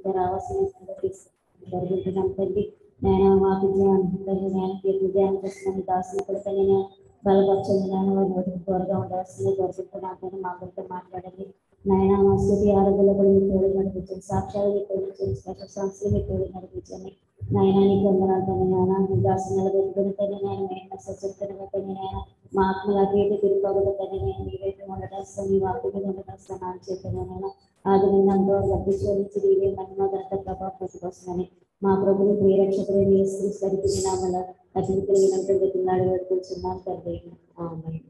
ఇంకా రావాల్సిన జరుగుతున్నాం తండ్రి నేను మాకు జ్ఞానం తండ్రి నేను తీర్పు ధ్యానం చేస్తున్నాను దాసులు కూడా తండ్రి నేను బలపరచండి నేను వారి నోటికి త్వరగా ఉండాల్సింది జరుగుతున్నాను తండ్రి మా గురితో మాట్లాడండి నాయన మా స్థితి ఆరోగ్యంలో కూడా మీరు తోడు నడిపించండి సాక్ష్యాలు మీరు తోడించండి స్పెషల్ సాంగ్స్ మీరు తోడు నడిపించండి నాయన నీకు వందనాలు తండ్రి నాయన మీ దాసు నిలబెట్టుకుని తండ్రి నేను నేను మెసేజ్ చెప్తున్నా తండ్రి నాయన మా ఆత్మలు అటు ఇటు తిరుగుకోకూడదు తండ్రి నేను మీ వైపు ఉండటేస్తాను మీ వాక్యం మీద ఉండటేస్తాను అని చెప్పాను నేను ఆది నిన్నంతో గట్టి చోదించి నీవే మహిమ ఘనత ప్రభావం ప్రతికొస్తుందని మా ప్రభుని ప్రియరక్షకుడు యేసు సరికి నామల అతి కలిగినంత గతిలాడి వేడుకొచ్చున్నాను తండ్రి ఆమేన్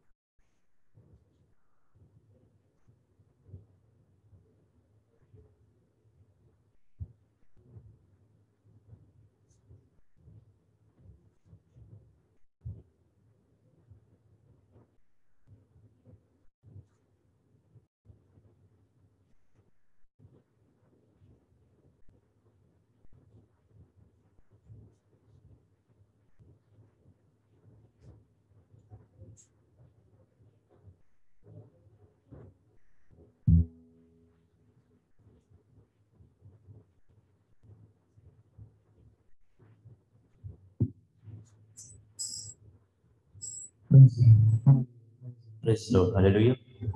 ప్రైజ్ లార్డ్ హల్లెలూయా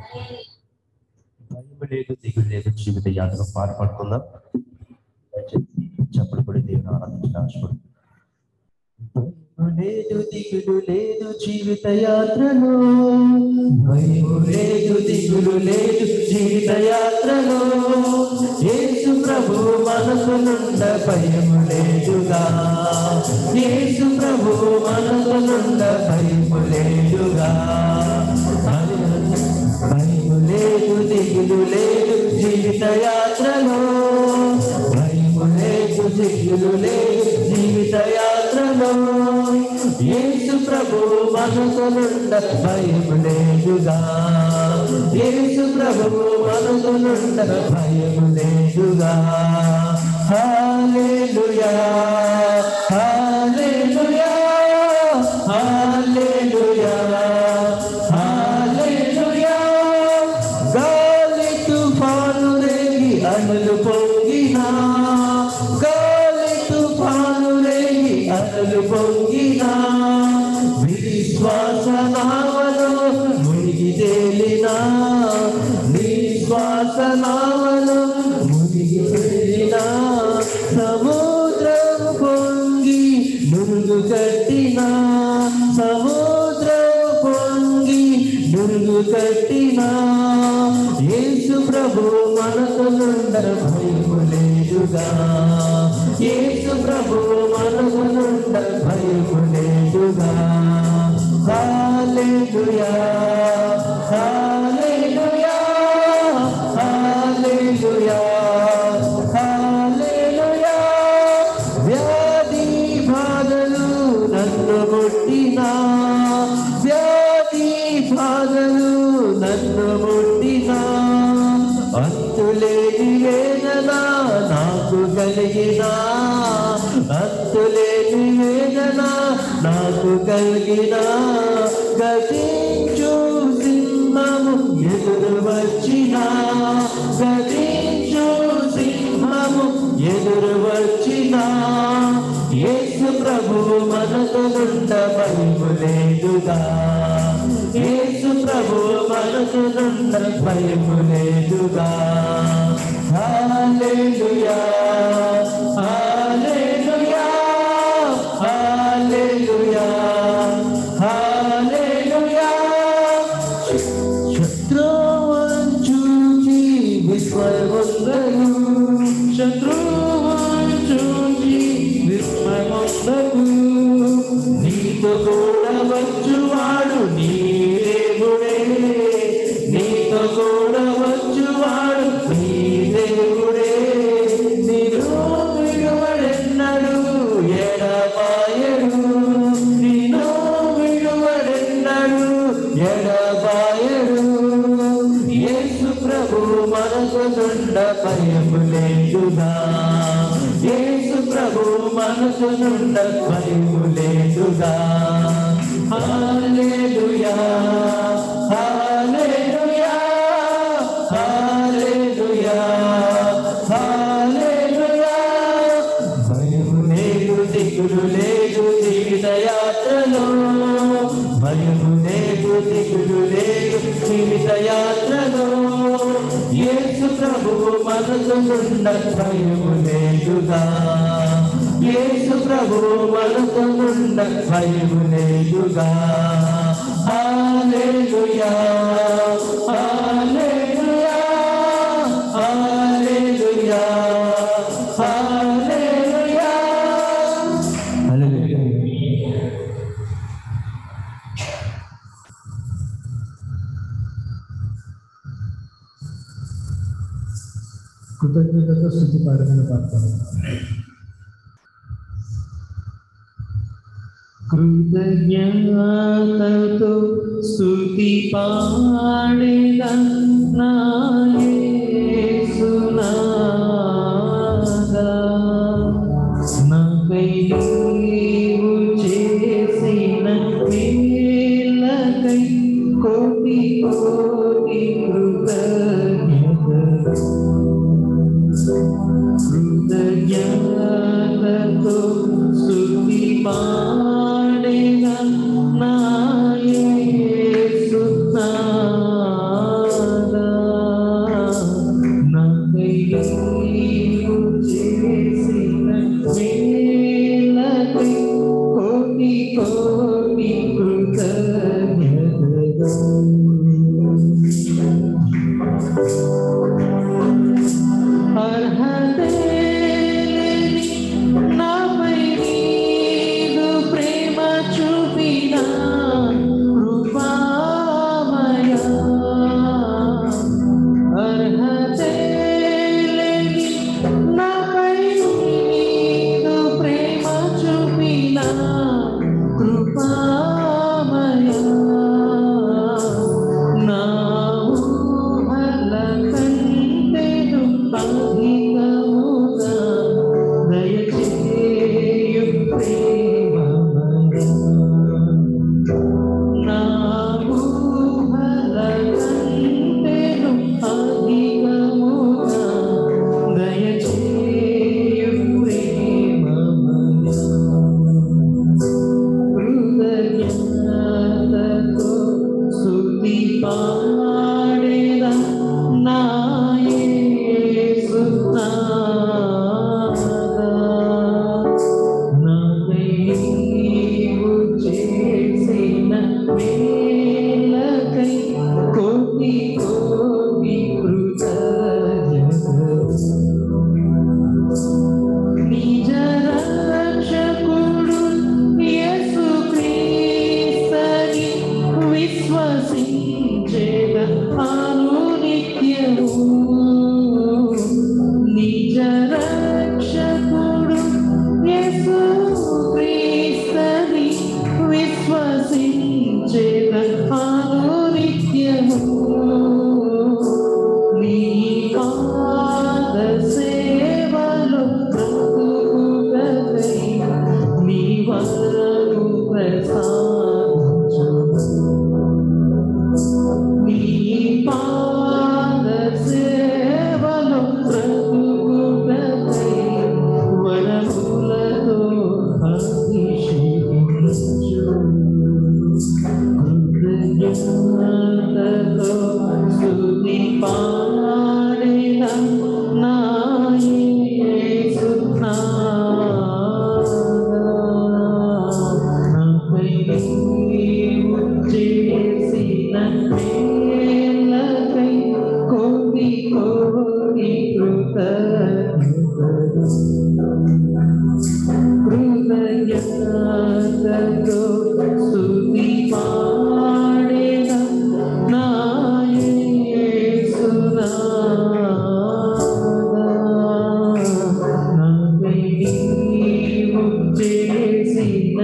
భయం లేదు దిగులు లేదు జీవిత యాత్ర పాట పాడుకుందాం దయచేసి చప్పుడు పడి దేవుని ఆరాధించిన ఆశపడు లేదు దిగులు లేదు జీవిత యాత్రలో భయము లేదు దిగులు లేదు జీవిత యాత్రలో యేసు ప్రభు మనసు నుండ భయము లేదుగా యేసు ప్రభు మనసు నుండ భయము లేదుగా భయము లేదు దిగులు లేదు జీవిత యాత్రలో భయము లేదు దిగులు లేదు జీవిత యాత్రలో యేసు ప్రభు మనసు నుండ భయము లేదుగా యేసు ప్రభు మనసు నుండ భయము లేదుగా హల్లెలూయా హల్లెలూయా హల్లెలూయా హల్లెలూయా గాలి తుఫాను రేగి అలలు పొంగినా గాలి తుఫాను రేగి అలలు పొంగినా విశ్వాస నావలో మునిగి తేలినా నిశ్వాస నావలో మునిగి తేలినా సముద్రం పొంగి మురుగు కట్టినా సముద్రం పొంగి మురుగు కట్టినా యేసు ప్రభు మనసు నుండర భయము లేదుగా యేసు ప్రభు మనసు నుండర భయము లేదుగా హల్లెలూయా హల్లెలూయా హల్లెలూయా హల్లెలూయా వ్యాధి బాధలు నన్ను ముట్టినా వ్యాధి బాధలు నన్ను ముట్టినా అంతులేని వేదన నాకు కలిగిన అంతులేని వేదన నాకు కలిగిన గతించు సింహము ఎదురు వచ్చిన గతించు సింహము ఎదురు వచ్చిన యేసు ప్రభు మనసు నుండ భయము లేదుగా యేసు ప్రభు మనసు నుండ భయము లేదుగా హల్లెలూయా హల్లెలూయా హల్లెలూయా హల్లెలూయా శత్రువును చూచి విశ్వముందరు శత్రువును చూచి విశ్వముందరు నీతో కూడా వచ్చువాడు నీ దేవుడే నీతో కూడా వచ్చువాడు నీ దేవుడే నీరు విడువడెన్నడు ఎడబాయడు నిన్ను విడువడెన్నడు ఎడబాయడు యేసు ప్రభు మనసు నుండ భయము లేదుగా యేసు ప్రభు మనసు నుండ భయము లేదుగా హల్లెలూయా హల్లెలూయా హల్లెలూయా హల్లెలూయా నుండ భయము లేదుగా యేసు ప్రభు మనకు నుండ భయము లేదుగా హల్లెలూయా హల్లెలూయా హల్లెలూయా హల్లెలూయా హల్లెలూయా కృతజ్ఞతతో స్థుతి పాడమని పాడతాను కృతజ్ఞతతో స్తుతి పాడేద నాకై నీవు చేసిన మేలకై కోటి కోటి కృతజ్ఞతలు కృతజ్ఞతతో స్తుతి పాడేద నా యేసునాథా. నాకై నీవు చేసిన మేలకై కోటి కోటి కృతజ్ఞతలు అర్హతేలేని నాపై నీదు ప్రేమ చూపిన కృపామయా. అర్హతేలేని నాపై నీదు ప్రేమ చూపిన కృపామయా. నా ఊహల కంటెను అధికముగా దయచేయు ప్రేమమయా. నా ఊహల కంటెను అధికముగా దయచేయు ప్రేమమయా. కృతజ్ఞతతో స్తుతి పాడేద నా యేసునాథా. నాకై నీవు చేసిన మేలకై కోటి కోటి కృతజ్ఞతలు నిజ రక్షకుడు యేసుక్రీస్తని విశ్వసించేద అనునిత్యము నిజ రక్షకుడు యేసుక్రీస్తని విశ్వసించేద అనునిత్యము నీ పాద సేవలు బ్రతుకుటకై నీ వరము ప్రసాదించు నీ పాద సేవలు బ్రతుకుటకై వరములతో అభిషేకించు కృతజ్ఞతతో స్తుతి పాడేద నా యేసునాథా. నాపై నీవు చేసిన మేలకై కోటి కోటి కృతజ్ఞతలు కృతజ్ఞతతో స్తుతి పాడేద నా యేసునాథా. నాకై నీవు చేసిన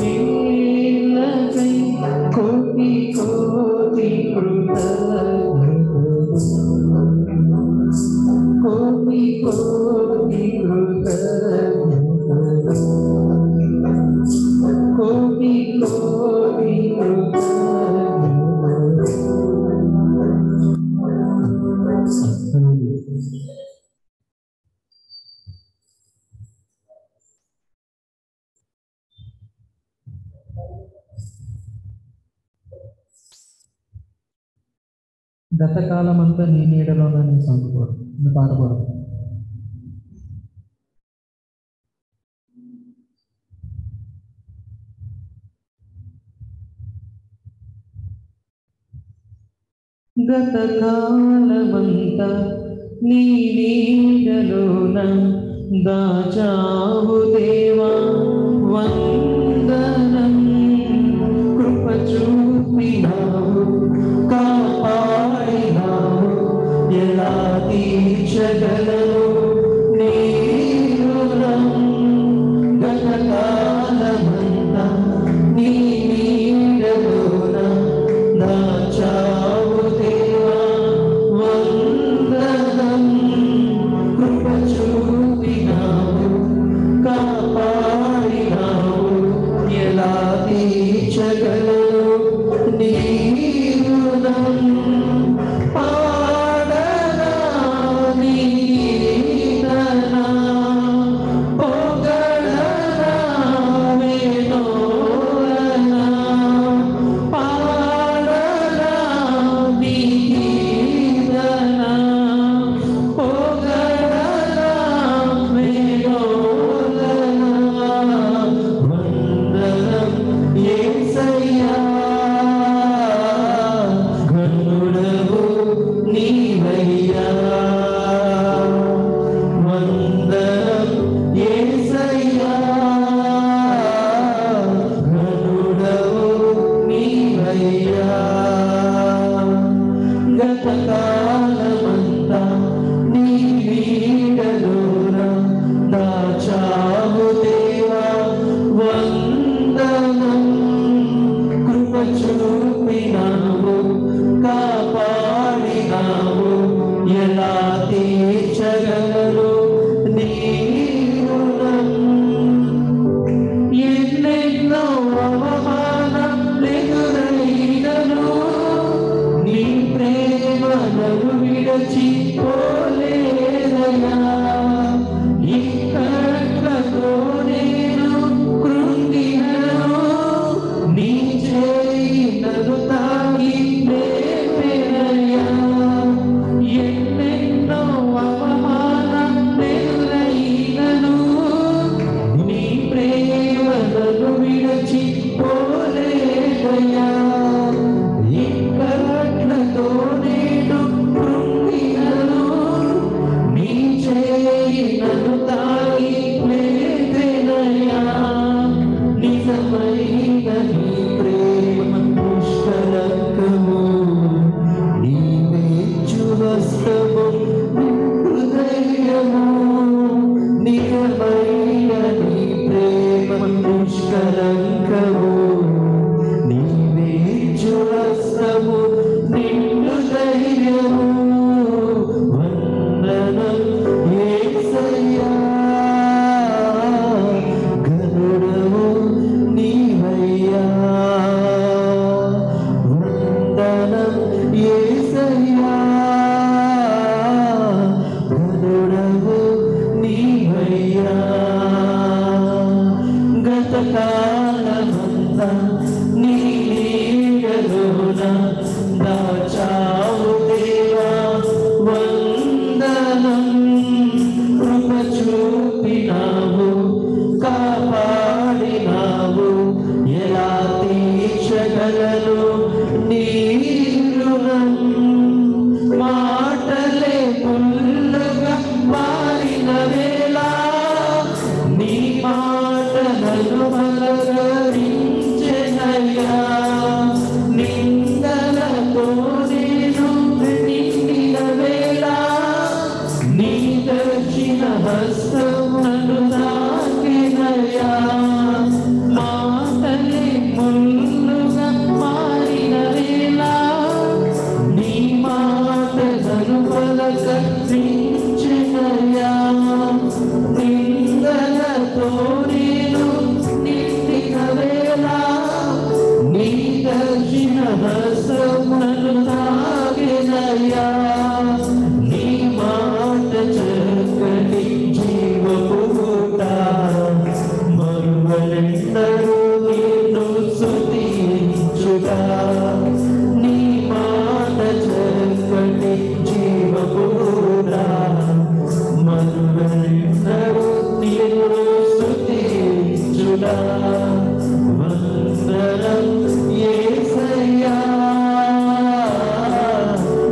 మేలకై కోటి కోటి కృతజ్ఞతలు కోటి కోటి కృతజ్ఞతలు కోటి కోటి కృతజ్ఞతలు గతకాలం అంతా నీ నీడలోనే సందుకోరు పాట పాడు గత కాలమంతా నీ నీడలోన దాచావు దేవా వందనం కృప చూపినావు కాపాడినావు ఎలా తీర్చగలను నీ రుణం గత కాలమంతా నీ నీడలోన దాచావు దేవా వందనం కృప చూపినావు కాపాడినావు ఎలా తీర్చగలను నీ రుణం పాడనా నీ కీర్తన, పొగడనా వేణోరనా, పాడనా నీ కీర్తన, పొగడనా వేణోరనా. వందనం యేసయ్యా, ఘనుడవు నీవయ్యా. వందనం యేసయ్యా, ఘనుడవు నీవయ్యా. గత కాలమంతా నీ నీడలోన దాచావు దేవా వందనం కృప చూపినావు కాపాడినావు ఎలా తీర్చగలరు నీ రుణం ఎన్నెన్నో అవమానలెదురైనను నీ ప్రేమ నన్ను విడచి పోలేదయా ఇక్కడతో నేను కృంగినను నీ చేయి నన్ను తాగి లేపెనయ్యా ఎన్నెన్నో అవమానలెదురైనను నీ ప్రేమలను విడచి పోలేదయా ఇక్కట్లతో నేను కృంగినను నీ చేయి నన్ను తాగి లేపెనయ్యా నిజమైన నీ ప్రేమ పుష్కలంకము నీ మేచు హస్తము హృదయము నిజమైన నీ ప్రేమ పుష్కలంకము నీ మేచు హస్తము నిన్ను ధైర్యము వందనం యేసయ్యా గరుడవు నీవయ్యా వందనం యేసయ్యా గరుడవు నీవయ్యా గత కాలమంతా నీ నీడలోన దాచావు దేవా వందనం కృప చూపినావు కాపాడినావు ఎలా తీర్చగలను నీ రుణం మాటలే పుల్లుగా మారిన వేళ నీ మాటలను బలగరించెనయ్యా నిందలతో నేను నిండిన వేళ నీ దర్శన హస్తమును తాకినయ్యా మాటలే ముల్లుగా మారిన వేళ నీ మాటలను పలకరించెనయ్యా నిందలతో నేను నిండిన వేళ నీ దర్శన హస్తమును తాకినయ్యా నీ మాట చక్కని జీవపూట మరువలెన్నడూ నిన్ను స్తుతించుగా నీ మాట చక్కని జీవపూట మరువలెన్నడూ నిన్ను స్తుతించుగా వందనం యేసయ్యా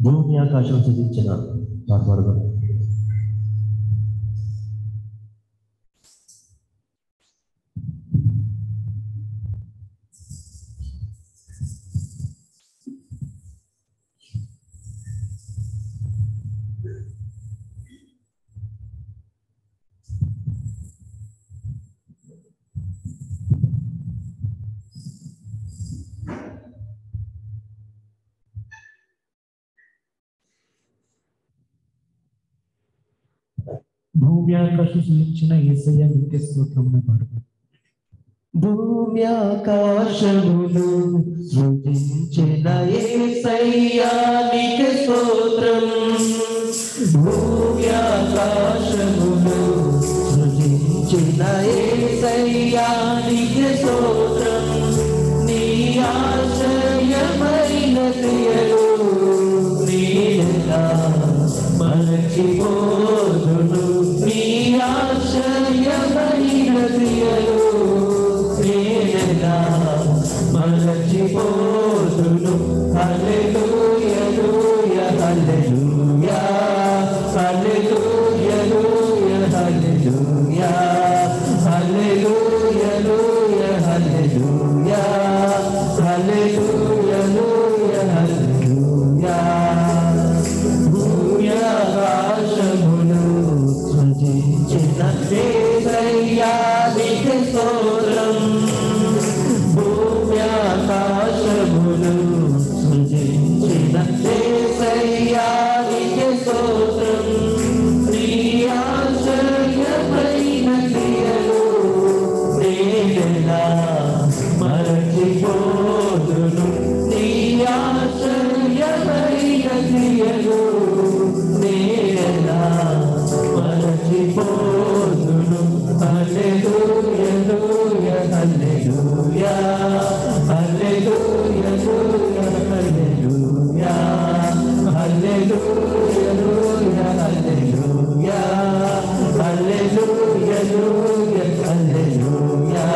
భూమి ఆకాశం సిద్ధించిన పాట పాడుదాం భూమి ఆకాశం సృష్టించిన ఏసయ్య నిత్య స్తోత్రం పాడుదాం భూమి ఆకాశములు సృజించిన ఏసయ్యానికి స్తోత్రం భూమి ఆకాశములు సృజించిన ఏసయ్యానికి స్తోత్రం నీ ఆశ్రయమైన క్రియలు నీడలా మరచిపోదును నీ ఆశ్రయమైన క్రియలు నీడలా మరచిపోదును హల్లెలూయా హల్లెలూయా హల్లెలూయా హల్లెలూయా హల్లెలూయా హల్లెలూయా హల్లెలూయా హల్లెలూయా భూయాకాశములు సృజించిన దేశయ్యానికి స్తోత్రం భూమ్యాకాశములు సృజించిన దేశయ్యానికి స్తోత్రం నీ ఆశ్చర్యమైన క్రియలు నేనెలా మరచిపోదును నీ ఆశ్చర్యమైన క్రియలు నేనెలా మరచిపోదును హల్లెలూయా హల్లెలూయా హల్లెలూయా హల్లెలూయా హల్లెలూయా హల్లెలూయా హల్లెలూయా హల్లెలూయా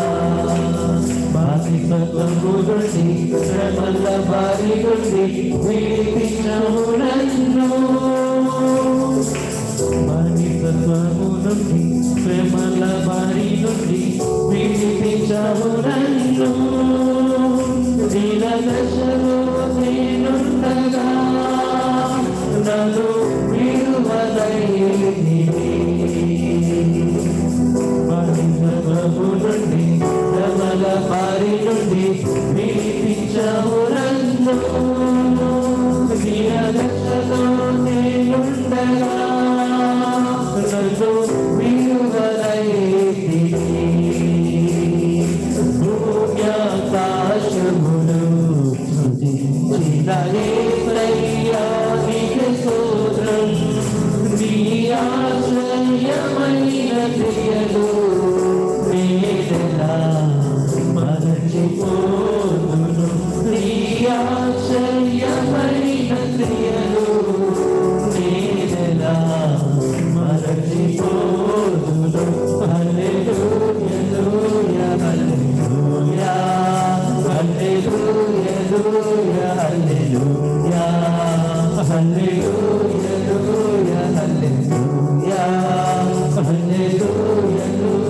బాధిపత్వము నుండి శ్రమల బారి నుండి విడిపించము నన్ను బాధిపత్వము నుండి శ్రమల బారి నుండి విడిపించము నన్ను దీనదశలో నేనుండగా నన్ను విడువదైనివి నుండి శ్రమల పారి నుండి విడిపించము నన్ను దీనదశలో నేనుండగా నన్ను విడువదైనివి భూమ్యాకాశములు సృజించిన యేసయ్యానికి స్తోత్రం నీ ఆశ్రయమైన క్రియలు నేనెలా మరచిపోదును నీ ఆశ్రయమైన క్రియలు నేనెలా మరచిపోదును హల్లెలూయా హల్లెలూయా హల్లెలూయా హల్లెలూయా హల్లెలూయా హల్లెలూయా హల్లెలూయా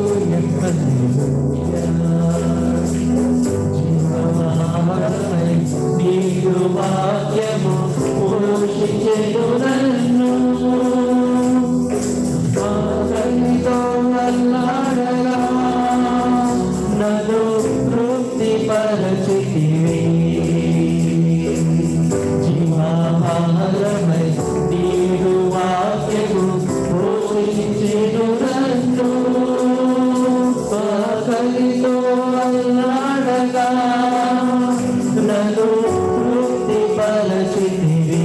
నీరు వాక్యము పోషించెను నన్ను ఆకలితో అల్లాడగా నన్ను తృప్తి పరచితివి జీవాహారమై నీరు వాక్యము పోషించెను నన్ను ఆకలితో అల్లాడగా నన్ను తృప్తి పరచితివి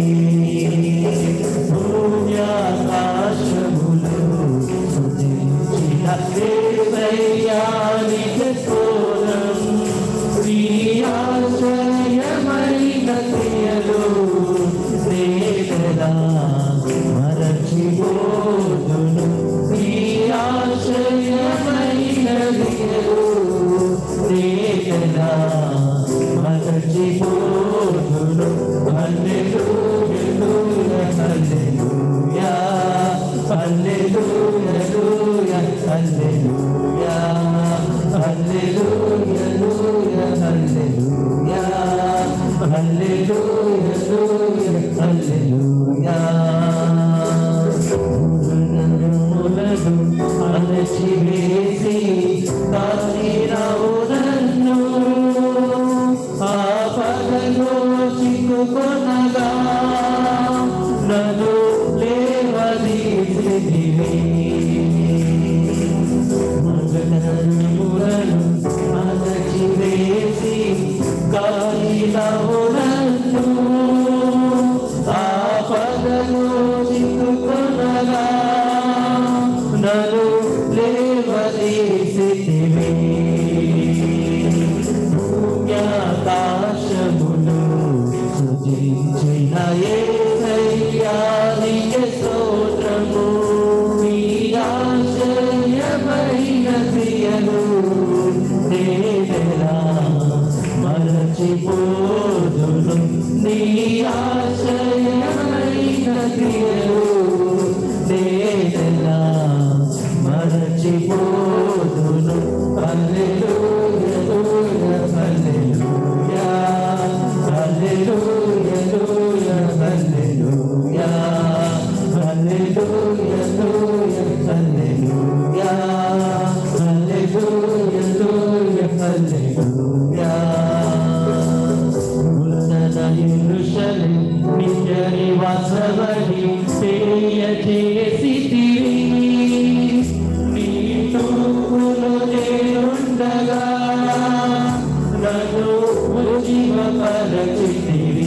భూమ్యాకాశములు సృజించిన దేవయానికి స్తోత్రం ప్రియాశ్రయమైన క్రియలు నేనెలా మరచిపోదును ప్రియాశ్రయమైన క్రియలు నేనెలా మరచిపోదును హల్లెలూయా కష్టములను అణచివేసి కాలినవునన్ను ఆపదలో చిక్కుకొనగా నన్ను లేవదీసితివి భూమ్యాకాశమును సృజించిన యేసయ్యానికి స్తోత్రము నీ ఆశ్చర్యమైన క్రియలు నేనెలా మరచిపోదును నీ ఆశ్చర్యమైన క్రియలు నేనెలా మరచిపోదును హల్లెలూయా హల్లెలూయా హల్లెలూయా హల్లెలూయా హల్లెలూయా హల్లెలూయా హల్లెలూయా హల్లెలూయా ఉన్నత యెరూషలేం నిత్య నివాసమని తెలియజేసితివి. నీ తూర్పులో నేనుండగా నన్ను ఉజ్జీవపరచితివి.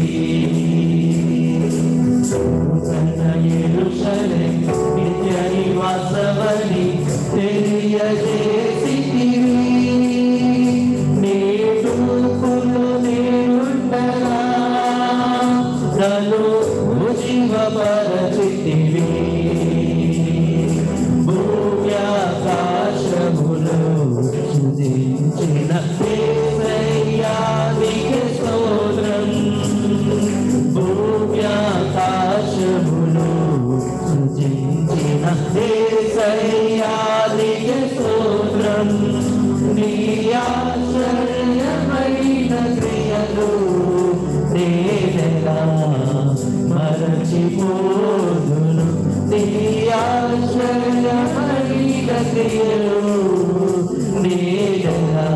ఉన్నత యెరూషలేం నిత్య నివాసమని తెలియజేసితివి. నీ తూర్పులో నేనుండగా నన్ను ఉజ్జీవపరచితివి. భూమ్యాకాశములు సృజించిన యేసయ్యానికి స్తోత్రం. భూమ్యాకాశములు సృజించిన యేసయ్యానికి స్తోత్రం. నీ ఆశ్చర్యమైన క్రియలు నేనెలా మరచిపోదును నీ ఆశ్చర్యమైన క్రియలు నేనెలా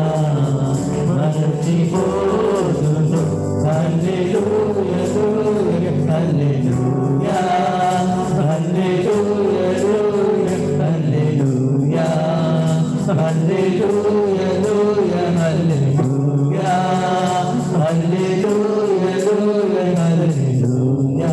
మరచిపోదును హల్లెలూయా హల్లెలూయా హల్లెలూయా హల్లెలూయా హల్లెలూయా హల్లెలూయా హల్లెలూయా హల్లెలూయా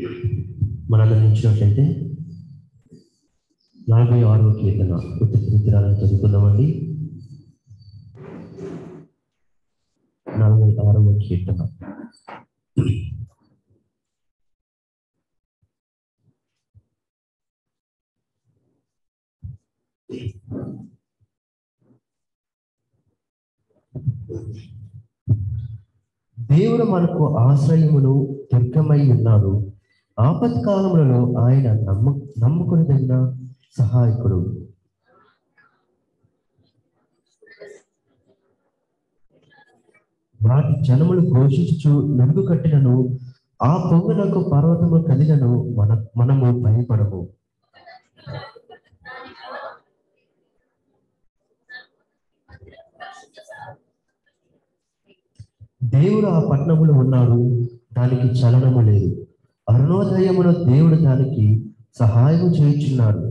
మనం అందించినట్లయితే నలభై ఆరవ కీర్తన ఉత్తరాలను చదువుకుందామండి నలభై ఆరవ కీర్తన దేవుడు మనకు ఆశ్రయమును దుర్గమై ఉన్నాడు ఆపత్కాలములలో ఆయన నమ్మ నమ్ముకుని సహాయకుడు వాటి జనములు ఘోషించుచు నడుగు కట్టినను ఆ పొంగునకు పర్వతము కదిలను మన మనము భయపడము దేవుడు ఆ పట్టణములో ఉన్నాడు దానికి చలనము లేదు అరుణోదయమున దేవుడు దానికి సహాయము చేయుచున్నాడు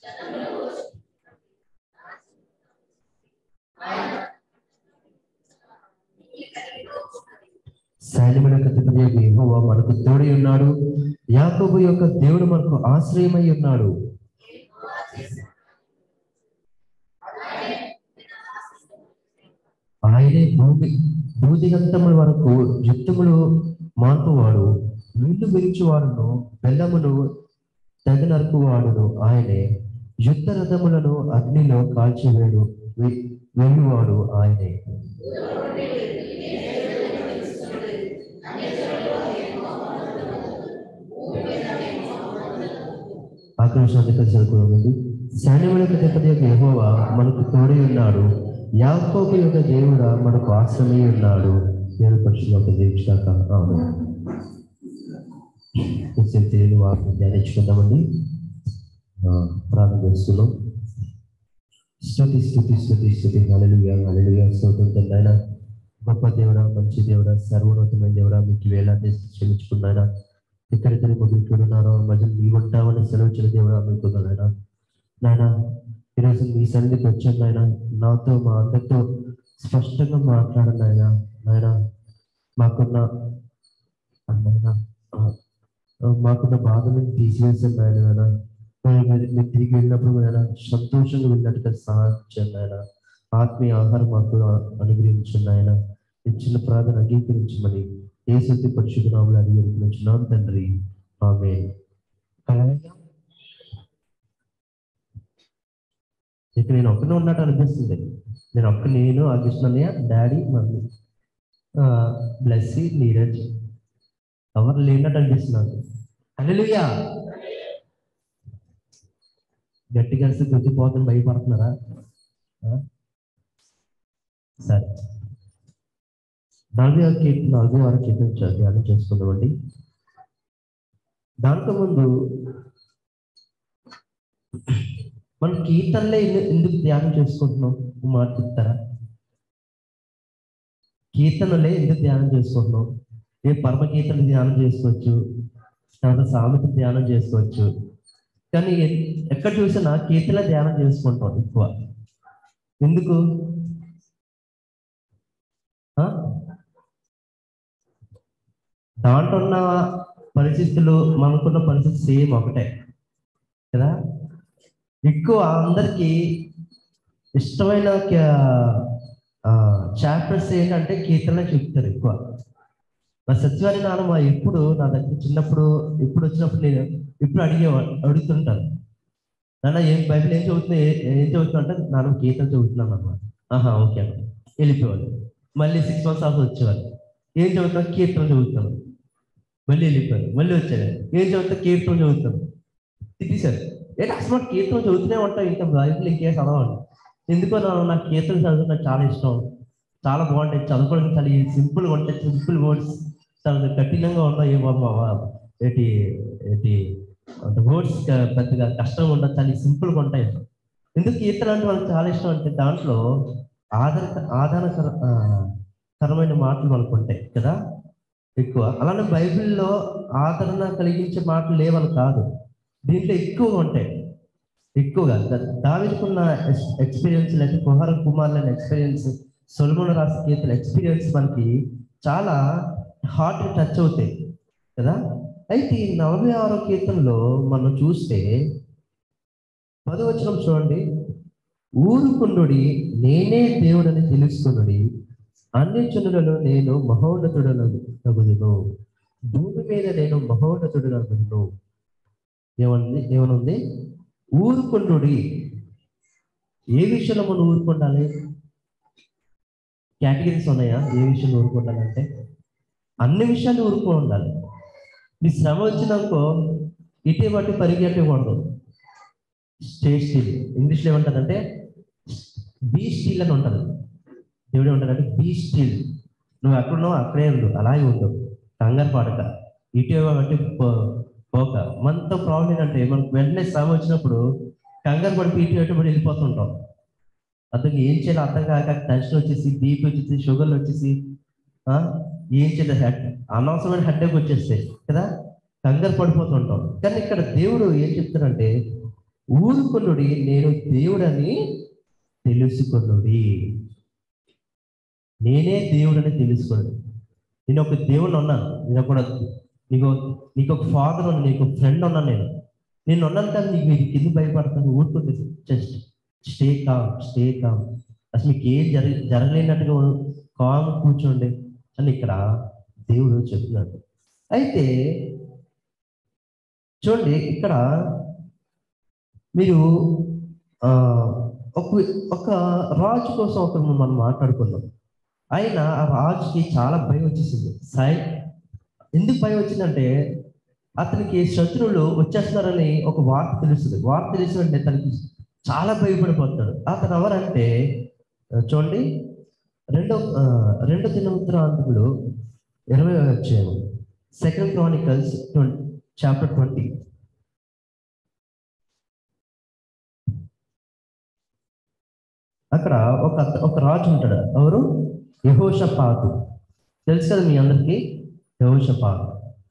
సైన్యముల కథపడే యెహోవా మనకు తోడై ఉన్నాడు యాకోబు యొక్క దేవుడు మనకు ఆశ్రయమై ఉన్నాడు ఆయనే భూమి భూదిగంతముల వరకు యుద్ధములు మార్పువాడు నీళ్లు విరిచువాడును బెల్లమును తెగ నరుకువాడును ఆయనే యుద్ధ రథములను అగ్నిలో కాల్చివేడు వె- వెళ్ళువాడు ఆయనే ఆకాశానికి చదువుకోమండి సైన్యముల యొక్క యెహోవా మనకు తోడై ఉన్నాడు యాకోబు యొక్క దేవుడా మనకు ఆశ్రమై ఉన్నాడు నేను పక్షులు ఒక దీక్షాక తెలియని వాటిని ధ్యానించుకుందామండి ఆ, ప్రార్థన చేస్తున్నాం స్థుతి స్థుతి స్థుతి స్థుతి హల్లెలూయా హల్లెలూయా స్తోత్రం నాయన గొప్ప దేవుడా మంచి దేవుడా సర్వోన్నతమైన దేవుడా మీకు వేలాది క్షమించుకున్నాయన ఎక్కడెక్కడ మొదలు చూడున్నారో మధ్యలో నీ ఉంటామని సెలవుచిన దేవుడా మీకు నాయన నాయన ఈరోజు మీ సన్నిధికి వచ్చాను నాయన నాతో మా అందరితో స్పష్టంగా మాట్లాడండి నాయన నాయన మాకున్న నాయన ఆ, ఆ, మాకున్న బాధలను తీసివేసాను నాయన నాయన మరి మీరు మీరు తిరిగి వెళ్ళినప్పుడు నాయన సంతోషంగా వెళ్ళినట్టుగా సహాయం చేయండి నాయన ఆత్మీయ ఆహారం మాకు అనుగ్రహించండి ఆయన ఇచ్చిన ప్రార్థన అంగీకరించమని ఏ సత్య పరిశుద్ధ నామలు అడిగి అనుగ్రహించున్నాను తండ్రి ఆమె ఇక్కడ నేను ఒక్కనే ఉన్నట్టు అనిపిస్తుంది నేను ఒక్క నేను ఆ Krishnayya daddy mummy Blessy Neeraj ఎవరు లేనట్టు అనిపిస్తున్నాను హల్లెలూయా గట్టి కలిసి గుర్తిపోతుంది భయపడుతున్నారా ఆ? సరే నాలుగో కీర్తి నాలుగో వారు కీర్తించారు ధ్యానం చేసుకుందామండి దాంట్లో ముందు మనం కీర్తనలే ఎందు- ఎందుకు ధ్యానం చేసుకుంటున్నాం ఒక మాట చెప్తారా కీర్తనలే ఎందుకు ధ్యానం చేసుకుంటున్నాం ఏ పరమ కీర్తన ధ్యానం చేసుకోవచ్చు తర్వాత సామెత ధ్యానం చేసుకోవచ్చు కానీ ఎ- ఎక్కడ చూసినా కీర్తన ధ్యానం చేసుకుంటాం ఎక్కువ ఎందుకు ఆ? దాంట్లో ఉన్న పరిస్థితులు మనకున్న పరిస్థితి సేమ్ ఒకటే కదా ఎక్కువ అందరికి ఇష్టమైన చాప్టర్స్ ఏంటంటే కీర్తన చెప్తారు ఎక్కువ మా సత్యవారి నాన్నమ్మ ఎప్పుడు నా దగ్గర చిన్నప్పుడు ఎప్పుడు వచ్చినప్పుడు నేను ఇప్పుడు అడిగే అడుగుతుంటాను నాన్న ఏం బైబిల్ ఏం చదువుతున్నా ఏ- ఏం చదువుతున్నా అంటే నాన్న కీర్తన చదువుతున్నాను అన్నమాట ఆహా ఓకే అన్న వెళ్ళిపోవాలి మళ్ళీ సిక్స్ మంత్స్ ఆఫ్ వచ్చేవాళ్ళు ఏం చదువుతున్నా కీర్తన చదువుతాను మళ్ళీ వెళ్ళిపోయారు మళ్ళీ వచ్చారు ఏం చదువుతా కీర్తన చదువుతాను తిట్టేశారు ఏంటి అసలు కీర్తన చదువుతూనే ఉంటాం ఇంకా బైబిల్ ఇంకేం చదవండి ఎందుకో నా- నాకు కీర్తన చదవడం నాకు చాలా ఇష్టం చాలా బాగుంటాయి చదువుకోవడానికి చాలా సింపుల్గా ఉంటాయి సింపుల్ వర్డ్స్ చాలా కఠినంగా ఉంటాయి బాబా ఏంటి ఏంటి వర్డ్స్ పెద్దగా కష్టంగా ఉండదు చాలా సింపుల్గా ఉంటాయి ఎందుకు కీర్తన అంటే మనకు చాలా ఇష్టం అంటే దాంట్లో ఆధార ఆధారకర ఆ, కరమైన మాటలు మనకు ఉంటాయి కదా ఎక్కువ అలానే బైబిల్లో ఆదరణ కలిగించే మాటలు లేవని కాదు దీంట్లో ఎక్కువగా ఉంటాయి ఎక్కువగా దా- దావీదుకున్న ఎక్స్పీరియన్స్ లేకపోతే కుహార కుమార్ల ఎక్స్పీరియన్స్ సొలమున రాసిన కీర్తన ఎక్స్పీరియన్స్ మనకి చాలా హార్ట్ టచ్ అవుతాయి కదా అయితే ఈ నలభై ఆరో కీర్తనలో మనం చూస్తే పదవచనం చూడండి ఊరుకుండుడి నేనే దేవుడని తెలుసుకునుడి అన్ని జనులలో నేను మహోన్నతుడనగుదును భూమి మీద నేను మహోన్నతుడనగుదును ఏమనుంది ఏమనుంది ఊరుకుండుడి ఏ విషయంలో మనం ఊరుకుండాలి కేటగిరీస్ ఉన్నాయా ఏ విషయంలో ఊరుకుండాలంటే అన్ని విషయాలు ఊరుకో ఉండాలి నీ శ్రమ వచ్చినాకో ఇటే బట్టి పరిగెట్టకూడదు స్టే స్టీల్ ఇంగ్లీష్లో ఏమంటారంటే బీ స్టీల్ అని ఉంటుంది దేవుడు ఏమంటారంటే బీ స్టీల్ నువ్వు ఎక్కడున్నావు అక్కడే ఉండు అలాగే ఉండు కంగారు పడక ఇటే బట్టి పో- పోక మనతో ప్రాబ్లం ఏంటంటే మనకు వెంటనే శ్రమ వచ్చినప్పుడు కంగారు పడి ఇటు అటు పడి వెళ్ళిపోతుంటాం అతనికి ఏం చేయాలో అర్థం కాక టెన్షన్ వచ్చేసి బీపీ వచ్చేసి షుగర్లు వచ్చేసి ఆ, ఏం చేయాలి హెడ్ అనవసరమైన హెడ్ఏక్ వచ్చేస్తాయి కదా కంగారు పడిపోతుంటాం కానీ ఇక్కడ దేవుడు ఏం చెప్తాడంటే ఊరుకునుడి నేను దేవుడని తెలుసుకునుడి నేనే దేవుడని తెలుసుకోండి నేను ఒక దేవుడు ఉన్నాను నేను ఒక నీకు నీకు ఒక ఫాదర్ ఉన్నాను నీకు ఒక ఫ్రెండ్ ఉన్నాను నేను నేను ఉన్నాను కానీ నీకు మీరు కింద భయపడతాను ఊరుకుంటే just stay calm stay calm అసలు మీకు ఏం జరగ జరగలేనట్టుగా కామ్ కూర్చోండి అని ఇక్కడ దేవుడు చెప్తున్నాడు అయితే చూడండి ఇక్కడ మీరు ఆ, ఒక ఒక రాజు కోసం ఒక మనం మాట్లాడుకున్నాం ఆయన ఆ రాజుకి చాలా భయం వచ్చేసింది సై ఎందుకు భయం వచ్చిందంటే అతనికి శత్రువులు వచ్చేస్తున్నారని ఒక వార్త తెలుస్తుంది వార్త తెలిసిన వెంటనే తనకి చాలా భయపడిపోతాడు అతను ఎవరంటే ఆ, చూడండి రెండో ఆ, రెండో దినోత్తరాంతకులు ఇరవై వచ్చాము సెకండ్ క్రానికల్స్ చాప్టర్ ట్వంటీ అక్కడ ఒక ఒక రాజు ఉంటాడు ఎవరు యహోషపాతు తెలుసు కదా మీ అందరికీ యహోషపాతు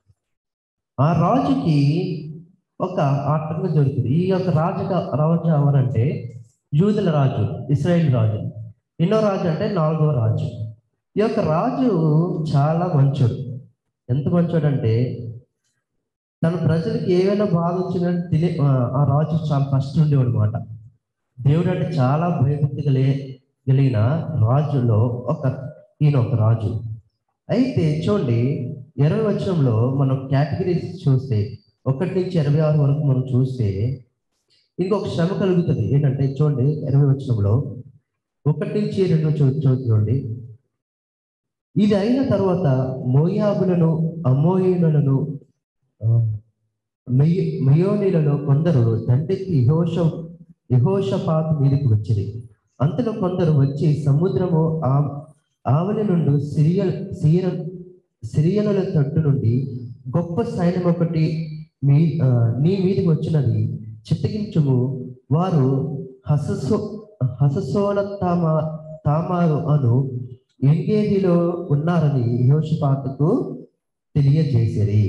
ఆ రాజుకి ఒక ఆటంకం జరుగుతుంది ఈ యొక్క రాజు రాజు ఎవరంటే యూదుల రాజు ఇస్రాయేల్ రాజు ఎన్నో రాజు అంటే నాలుగో రాజు ఈ యొక్క రాజు చాలా మంచోడు ఎంత మంచోడు అంటే తన ప్రజలకి ఏమైనా బాధ వచ్చిందంటే తినే ఆ- ఆ రాజు చాలా కష్టం ఉండేవాడు అనమాట దేవుడు అంటే చాలా భయభక్తి కలిగే కలిగిన రాజులో ఒక ఈయన ఒక రాజు అయితే చూడండి ఇరవై వచనంలో మనం కేటగిరీస్ చూస్తే ఒకటి నుంచి ఇరవై ఆరు వరకు మనం చూస్తే ఇంకొక శ్రమ కలుగుతుంది ఏంటంటే చూడండి ఇరవై వచనంలో ఒకటి నుంచి రెండు చూ చూ- చూడండి ఇది అయిన తర్వాత మోయాబులను అమోయినులను ఆ, మెయ్ మెయోనిలలో కొందరు దండెత్తి యహోష యహోషపాతు మీదకి వచ్చింది అంతలో కొందరు వచ్చి సముద్రము ఆ ఆవలి నుండి సిరియ సిరియ సిరియనుల తట్టు నుండి గొప్ప సైన్యం ఒకటి మీ ఆ, నీ మీదకి వచ్చినది చిత్తగించుము వారు హససో హససోల తామ తామారు అను ఎంగేదిలో ఉన్నారని యోషపాతకు తెలియజేసేది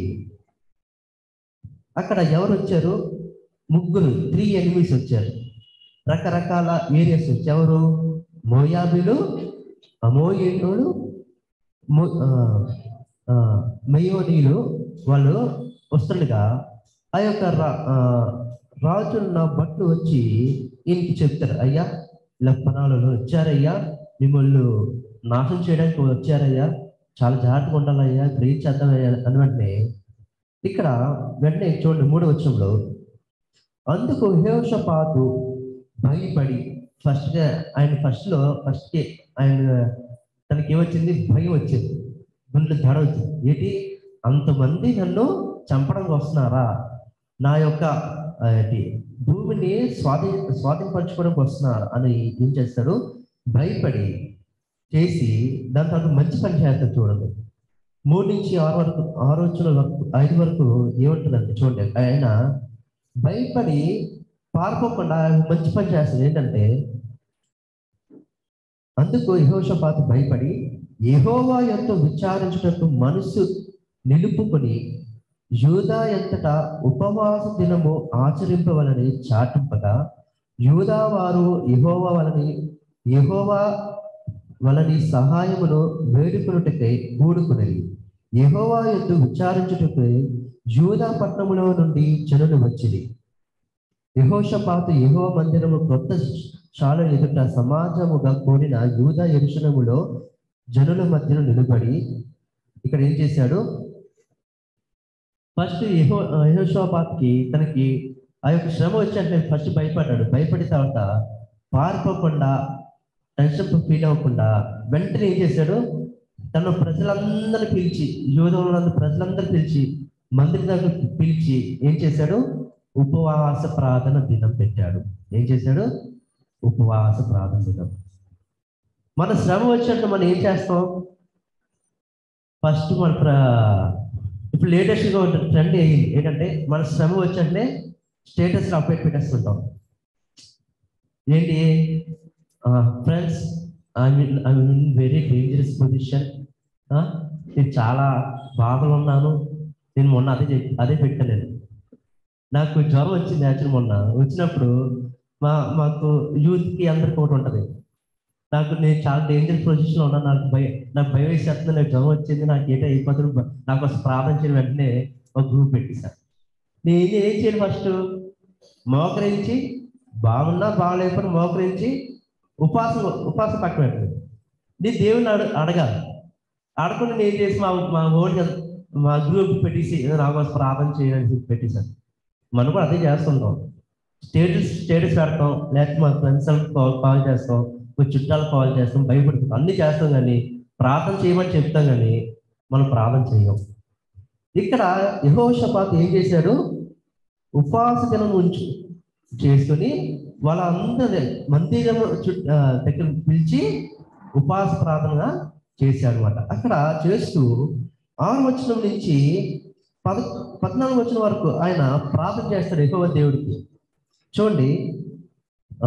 అక్కడ ఎవరు వచ్చారు ముగ్గురు త్రీ ఎనిమిస్ వచ్చారు రకరకాల ఏరియాస్ వచ్చి ఎవరు మోయాబిలు అమోయినులు మో- ఆ, ఆ, మయోనీలు వాళ్ళు వస్తుండగా ఆ యొక్క రా ఆ, రాజున్న భట్లు వచ్చి ఈయనకి చెప్తారు అయ్యా ఇలా పనాలలో వచ్చారయ్యా మిమ్మల్ని నాశనం చేయడానికి వచ్చారయ్యా చాలా జాగ్రత్తగా ఉండాలయ్యా గ్రహించేద్దామయ్యా అని వెంటనే ఇక్కడ వెంటనే చూడండి మూడు వచ్చంలో అందుకు హేషపాతు భయపడి ఫస్ట్ గా ఆయన ఫస్ట్ లో ఫస్ట్ ఆయన తనకి ఏమొచ్చింది భయం వచ్చింది గుండెలు దడ వచ్చింది ఏంటి అంతమంది నన్ను చంపడానికి వస్తున్నారా నా యొక్క ఆ, ఏంటి భూమిని స్వాధీ స్వాధీనపరచుకోవడానికి వస్తున్నారు అని ఏం చేస్తాడు భయపడి చేసి దాని తర్వాత మంచి పని చేస్తాడు చూడండి మూడు నుంచి ఆరు వరకు ఆరు వచ్చిన వరకు ఐదు వరకు ఏముంటుందంటే చూడండి ఆయన భయపడి పారిపోకుండా మంచి పని చేస్తుంది ఏంటంటే అందుకు యహోషపాత భయపడి యెహోవా యొక్క విచారించుటకు మనసు నిలుపుకొని యూదా ఎంతటా ఉపవాస దినము ఆచరింపవలని చాటింపగా యూదా వారు యెహోవా వలని యెహోవా వలని సహాయమును వేడుకొనుటకై కూడుకున్నది యెహోవా యొక్క విచారించుటకై యూదా పట్టణములో నుండి జనులు వచ్చింది యహోషపాతు యహో మందిరము క్రొత్త శాల ఎదుట సమాజముగా కూడిన యూదా ఎరుషలములో జనుల మధ్యలో నిలబడి ఇక్కడ ఏం చేశాడు ఫస్ట్ యహో యహోషపాత్కి తనకి ఆ యొక్క శ్రమ వచ్చి ఫస్ట్ భయపడ్డాడు భయపడిన తర్వాత పారిపోకుండా టెన్షన్ ఫీల్ అవ్వకుండా వెంటనే ఏం చేశాడు తన ప్రజలందరిని పిలిచి యోధంలో ప్రజలందరూ పిలిచి మందిరి దగ్గర పిలిచి ఏం చేశాడు ఉపవాస ప్రార్థన దినం పెట్టాడు ఏం చేశాడు ఉపవాస ప్రార్థన దినం మన శ్రమ వచ్చినట్టు మనం ఏం చేస్తాం ఫస్ట్ మన ప్ర ఇప్పుడు లేటెస్ట్గా ఉన్న ట్రెండ్ అయ్యింది ఏంటంటే మన శ్రమ వచ్చంటే స్టేటస్ అప్డేట్ పెట్టేస్తుంటాం ఏంటి friends I mean I mean very dangerous position నేను చాలా బాధలు ఉన్నాను నేను మొన్న అదే చెప్- అదే పెట్టలేదు నాకు జ్వరం వచ్చింది యాక్చువల్ మొన్న వచ్చినప్పుడు మా మాకు యూత్కి అందరికి ఒకటి ఉంటుంది నాకు నేను చాలా డేంజర్ పొజిషన్లో ఉన్నాను నాకు భయం నాకు భయం వేసేస్తుంది నాకు జ్వరం వచ్చింది నాకు ఏంటో అయిపోతుంది బ- నాకు అసలు ప్రార్థించిన వెంటనే ఒక గ్రూప్ పెట్టేశాను నేను ఏం చేయాలి ఫస్ట్ మోకరించి బాగున్నా బాగలేకపోయినా మోకరించి ఉపాసం ఉపాసం పక్కన పెట్టండి నీ దేవుని అడ అడగాలి అడగకుండా నేను చేసి మా మా ఓడి మా గ్రూప్ పెట్టేసి "ఏదో నా కోసం ప్రార్థన చేయడానికి చెప్పి పెట్టేశాను మనం కూడా అదే చేస్తుంటాం స్టేటస్ స్టేటస్ పెడతాం లేకపోతే మా ఫ్రెండ్స్ కాల్ కాల్ చేస్తాం మా చుట్టాలు కాల్ చేస్తాం భయపడుతాం అన్ని చేస్తాం కానీ ప్రార్థన చేయమని చెప్తాం కానీ మనం ప్రార్థన చేయం ఇక్కడ యహోషపాత్ ఏం చేశాడు ఉపవాస దినం ఉంచు చేసుకొని వాళ్ళందరి మందిరము చుట్ ఆ, దగ్గర పిలిచి ఉపవాస ప్రార్థనగా చేశాడు అనమాట అక్కడ చేస్తూ ఆరు వచనం నుంచి పద పద్నాలుగు వచనం వరకు ఆయన ప్రార్థన చేస్తాడు ఎక్కువ దేవుడికి చూడండి ఆ,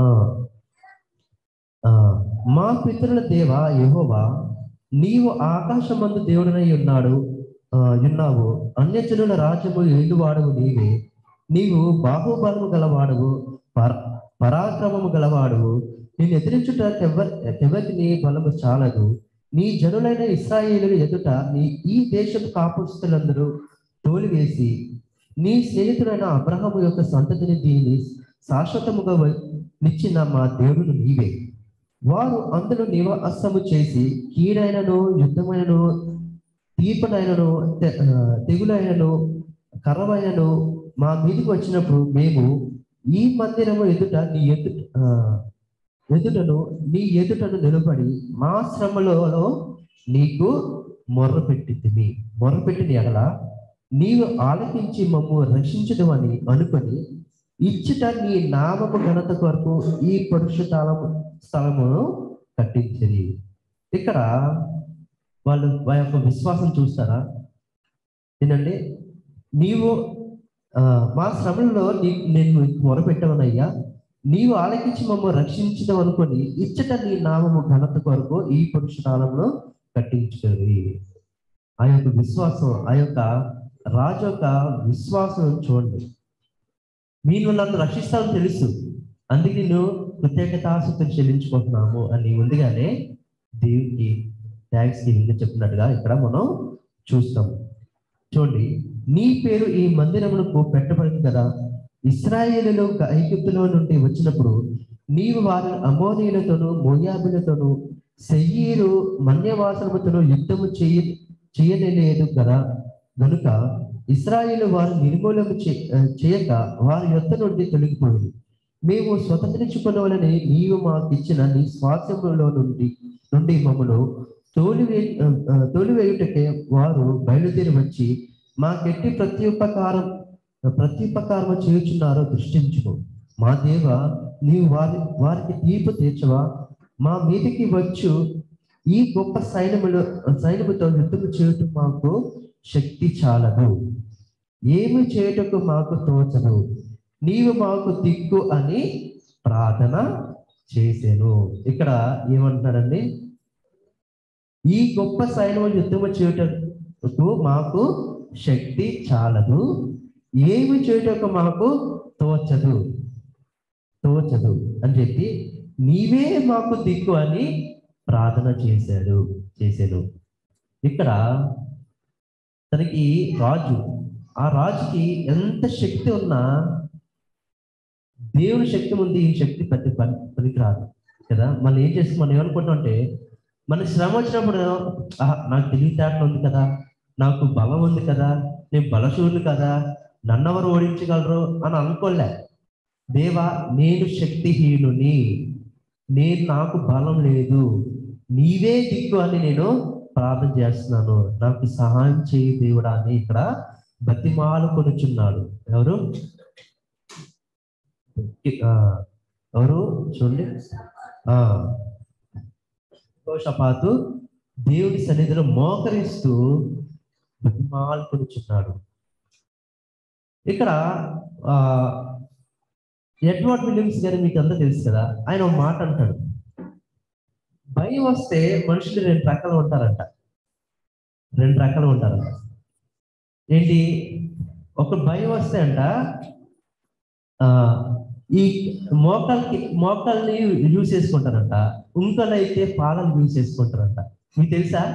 ఆ, మా పితరుల దేవ యెహోవా నీవు ఆకాశమందు దేవుడనై ఉన్నాడు ఆ, ఉన్నావు అన్యజనుల రాజ్యము ఏలువాడవు నీవే నీవు బాహుబలము గలవాడవు పర పరాక్రమము గలవాడవు నేను ఎదిరించుట ఎవరికి నీ బలము చాలదు నీ జనులైన ఇస్రాయేలుల ఎదుట నీ ఈ దేశపు కాపుస్తులందరూ తోలివేసి నీ స్నేహితుడైన అబ్రహము యొక్క సంతతిని దీని శాశ్వతముగా వ- నిచ్చిన మా దేవుడు నీవే వారు అందులో నివాసము చేసి కీడైనను యుద్ధమైనను తీపనైనను తె- ఆ, తెగులైనను కర్రమైనను మా మీదకి వచ్చినప్పుడు మేము ఈ మందిరము ఎదుట నీ ఎదు ఆ, ఎదుటను నీ ఎదుటను నిలబడి మా శ్రమలలో నీకు మొర్ర పెట్టింది మొర్ర పెట్టిన ఎడల నీవు ఆలకించి మమ్ము రక్షించడం అని అనుకొని ఇచ్చుట నీ నామము ఘనత కొరకు ఈ పరిశుద్ధము స్థలమును కట్టించది ఇక్కడ వాళ్ళు వారి యొక్క విశ్వాసం చూస్తారా ఏంటంటే నీవు ఆ, మా శ్రమలలో నీ నేను మొరపెట్టవనయ్యా నీవు ఆలకించి మమ్మల్ని రక్షించడం అనుకొని ఇచ్చట నీ నామము ఘనత కొరకు ఈ పురుషకాలంలో కట్టించుకొని ఆ యొక్క విశ్వాసం ఆ యొక్క రాజు యొక్క విశ్వాసం చూడండి మీరు నన్ను రక్షిస్తానని తెలుసు అందుకే నేను కృతజ్ఞతాశక్తిని చెల్లించుకుంటున్నాము అని ముందుగానే దేవుడికి థ్యాంక్స్ గివింగ్ చెప్పినట్టుగా ఇక్కడ మనం చూస్తాం చూడండి నీ పేరు ఈ మందిరమునకు పెట్టబడింది కదా ఇస్రాయేలులో ఐగుప్తులో నుండి వచ్చినప్పుడు నీవు వారి అమోనీయులతోనూ మోయాబులతోనూ సెయ్యీరు మన్యవాసనముతోనూ యుద్ధము చేయ చేయలేదు కదా గనుక ఇస్రాయేలు వారు నిర్మూలన చే- ఆ, చేయక వారి యొద్ద నుండి తొలగిపోయింది మేము స్వతంత్రించుకున్నవలని నీవు మాకు ఇచ్చిన నీ స్వాస్థ్యములో నుండి నుండి మమ్మను తోలివే ఆ, ఆ, తోలివేయుటకే వారు బయలుదేరి వచ్చి మాకెట్టి ప్రత్యుపకారం ప్రత్యుపకారం చేయుచున్నారో దృష్టించుకో మా దేవ నీవు వారి వారికి తీర్పు తీర్చవా మా మీదికి వచ్చు ఈ గొప్ప సైన్యములు సైన్యముతో యుద్ధము చేయటం మాకు శక్తి చాలదు ఏమి చేయుటకు మాకు తోచదు నీవు మాకు దిక్కు అని ప్రార్థన చేశాను ఇక్కడ ఏమంటున్నాడండి ఈ గొప్ప సైన్యము యుద్ధము చేయుటకు మాకు శక్తి చాలదు ఏమి చేయుటకు మాకు తోచదు తోచదు అని చెప్పి నీవే మాకు దిక్కు అని ప్రార్థన చేశాడు చేశాడు ఇక్కడ తనకి రాజు ఆ రాజుకి ఎంత శక్తి ఉన్నా దేవుని శక్తి ఉంది ఈ శక్తి ప్రతి పని పనికిరాదు కదా మనం ఏం చేస్తాం మనం ఏమనుకుంటాం అంటే మన శ్రమ వచ్చినప్పుడు "ఆహా, నాకు తెలివితేటలు ఉంది కదా నాకు బలం ఉంది కదా నేను బలశూరుని కదా నన్నెవరు ఓడించగలరు అని అనుకోలే దేవా నేను శక్తిహీనుని నేను నాకు బలం లేదు నీవే దిక్కు అని నేను ప్రార్థన చేస్తున్నాను నాకు సహాయం చేయి దేవుడా అని ఇక్కడ బతిమాలు కొనుచున్నాడు ఎవరు ఆ, ఎవరు చూడండి ఆ షపాతు దేవుడి సన్నిధిలో మోకరిస్తూ బతిమాలు కొనుచున్నాడు ఇక్కడ ఆ ఎడ్వర్డ్ విలియమ్స్ గారు మీకు అంతా తెలుసు కదా ఆయన ఒక మాట అంటాడు భయం వస్తే మనుషులు రెండు రకాలు ఉంటారంట రెండు రకాలు ఉంటారంట ఏంటి ఒక భయం వస్తే అంట ఆ, ఈ మోకాల్కి మోకాల్ని యూజ్ చేసుకుంటారంట ఇంకోళ్ళు అయితే పాలను యూజ్ చేసుకుంటారంట మీకు తెలుసా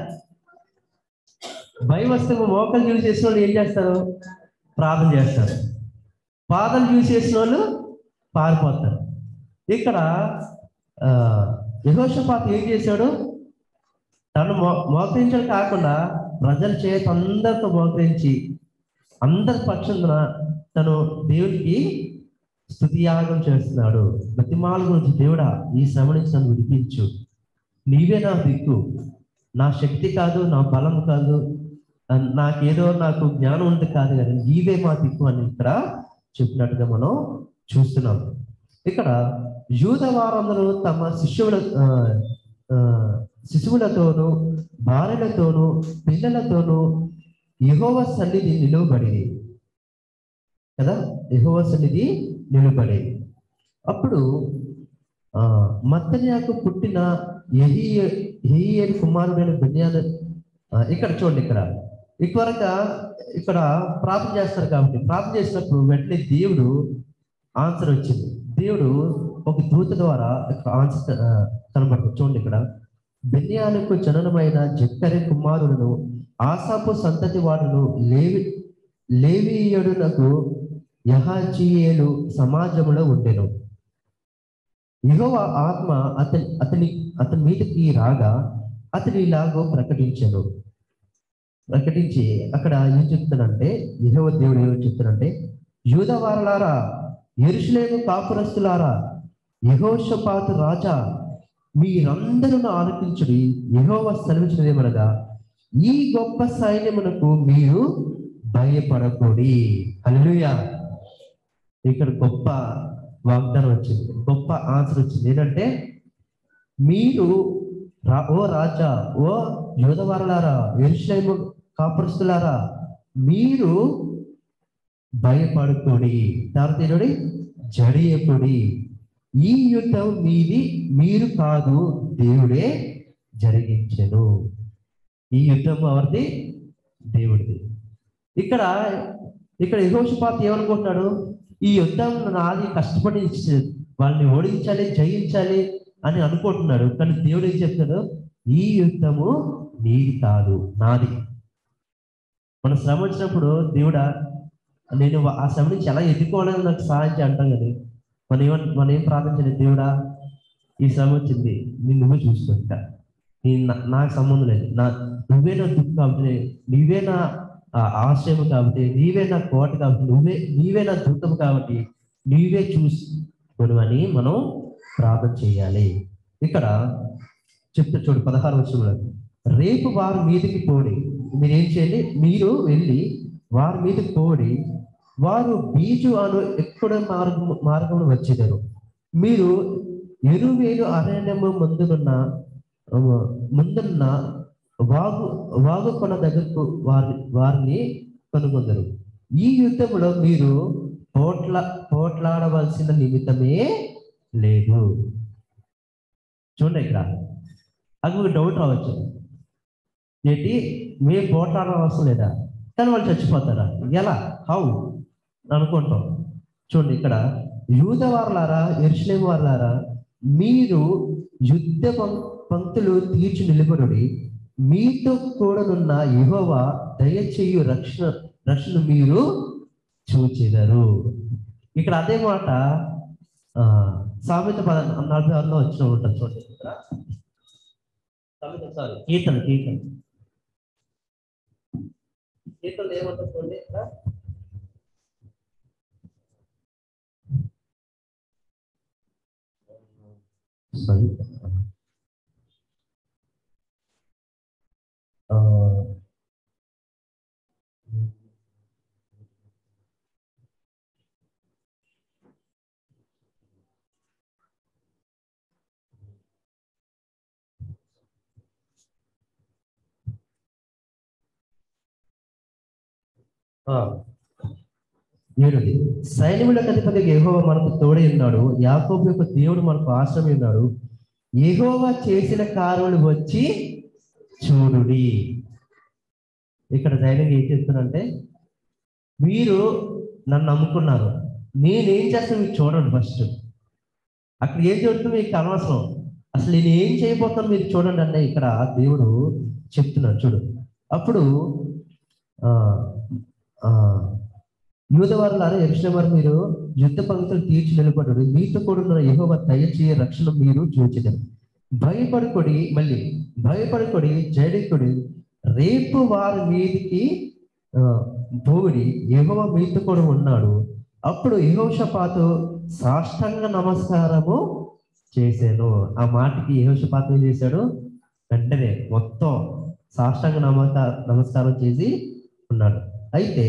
భయం వస్తే మోకాలు యూజ్ చేసిన వాళ్ళు ఏం చేస్తారు ప్రార్థన చేస్తారు పాదలు యూజ్ చేసిన వాళ్ళు పారిపోతారు ఇక్కడ ఆ, యెహోషాపాతు ఏం చేశాడు తను మో మోకరించడం కాకుండా ప్రజల చేత అందరితో మోకరించి అందరి పక్షాన తను దేవుడికి స్థుతియాగం చేస్తున్నాడు బతిమాల గురించి దేవుడా ఈ శ్రమ నుంచి నన్ను విడిపించు నీవే నా దిక్కు నా శక్తి కాదు నా బలం కాదు ఆ, నాకేదో నాకు జ్ఞానం ఉంది కాదు కానీ నీవే మా దిక్కు అని ఇక్కడ చెప్పినట్టుగా మనం చూస్తున్నాం ఇక్కడ యూద వారందరూ తమ శిష్యుల ఆ, ఆ, శిశువులతోనూ భార్యలతోనూ పిల్లలతోనూ యహోవ సన్నిధి నిలువబడి కదా యహోవ సన్నిధి నిలువబడి అప్పుడు ఆ మత్తన్యాకు పుట్టిన ఎహియల్ కుమారుడైన బెన్యాను ఆ, ఇక్కడ చూడండి ఇక్కడ ఇటువరక ఇక్కడ ప్రార్థన చేస్తారు కాబట్టి ప్రార్థన చేసినప్పుడు వెంటనే దేవుడు ఆన్సర్ వచ్చింది దేవుడు ఒక దూత ద్వారా ఇక్కడ ఆన్సర్ ఆ, కనబడుతుంది చూడండి ఇక్కడ బెన్యాలకు జననమైన జక్కరి కుమారులను ఆసాపు సంతతి వాడును లేవి లేవీయుడునకు యహాజీయేలు సమాజంలో ఉండెను యెహోవ ఆత్మ అతని అతని అతని మీదకి రాగా అతని ఇలాగో ప్రకటించాను ప్రకటించి అక్కడ ఏం చెప్తానంటే యెహోవ దేవుడు ఏమో చెప్తానంటే యూదవారలారా ఎరుషులేము కాపురస్తులారా యహోషపాతు రాజా మీరందరూ ఆలకించుడి యెహోవ సెలవిచ్చినదేమనగా ఈ గొప్ప సైన్యమునకు మీరు భయపడకూడి హల్లెలూయా ఇక్కడ గొప్ప వాగ్దానం వచ్చింది గొప్ప ఆన్సర్ వచ్చింది ఏంటంటే మీరు రా ఓ రాజా ఓ యోధవారులారా ఎరుషలేము కాపురస్తులారా మీరు భయపడుకోడి తర్వాత జడియకుడి ఈ యుద్ధం మీది మీరు కాదు దేవుడే జరిగించెను ఈ యుద్ధం ఎవరిది దేవుడిది ఇక్కడ ఇక్కడ యహోషపాత్ ఏమనుకుంటున్నాడు ఈ యుద్ధం నాది కష్టపడి వాళ్ళని ఓడించాలి జయించాలి అని అనుకుంటున్నాడు కానీ దేవుడు ఏం చెప్తాడు ఈ యుద్ధము నీది కాదు నాది మన శ్రమ వచ్చినప్పుడు దేవుడా నేను ఆ శ్రమ నుంచి ఎలా ఎదుర్కోవాలని నాకు సహాయం చేయ అంటాం కానీ మనం ఏమన్ మనం ఏం ప్రార్థించండి దేవుడా ఈ శ్రమ వచ్చింది నేను నువ్వే చూసుకో ఇంకా నీ నా- నాకు సంబంధం లేదు నా నువ్వే నా దుఃఖం కాబట్టి నీవే నా ఆ, ఆశ్రయం కాబట్టి నీవే నా కోట కాబట్టి నువ్వే నీవే నా దుఃఖం కాబట్టి నీవే చూసుకొని అని మనం ప్రార్థన చేయాలి ఇక్కడ చెప్తే చూడు పదహారు వచ్చిన రేపు వారి మీదకి పోడి మీరు ఏం చేయండి మీరు వెళ్ళి వారి మీదకి పోడి వారు బీజు అను ఎక్కడ మార్గం మార్గం వచ్చేదారు మీరు ఎరువేలు అరణ్యము ముందునున్న ఆ, ముందున్న వాగు వాగు కొన దగ్గరకు వారి వారిని కనుగొందరు ఈ యుద్ధంలో మీరు పోట్ల పోట్లాడవలసిన నిమిత్తమే లేదు చూడండి ఇక్కడ అది మీకు డౌట్ రావచ్చు ఏంటి మేము పోట్లాడడం అవసరం లేదా కానీ వాళ్ళు చచ్చిపోతారా ఎలా హౌ అనుకుంటాం చూడండి ఇక్కడ యూద వారలారా ఎరుసలేం వారలారా మీరు యుద్ధ పం- పంక్తులు తీర్చి నిలబడి మీతో కూడనున్న యెహోవా దయచేయు రక్షణ రక్షణ మీరు చూచెదరు ఇక్కడ అదే మాట ఆ, సామెత పద నలభై ఆరులో వచ్చిన ఉంటుంది చూడండి ఇక్కడ సామెత సారీ కీర్తన కీర్తన కీర్తన ఏమంటుంది చూడండి ఇక్కడ సారీ ఆ, ఆ, ఏడుది సైన్యములకు అధిపతి యెహోవా మనకు తోడై ఉన్నాడు యాకోబు యొక్క దేవుడు మనకు ఆశ్రమం ఉన్నాడు యెహోవా చేసిన కార్యములు వచ్చి చూడుడి ఇక్కడ ధైర్యంగా ఏం చెప్తున్నానంటే మీరు నన్ను నమ్ముకున్నారు నేనేం చేస్తాను మీరు చూడండి ఫస్ట్ అక్కడ ఏం జరుగుతుందో మీకు అనవసరం అసలు నేను ఏం చేయబోతాను మీరు చూడండి అంటే ఇక్కడ దేవుడు చెప్తున్నాడు చూడు అప్పుడు ఆ ఆ యూదవారులారా ఎరుషలేవారు మీరు యుద్ధ పంక్తులు తీర్చి నిలబడ్డారు మీతో కూడా ఉన్న యెహోవా దయచేయ రక్షణ మీరు చూచదరు భయపడుకొడి మళ్ళీ భయపడుకొడి జడికొడి రేపు వారి మీదికి ఆ, పోగుడి యెహోవా మీతో కూడా ఉన్నాడు అప్పుడు యెహోషపాతు సాష్టాంగ నమస్కారము చేశాను ఆ మాటకి యెహోషపాతు ఏం చేశాడు వెంటనే మొత్తం సాష్టాంగ నమస్కార నమస్కారం చేసి ఉన్నాడు అయితే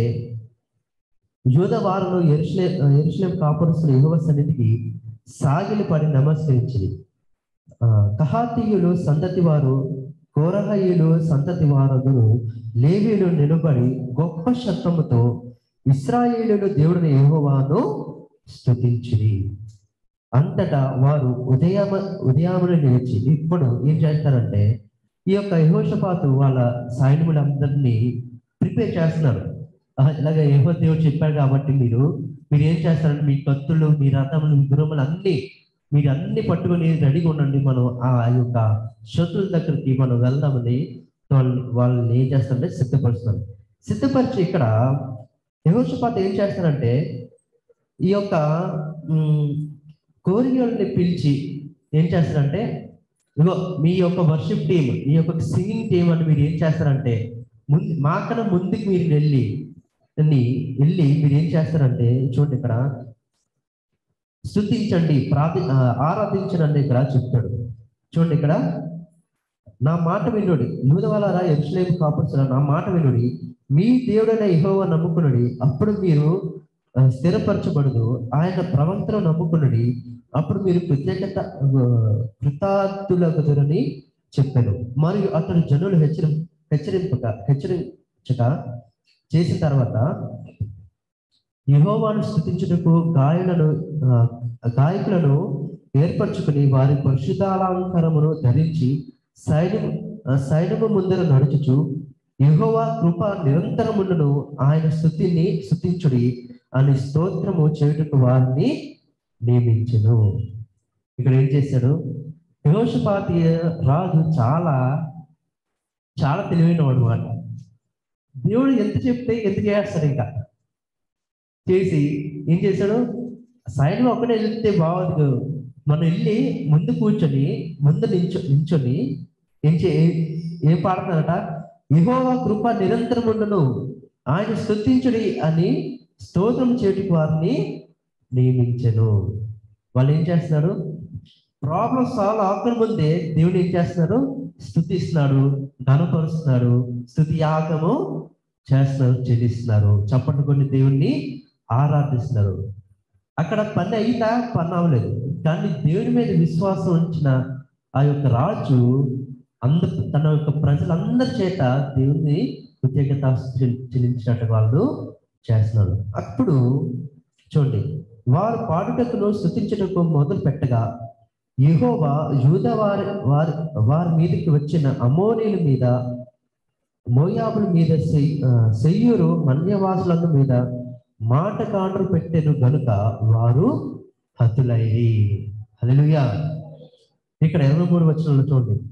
యూద వారులు ఎరుషలే ఎరుషలేం కాపురస్తున్న యెహోవా సన్నిధికి సాగిలి పడి నమస్కరించింది ఆ, కహాతీయులు సంతతి వారు కోరహయులు సంతతి వారందరూ లేవీలు నిలబడి గొప్ప శబ్దముతో ఇస్రాయేలులు దేవుడిని యెహోవాను స్తుతించిరి అంతటా వారు ఉదయమ ఉదయామున నిలిచి ఇప్పుడు ఏం చేస్తారంటే ఈ యొక్క యహోషపాతు వాళ్ళ సైన్యములందరినీ ప్రిపేర్ చేస్తున్నారు ఆ, ఇలాగ యహో దేవుడు చెప్పాడు కాబట్టి మీరు మీరు ఏం చేస్తారంటే మీ కత్తులు మీ రథములు మీ గురుములు అన్ని మీరు అన్ని పట్టుకొని రెడీగా ఉండండి మనం ఆ యొక్క శత్రుల దగ్గరికి మనం వెళ్దామని వాళ్ళని వాళ్ళని ఏం చేస్తారంటే సిద్ధపరుస్తున్నారు సిద్ధపరిచి ఇక్కడ యహోషపాత ఏం చేస్తారంటే ఈ యొక్క ఉమ్, కోరికల్ని పిలిచి ఏం చేస్తారంటే ఇగో మీ యొక్క వర్షిప్ టీం మీ యొక్క సింగింగ్ టీం అని మీరు ఏం చేస్తారంటే ముందు మాకన్నా ముందుకు మీరు వెళ్ళి వెళ్ళి వెళ్ళి మీరు ఏం చేస్తారంటే చూడండి ఇక్కడ స్థుతించండి ప్రార్థి ఆ, ఆరాధించండి ఇక్కడ చెప్తాడు చూడండి ఇక్కడ నా మాట వినుడి యూదవాలారా ఎరుసలేం కాపుడుతున్న నా మాట వినుడి మీ దేవుడైన యెహోవా నమ్ముకునుడి అప్పుడు మీరు ఆ, స్థిరపరచబడదు ఆయన ప్రవక్తను నమ్ముకునుడి అప్పుడు మీరు ప్రత్యేకత కృతార్థులగుదురని చెప్పాను మరియు అతడు జనులు హెచ్చరి హెచ్చరింపక హెచ్చరించక చేసిన తర్వాత యెహోవాను స్థుతించుటకు గాయలను ఆ, గాయకులను ఏర్పరచుకుని వారి పరిశుద్ధాలంకారమును ధరించి సైన్యము ఆ, సైన్యము ముందర నడుచుచు యెహోవా కృప నిరంతరముండును ఆయన స్థుతిని స్థుతించుడి అని స్తోత్రము చేయుటకు వారిని నియమించును ఇక్కడ ఏం చేశాడు యహోషపాతి రాజు చాలా చాలా తెలివైన వాడు అనమాట దేవుడు ఎంత చెప్తే ఎంత చేస్తాడు ఇంకా చేసి ఏం చేశాడు సైన్యం ఒక్కడే వెళ్తే బాగోదు మనం వెళ్ళి ముందు కూర్చొని ముందు నించో నించొని ఏం చే ఏం పాడుతున్నారట యెహోవా కృప నిరంతరం ఉండును ఆయన స్తుతించుడి అని స్తోత్రం చేయడానికి వారిని నియమించను వాళ్ళు ఏం చేస్తున్నారు ప్రాబ్లం సాల్వ్ అవ్వక ముందే దేవుడు ఏం చేస్తున్నారు స్థుతిస్తున్నాడు ఘనపరుస్తున్నాడు స్థుతి యాగము చేస్తున్నారు చెల్లిస్తున్నారు చప్పట్లు కొన్ని దేవుణ్ణి ఆరాధిస్తున్నారు అక్కడ పని అయిందా పని అవ్వలేదు కానీ దేవుని మీద విశ్వాసం ఉంచిన ఆ యొక్క రాజు అంద తన యొక్క ప్రజలందరి చేత దేవుని ప్రత్యేకత చెల్లి- చెల్లించినట్టు వాళ్ళు చేస్తున్నారు అప్పుడు చూడండి వారు పాడుటకును స్థుతించుటకు మొదలు పెట్టగా యెహోవా యూద వారి వారి వారి మీదకి వచ్చిన అమోనీల మీద మోయాబుల మీద సెయ్- ఆ, సెయ్యూరు మన్యవాసుల మీద మాట కాండ్రు పెట్టెను గనుక వారు హతులైరి హల్లెలూయా ఇక్కడ ఇరవై మూడు వచనంలో చూడండి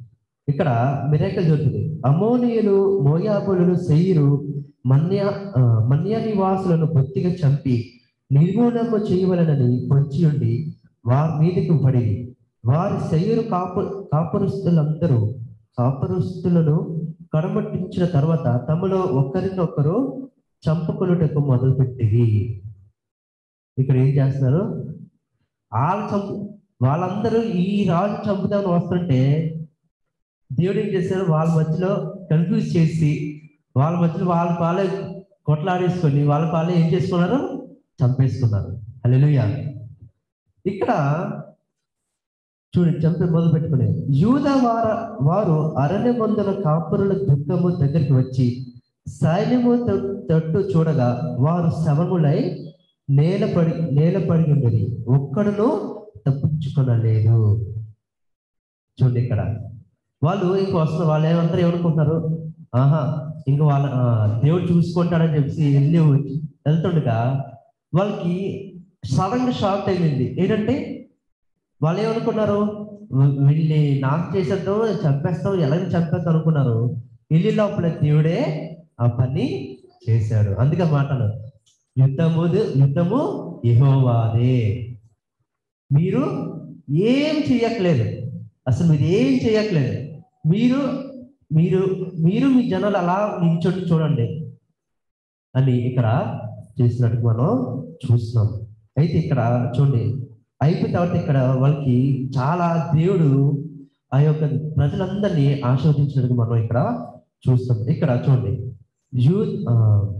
ఇక్కడ మిరేకల్ జరుగుతుంది అమోనియులు మోయాబులు సెయిరు మన్య ఆ, మన్య నివాసులను బొత్తిగా చంపి నిర్మూలము చేయవలనని పొంచి ఉండి వారి మీదకి పడి వారి శైరు కాపు కాపురస్తులందరూ కాపురస్తులను కడమట్టించిన తర్వాత తమలో ఒకరినొకరు చంపుకొనుటకు మొదలుపెట్టిరి ఇక్కడ ఏం చేస్తున్నారు వాళ్ళు చంపు వాళ్ళందరూ ఈ రాజు చంపుదామని వస్తుంటే దేవుడు ఏం చేశారు వాళ్ళ మధ్యలో కన్ఫ్యూజ్ చేసి వాళ్ళ మధ్యలో వాళ్ళ పాలే కొట్లాడేసుకొని వాళ్ళ పాలే ఏం చేసుకున్నారు చంపేసుకున్నారు హల్లెలూయా ఇక్కడ చూడండి చంపి మొదలు పెట్టుకునే యూద వార వారు అరణ్య మందుల కాపురుల దుఃఖము దగ్గరికి వచ్చి సైన్యము తట్- తట్టు చూడగా వారు శవములై నేలపడి నేలపడి ఉండేది ఒక్కడును తప్పించుకొనలేదు చూడండి ఇక్కడ వాళ్ళు ఇంక వస్తున్నారు వాళ్ళు ఏమంటారు ఏమనుకుంటున్నారు ఆహా ఇంక వాళ్ళ ఆ, దేవుడు చూసుకుంటాడని చెప్పేసి వెళ్ళి వెళ్తుండగా వాళ్ళకి సడన్ గా షాక్ తగిలింది ఏంటంటే వాళ్ళు ఏమనుకున్నారు వీ- వీళ్ళని నాకు చేసేద్దాం చంపేస్తాం ఎలా చంపేస్తాం అనుకున్నారు వెళ్ళి లోపల దేవుడే ఆ పని చేశాడు అందుకే మాటలు యుద్ధము యుద్ధము యెహోవాదే మీరు ఏం చెయ్యట్లేదు అసలు మీరు ఏం చెయ్యట్లేదు మీరు మీరు మీరు మీ జనాలు అలా నించొని చూడండి అని ఇక్కడ చేసినట్టు మనం చూస్తున్నాం అయితే ఇక్కడ చూడండి అయిపోయిన తర్వాత ఇక్కడ వాళ్ళకి చాలా దేవుడు ఆ యొక్క ప్రజలందరినీ ఆస్వాదించినట్టు మనం ఇక్కడ చూస్తాం ఇక్కడ చూడండి యూ ఆ,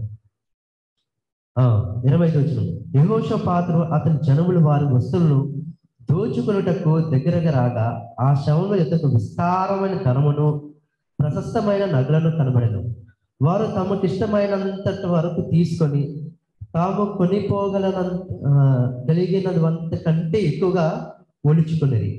ఆ, ఇరవై ఐదు వచ్చిన యహోష పాత్ర అతని జనములు వారి వస్తువులను దోచుకొనుటకు దగ్గరగా రాగా ఆ శవముల యొక్క విస్తారమైన ధనమును ప్రశస్తమైన నగలను కనబడను వారు తమకు ఇష్టమైనంతటి వరకు తీసుకొని తాము కొనిపోగలనంత ఆ, కలిగినంత కంటే ఎక్కువగా ఒలుచుకునేది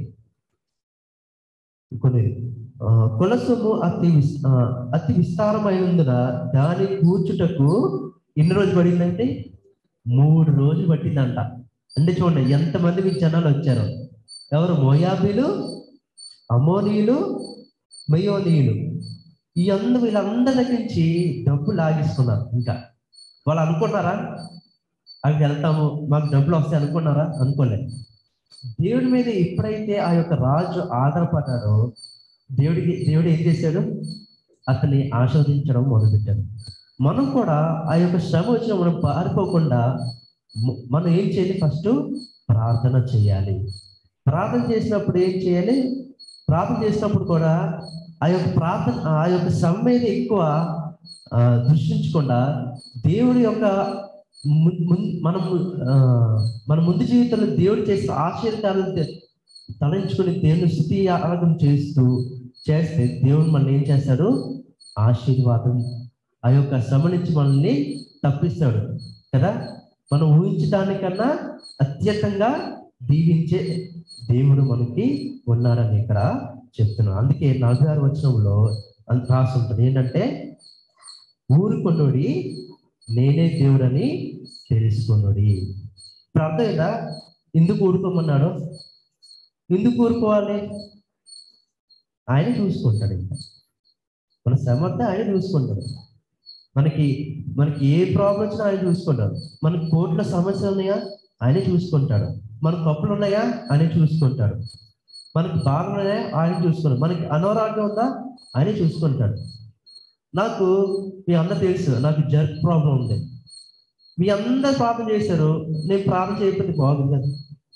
కొనేది ఆ, కొలసము అతి విస్ ఆ, అతి విస్తారమైనందున దాని కూర్చుటకు ఎన్ని రోజులు పడిందంటే మూడు రోజులు పట్టిందంట అంటే చూడండి ఎంతమంది మీ జనాలు వచ్చారు ఎవరు మోయాబీలు అమోనీయులు మయోనీయులు ఈ అందరూ వీళ్ళందరి దగ్గర నుంచి డబ్బు లాగేసుకున్నారు ఇంకా వాళ్ళు అనుకున్నారా అక్కడికి వెళ్తాము మాకు డబ్బులు వస్తాయి అనుకున్నారా అనుకోలేదు దేవుడి మీద ఎప్పుడైతే ఆ యొక్క రాజు ఆధారపడ్డాడో దేవుడికి దేవుడు ఏం చేశాడు అతన్ని ఆస్వాదించడం మొదలుపెట్టాడు మనం కూడా ఆ యొక్క శ్రమ వచ్చిన మనం పారిపోకుండా మ- మనం ఏం చేయాలి ఫస్ట్ ప్రార్థన చేయాలి ప్రార్థన చేసినప్పుడు ఏం చేయాలి ప్రార్థన చేసినప్పుడు కూడా ఆ యొక్క ప్రార్థన ఆ యొక్క శ్రమ మీద ఎక్కువ ఆ, దృష్టించకుండా దేవుడి యొక్క ము- ముం- మనం ఆ, మన ముందు జీవితంలో దేవుడు చేసిన ఆశ్చర్యకాలను తె- తలంచుకుని దేవుని స్థుతి ఆరాధన చేస్తూ చేస్తే దేవుడు మనల్ని ఏం చేస్తాడు ఆశీర్వాదం ఆ యొక్క శ్రమ నుంచి మనల్ని తప్పిస్తాడు కదా మనం ఊహించడానికన్నా అత్యంతంగా దీవించే దేవుడు మనకి ఉన్నాడని ఇక్కడ చెప్తున్నాను అందుకే నలభై ఆరు వచనంలో అంత రాసి ఉంటుంది ఏంటంటే ఊరుకొనుడి నేనే దేవుడని తెలుసుకొనుడి ఇప్పుడు అర్థమైందా ఎందుకు ఊరుకోమన్నాడు ఎందుకు ఊరుకోవాలి ఆయన చూసుకుంటాడు ఇంకా మన సమర్థ ఆయన చూసుకుంటాడు మనకి మనకి ఏ ప్రాబ్లం వచ్చినా ఆయన చూసుకుంటాడు మనకి కోర్టులో సమస్యలు ఉన్నాయా ఆయనే చూసుకుంటాడు మనకు కప్పులు ఉన్నాయా ఆయన చూసుకుంటాడు మనకి బాధలు ఉన్నాయా ఆయన చూసుకుంటాడు మనకి అనారోగ్యం ఉందా ఆయనే చూసుకుంటాడు నాకు మీ అందరు తెలుసు నాకు జర్క్ ప్రాబ్లం ఉంది మీ అందరు ప్రార్థన చేశారు నేను ప్రార్థన చేయకపోతే బాగుంది కదా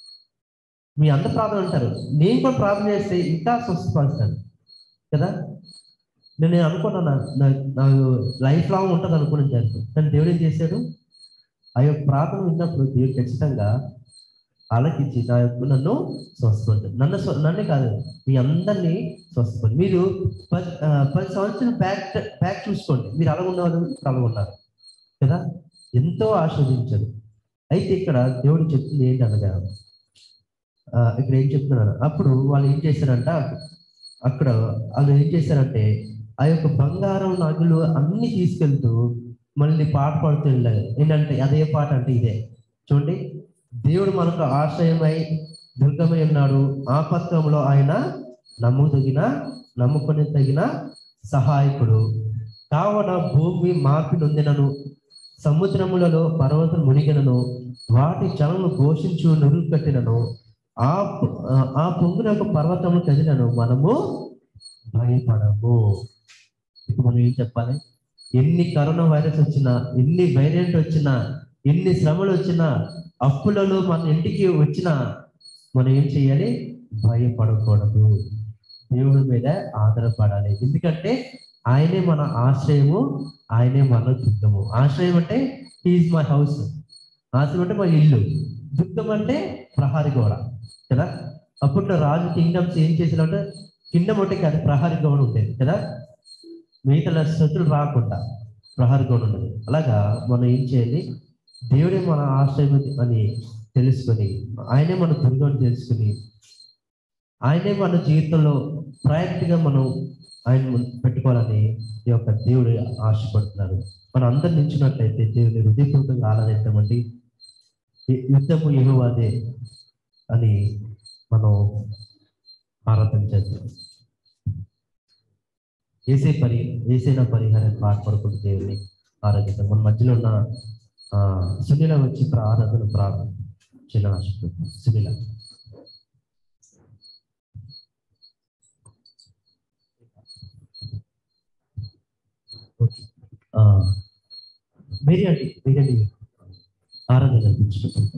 మీ అందరు ప్రార్థన అంటారు నేను కూడా ప్రార్థన చేస్తే ఇంకా స్వస్థపరుస్తాను కదా నేను నేను అనుకున్నాను నా- నా- నాకు లైఫ్ లాంగ్ ఉంటుంది అనుకున్నాను జరుగుతుంది కానీ దేవుడు ఏం చేశాడు ఆ యొక్క ప్రార్థన విన్నప్పుడు దేవుడు ఖచ్చితంగా ఆలకించి నా యొక్క నన్ను స్వస్థపడతాడు నన్ను స్వ- నన్నే కాదు మీ అందరినీ స్వస్థపడి మీరు పది ఆ, పది సంవత్సరాలు బ్యాక్ బ్యాక్ చూసుకోండి మీరు అలా ఉన్నవారు ఇప్పుడు అలా ఉన్నారు కదా ఎంతో ఆస్వాదించారు అయితే ఇక్కడ దేవుడు చెప్తుంది ఏంటి అనగా ఆ, ఇక్కడ ఏం చెప్తున్నాను అప్పుడు వాళ్ళు ఏం చేశారంట అక్కడ వాళ్ళు ఏం చేశారంటే ఆ యొక్క బంగారం నగులు అన్ని తీసుకెళ్తూ మళ్ళీ పాట పాడుతూ వెళ్ళారు ఏంటంటే అదే పాట అంటే ఇదే చూడండి దేవుడు మనకు ఆశ్రయమై దుర్గమై ఉన్నాడు ఆపత్కంలో ఆయన నమ్ముదగిన నమ్ముకొని తగిన సహాయకుడు కావున భూమి మార్పి నొందినను సముద్రములలో పర్వతం మునిగినను వాటి చలము ఘోషించు నురుగు కట్టినను ఆ ఆ పొంగునకు పర్వతము కదినను మనము భయపడము ఇప్పుడు మనం ఏం చెప్పాలి ఎన్ని కరోనా వైరస్ వచ్చినా ఎన్ని వేరియంట్ వచ్చినా ఎన్ని శ్రమలు వచ్చినా అప్పులలో మన ఇంటికి వచ్చినా మనం ఏం చేయాలి భయపడకూడదు దేవుడి మీద ఆధారపడాలి ఎందుకంటే ఆయనే మన ఆశ్రయము ఆయనే మన దుఃఖము ఆశ్రయం అంటే హీఈస్ మై హౌస్ ఆశ్రయం అంటే మా ఇల్లు దుఃఖం అంటే ప్రహారి గోడ కదా అప్పట్లో రాజు కింగ్డమ్స్ ఏం చేసినట్టు కింగ్డమ్ అంటే కాదు ప్రహారి గోడ ఉండేది కదా మిగతా శత్రులు రాకుండా ప్రహారి గోడ ఉండదు అలాగా మనం ఏం చేయాలి దేవుడే మన ఆశ్రయం అని తెలుసుకొని ఆయనే మన దుర్గం అని తెలుసుకొని ఆయనే మన జీవితంలో ప్రయారిటీగా మనం ఆయన ముందు పెట్టుకోవాలని ఈ యొక్క దేవుడు ఆశపడుతున్నారు మనం అందరు నించున్నట్లయితే దేవుని హృదయపూర్వకంగా ఆరాధిద్దామండి ఈ యుద్ధము యెహోవాదే అని మనం ఆరాధన చేద్దాం ఏసే పరి ఏసైనా పరిహారం పాటుపడుకుంటూ దేవుని ఆరాధిద్దాం మన మధ్యలో ఉన్న ఆ, సునీల వచ్చి ఇప్పుడు ఆరాధన ప్రారంభం చిన్న ఆశపడుతున్నాం సునీల ఆ, మీరే అండి మీరండి ఆరాధన కనిపించుకుంటాం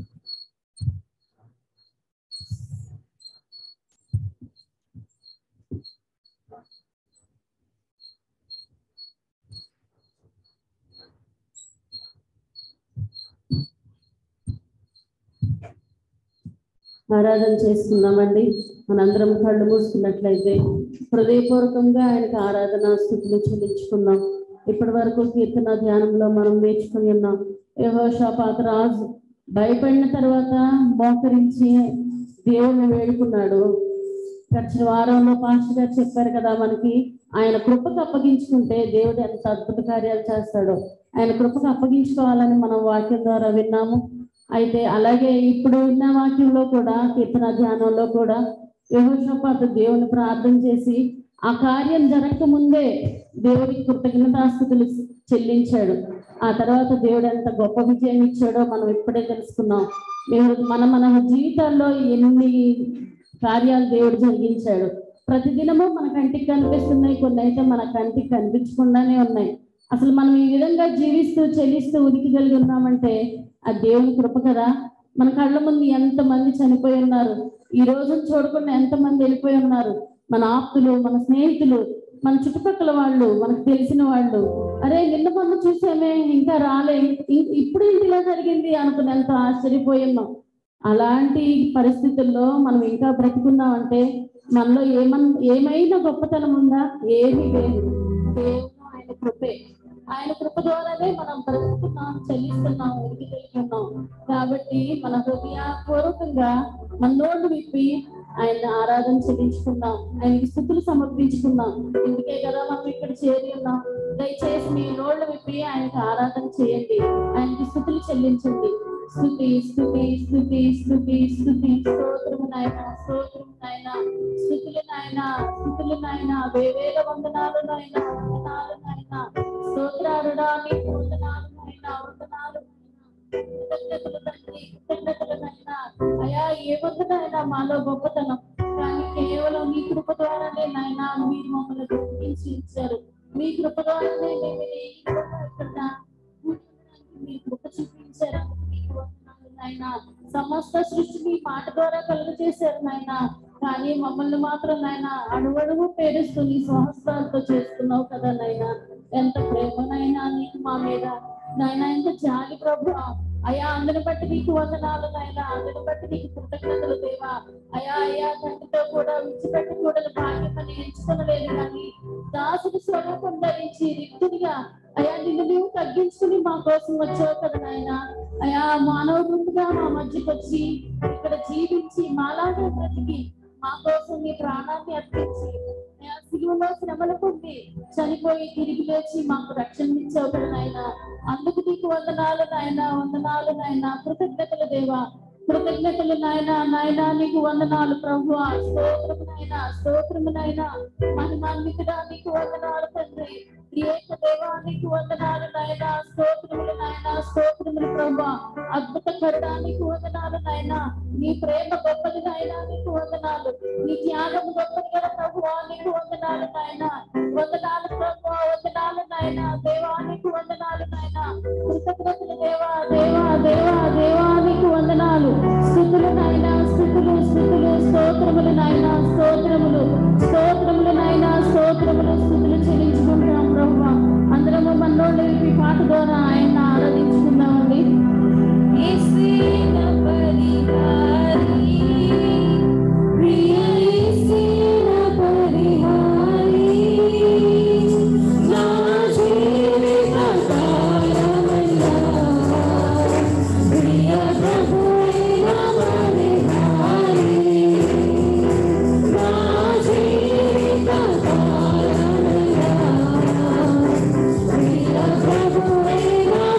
ఆరాధన చేసుకుందామండి మనందరం కళ్ళు మూసుకున్నట్లయితే హృదయపూర్వకంగా ఆయనకు ఆరాధన స్థుతులు చెల్లించుకుందాం ఇప్పటి వరకు కీర్తన ధ్యానంలో మనం నేర్చుకుని ఉన్నాం యహోషాపాత రాజు భయపడిన తర్వాత మోకరించి దేవుణ్ణి వేడుకున్నాడు గడిచిన వారంలో పాస్టర్ గారు చెప్పారు కదా మనకి ఆయన కృపకు అప్పగించుకుంటే దేవుడు ఎంత అద్భుత కార్యాలు చేస్తాడో ఆయన కృపకు అప్పగించుకోవాలని మనం వాక్యం ద్వారా విన్నాము అయితే అలాగే ఇప్పుడు ఉన్న వాక్యంలో కూడా కీర్తన ధ్యానంలో కూడా యహోషపాత దేవుని ప్రార్థన చేసి ఆ కార్యం జరగక ముందే దేవుడికి కృతజ్ఞతాస్థుతులు చెల్లించాడు ఆ తర్వాత దేవుడు ఎంత గొప్ప విజయం ఇచ్చాడో మనం ఇప్పుడే తెలుసుకున్నాం మీరు మన మన జీవితాల్లో ఎన్ని కార్యాలు దేవుడు జరిగించాడు ప్రతిదినము మన కంటికి కనిపిస్తున్నాయి కొన్ని అయితే మన కంటికి కనిపించకుండానే ఉన్నాయి అసలు మనం ఈ విధంగా జీవిస్తూ చెల్లిస్తూ ఉనికి కలిగి ఉన్నామంటే ఆ దేవుని కృప కదా మన కళ్ళ ముందు ఎంత మంది చనిపోయి ఉన్నారు ఈ రోజు చూడకుండా ఎంత మంది వెళ్ళిపోయి ఉన్నారు మన ఆప్తులు మన స్నేహితులు మన చుట్టుపక్కల వాళ్ళు మనకు తెలిసిన వాళ్ళు అరే నిన్న మొన్న చూసామే ఇంకా రాలే ఇ- ఇప్పుడు ఏంటి ఇలా జరిగింది అనుకునేంత ఆశ్చర్యపోయి ఉన్నాం అలాంటి పరిస్థితుల్లో మనం ఇంకా బ్రతుకున్నామంటే మనలో ఏమన్ ఏమైనా గొప్పతనం ఉందా ఏమీ లేదు దేవుడు ఆయన కృపే ఆయన కృప ద్వారానే మనం బ్రతుకుతున్నాం చెల్లిస్తున్నాం ఉనికి కలిగి ఉన్నాం కాబట్టి మన హృదయపూర్వకంగా మన నోళ్ళు విప్పి ఆయన ఆరాధన చెల్లించుకుందాం ఆయనకి స్థుతులు సమర్పించుకుందాం ఇందుకే కదా మనం ఇక్కడ చేరి ఉన్నాం దయచేసి మీ నోళ్ళు విప్పి ఆయనకి ఆరాధన చేయండి ఆయనకి స్థుతులు చెల్లించండి స్థుతి స్థుతి స్థుతి స్థుతి స్థుతి స్తోత్రము నాయన స్తోత్రము నాయన స్థుతులు నాయన స్థుతులు నాయన వేవేల వందనాలు నాయన వందనాలు నాయన స్తోత్రారుడా నీకు వందనాలు నాయన వందనాలు నాయన కృతజ్ఞతలు తండ్రి కృతజ్ఞతలు నాయన అయా ఏ నాయన మాలో గొప్పతనం కానీ కేవలం నీ కృప ద్వారానే నాయన మీరు మమ్మల్ని గుర్తించి ఇచ్చారు మీ కృప ద్వారానే మేము ఈ విధంగా ఇక్కడ ఉండడానికి మీ కృప చూపించారు అందుకు మీకు వందనాలు నాయన సమస్త సృష్టిని మాట ద్వారా కలుగు చేశారు నాయన కానీ మమ్మల్ని మాత్రం నాయన అడుగడుగు పేరుస్తూ నీ స్వహస్తాలతో చేస్తున్నావు కదా నాయన ఎంత ప్రేమనైనా నీకు మా మీద నాయన ఎంత జాలి ప్రభు అయా అందరిని బట్టి నీకు వందనాలు నాయన అందరిని బట్టి నీకు కృతజ్ఞతలు దేవా అయా అయా తండ్రితో కూడా విడిచిపెట్టకూడదు భాగ్యమని ఎంచుకొనలేదు కానీ దాసుని స్వరూపం ధరించి రిక్తునిగా అయా నిన్ను నీవు తగ్గించుకుని మా కోసం వచ్చావు కదా నాయన అయా మానవ గుంపుగా మా మధ్యకి వచ్చి ఇక్కడ జీవించి మాలాగా బ్రతికి మా కోసం నీ ప్రాణాన్ని అర్పించి అయా సిలువలో శ్రమలు పొంది చనిపోయి తిరిగి లేచి మాకు రక్షణ ఇచ్చావు కదా నాయన అందుకు నీకు వందనాలు నాయన వందనాలు నాయన కృతజ్ఞతలు దేవా కృతజ్ఞతలు నాయన నాయన నీకు వందనాలు ప్రభు స్తోత్రము నాయన స్తోత్రము నాయన మహిమాన్వితుడా నీకు వందనాలు తండ్రి ఏక దేవా నీకు వందనాలు నాయన స్తోత్రములు నాయన స్తోత్రములు ప్రభు అద్భుత కరుడా నీకు వందనాలు నాయన నీ ప్రేమ గొప్పది నాయన నీకు వందనాలు నీ త్యాగం గొప్పది కదా ప్రభు నీకు వందనాలు నాయన వందనాలు ప్రభు వందనాలు నాయన దేవా నీకు వందనాలు నాయన కృతజ్ఞతలు దేవా దేవా దేవా దేవా నీకు వందనాలు స్థుతులు నాయన స్థుతులు స్థుతులు స్తోత్రములు నాయన స్తోత్రములు స్తోత్రములు నాయన స్తోత్రములు స్థుతులు చెల్లించుకుంటాం ప్రభు అందరము మనోళ్ళు ఈ పాట ద్వారా ఆయన ఆరాధించుకుందామండి ప్రియ ప్రభువే నా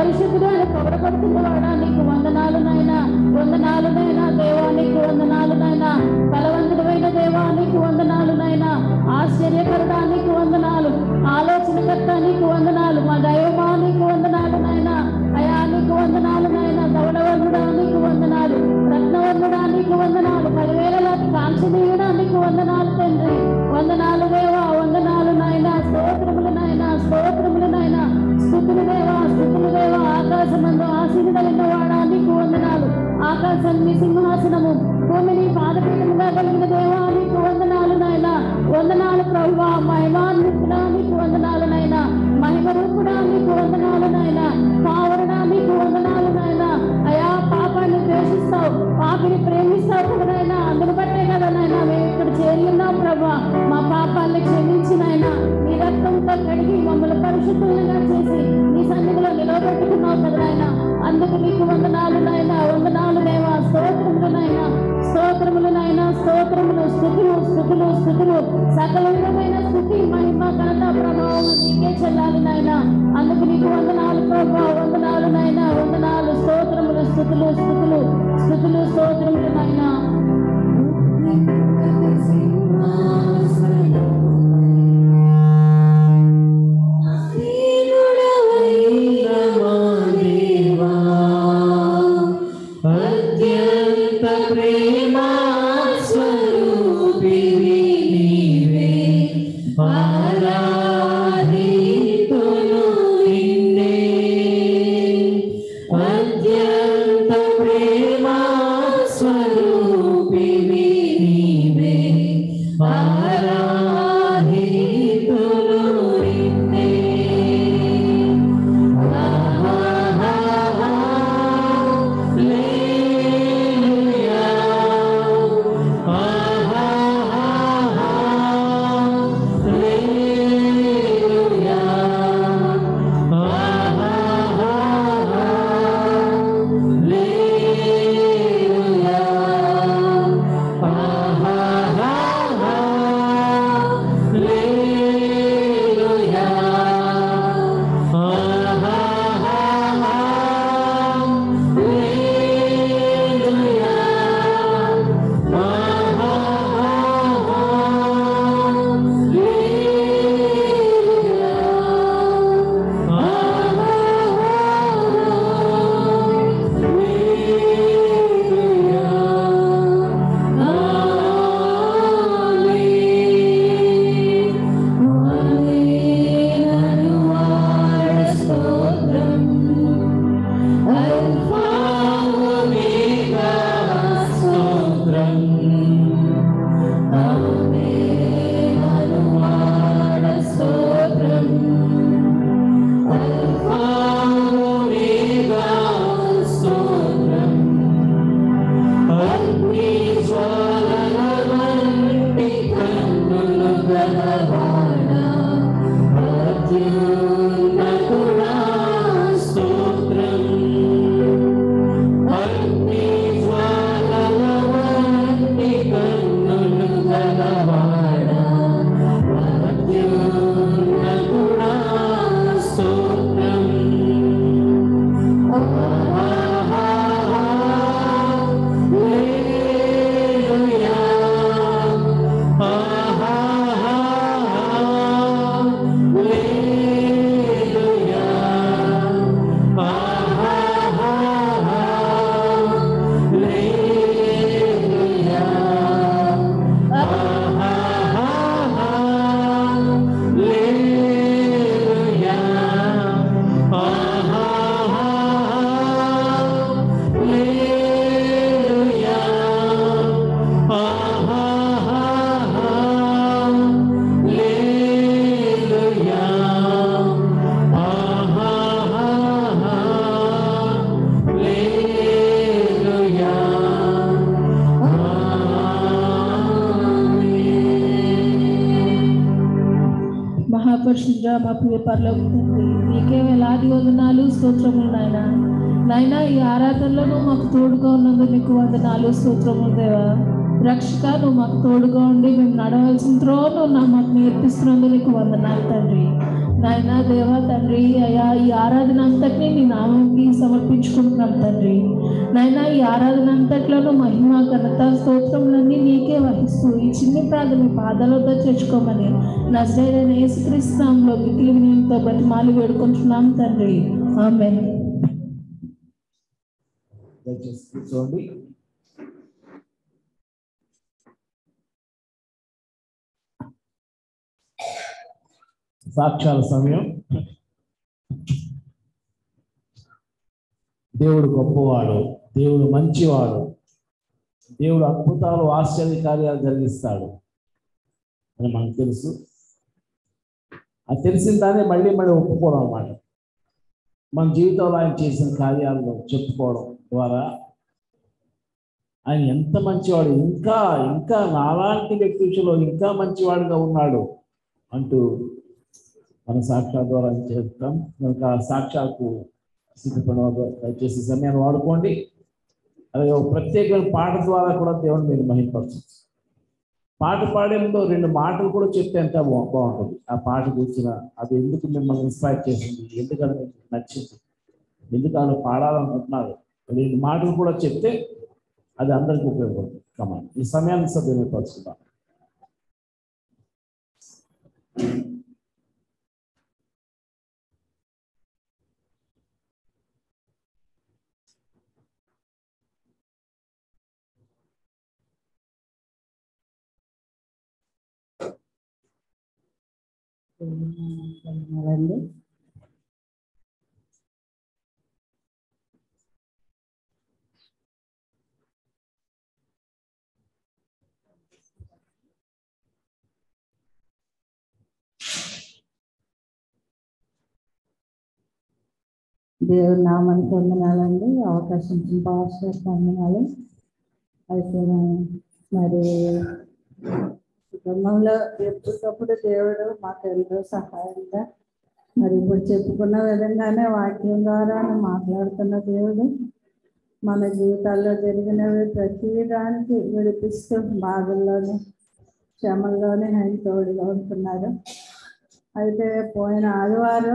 పరిశుద్ధుడు అని పొగడపడుతున్నవాడా నీకు వందనాలు నాయన వందనాలు నైనా దేవా నీకు వందనాలు నాయన బలవంతుడమైన దేవా నీకు వందనాలు నాయన ఆశ్చర్యకరుడా నీకు వందనాలు ఆలోచనకర్త నీకు వందనాలు మా దైవమా నీకు వందనాలు నాయన అయా నీకు వందనాలు నాయన ధవళవర్ణుడా నీకు వందనాలు రత్నవర్ణుడా నీకు వందనాలు పదివేల కాంక్షణీయుడా నీకు వందనాలు తండ్రి వందనాలు దేవా వందనాలు నాయన స్తోత్రములు నాయన స్తోత్రములు నాయన స్థుతులు దేవా స్థుతులు దేవా ఆకాశమందు ఆశీర్వదలిన వాడా నీకు వందనాలు ఆకాశం నీ సింహాసనము భూమిని పాదపీఠముగా కలిగిన దేవా నీకు వందనాలు నాయన వందనాలు ప్రభువా మహిమాన్వితుడా నీకు వందనాలు నాయన మహిమ రూపుడా నీకు వందనాలు నాయన పావరుడా నీకు వందనాలు నాయన అయా పాపాన్ని ద్వేషిస్తావు పాపిని ప్రేమిస్తావు కదా నాయన అందును బట్టే కదా నాయన మేము ఇక్కడ చేరి ఉన్నాం ప్రభా మా పాపాన్ని క్షమించి నాయన నీ రక్తంతో కడిగి మమ్మల్ని పరిశుద్ధులుగా చేసి నీ సన్నిధిలో నిలవబెట్టుకున్నావు కదా నాయన అందుకు నీకు వందనాలు నాయన వందనాలు దేవా స్తోత్రములు నాయన స్తోత్రములు నాయన స్తోత్రములు స్థుతులు స్థుతులు స్థుతులు సకల విధమైన స్థుతి మహిమ ఘనత ప్రభావం నీకే చెల్లాలి నాయన అందుకు నీకు వందనాలు ప్రభా వందనాలు నాయన వందనాలు స్తోత్రములు స్థుతులు స్థుతులు స్థుతులు స్తోత్రములు నాయన అత్యంత ప్రేమా స్వరూపిణి నీవే ఆరాధితును నిన్నే అత్యంత ప్రేమా స్వరూపిణి నీవే ఆరాధితును నిన్నే మహాపరిశుద్ధ మా ప్రియ పరలోక తండ్రి నీకే వేలాది వందనాలు స్తోత్రములు నాయన నాయన ఈ ఆరాధనలో నువ్వు మాకు తోడుగా ఉన్నందుకు నీకు వందనాలు స్తోత్రములు దేవా రక్షక నువ్వు మాకు తోడుగా ఉండి మేము నడవలసిన త్రోవ నువ్వు నా మాకు నేర్పిస్తున్నందుకు నీకు వందనాలు తండ్రి నాయన దేవా తండ్రి అయా ఈ ఆరాధన అంతటినీ నీ నామంకి సమర్పించుకుంటున్నాం తండ్రి నాయన ఈ ఆరాధన అంతట్లోనూ మహిమ ఘనత స్తోత్రములన్నీ నీకే వహిస్తూ ఈ చిన్ని ప్రార్థన మీ పాదాలతో చేర్చుకోమని నజరైన యేసుక్రీస్తునామంలో మిగిలి వినయంతో బ్రతిమాలి వేడుకుంటున్నాం తండ్రి ఆమెన్ దయచేసి కూర్చోండి సాక్ష్యాల సమయం దేవుడు గొప్పవాడు దేవుడు మంచివాడు దేవుడు అద్భుతాలు ఆశ్చర్య కార్యాలు జరిగిస్తాడు అని మనకు తెలుసు అది తెలిసిన దాన్ని మళ్ళీ మళ్ళీ ఒప్పుకోవడం అన్నమాట మన జీవితంలో ఆయన చేసిన కార్యాలను చెప్పుకోవడం ద్వారా ఆయన ఎంత మంచివాడు ఇంకా ఇంకా నాలాంటి వ్యక్తి విషయంలో ఇంకా మంచివాడుగా ఉన్నాడు అంటూ మన సాక్ష్యాల ద్వారా చెప్తాం కనుక ఆ సాక్ష్యాలకు సిద్ధపడిన దయచేసి ఈ సమయాన్ని వాడుకోండి అలాగే ఒక ప్రత్యేకమైన పాట ద్వారా కూడా దేవుని మీరు మహిమపరచచ్చు పాట పాడే ముందు రెండు మాటలు కూడా చెప్తే ఎంత బా- బాగుంటుంది ఆ పాట కూర్చున్న అది ఎందుకు మిమ్మల్ని ఇన్స్పైర్ చేసింది ఎందుకని మీకు నచ్చింది ఎందుకు వాళ్ళు పాడాలనుకుంటున్నారు రెండు మాటలు కూడా చెప్తే అది అందరికీ ఉపయోగపడుతుంది కమాన్ ఈ సమయాన్ని సద్వినియోగపరుచుకుందాం అండి దేవుడి నామానికి వందనాలండి అవకాశం ఇచ్చిన పాస్టర్ వందనాలు అయితే మరి కుటుంబంలో ఎప్పటికప్పుడు దేవుడు మాకు ఎంతో సహాయంగా మరి ఇప్పుడు చెప్పుకున్న విధంగానే వాక్యం ద్వారా మాట్లాడుతున్న దేవుడు మన జీవితాల్లో జరిగినవి ప్రతి దానికి విడిపిస్తూ బాధల్లోని శ్రమల్లోనే ఆయన తోడుగా ఉంటున్నారు అయితే పోయిన ఆదివారం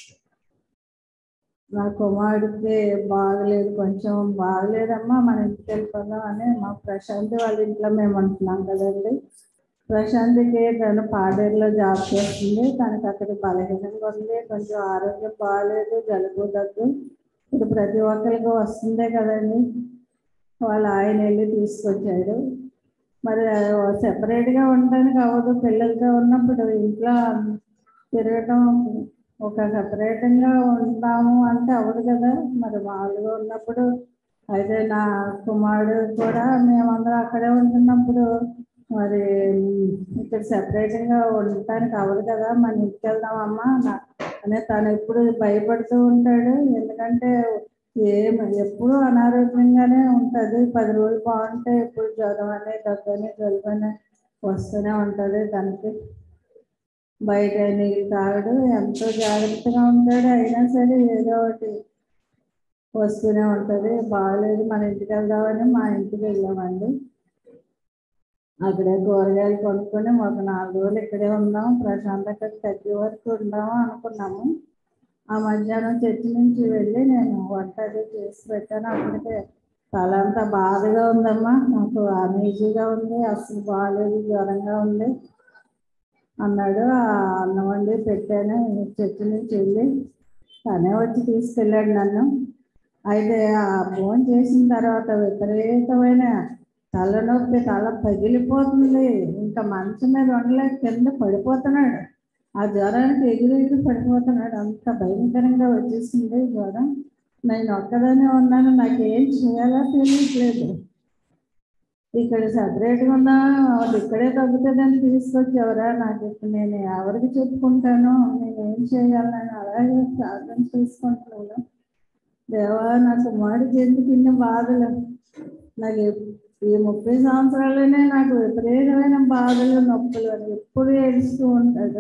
నా కుమారుడికి బాగలేదు కొంచెం బాగలేదమ్మా మన ఇంటికి వెళ్ళిపోదాం అని మా ప్రశాంతి వాళ్ళ ఇంట్లో మేము ఉంటున్నాం కదండి ప్రశాంత్కి తను పాడేరులో జాబ్ చేస్తుంది తనకి అక్కడ బలహీనంగా ఉంది కొంచెం ఆరోగ్యం బాగాలేదు జలుబు దగ్గు ఇప్పుడు ప్రతి ఒక్కరికి వస్తుందే కదండి వాళ్ళు ఆయన వెళ్ళి తీసుకొచ్చాడు మరి సెపరేట్గా ఉండడానికి అవ్వదు పిల్లలతో ఉన్నప్పుడు ఇంట్లో తిరగటం ఒక సపరేటంగా ఉంటాము అంటే అవ్వదు కదా మరి మామూలుగా ఉన్నప్పుడు అయితే నా కుమారుడు కూడా మేమందరం అక్కడే ఉంటున్నప్పుడు మరి ఇక్కడ సెపరేట్గా ఉండటానికి అవ్వదు కదా మన ఇంటికి వెళ్దామమ్మా నా- అని తను ఎప్పుడు భయపడుతూ ఉంటాడు ఎందుకంటే ఏం ఎప్పుడు అనారోగ్యంగానే ఉంటుంది పది రోజులు బాగుంటే ఎప్పుడు జ్వరం అనే దగ్గని జలుబు అని వస్తూనే ఉంటుంది తనకి బయట నీళ్ళు తాగడు ఎంతో జాగ్రత్తగా ఉంటాడు అయినా సరే ఏదో ఒకటి వస్తూనే ఉంటుంది బాగాలేదు మన ఇంటికి వెళ్దామని మా ఇంటికి వెళ్ళామండి అక్కడే కూరగాయలు కొనుక్కొని ఒక నాలుగు రోజులు ఇక్కడే ఉందాం ప్రశాంతంగా తగ్గే వరకు ఉందాము అనుకున్నాము ఆ మధ్యాహ్నం చర్చి నుంచి వెళ్ళి నేను వంట అది చేసి పెట్టాను అప్పటికే తల అంతా బాధగా ఉందమ్మా నాకు అనీజీగా ఉంది అసలు బాగాలేదు జ్వరంగా ఉంది అన్నాడు ఆ అన్నం వండి పెట్టాను చర్చి నుంచి వెళ్ళి తనే వచ్చి తీసుకెళ్ళాడు నన్ను అయితే ఆ ఫోన్ చేసిన తర్వాత విపరీతమైన తలనొప్పి తల పగిలిపోతుంది ఇంకా మంచం మీద ఉండలేక కింద పడిపోతున్నాడు ఆ జ్వరానికి ఎగిరి ఎగిరి పడిపోతున్నాడు అంత భయంకరంగా వచ్చేసింది జ్వరం నేను ఒక్కదానే ఉన్నాను నాకు ఏం చేయాలో తెలియట్లేదు ఇక్కడ సపరేట్గా ఉన్నా వాళ్ళు ఇక్కడే తగ్గుతుందని తీసుకొచ్చేవరా నాకు ఇప్పుడు నేను ఎవరికి చెప్పుకుంటాను నేను ఏం చేయాలని అలాగే ప్రార్థన చేసుకుంటున్నాను దేవా నాకు మాడికి ఎందుకు ఇన్ని బాధలు నాకు ఎప్- ఈ ముప్పై సంవత్సరాలనే నాకు విపరీతమైన బాధలు నొప్పులు అని ఎప్పుడు ఏడుస్తూ ఉంటాడు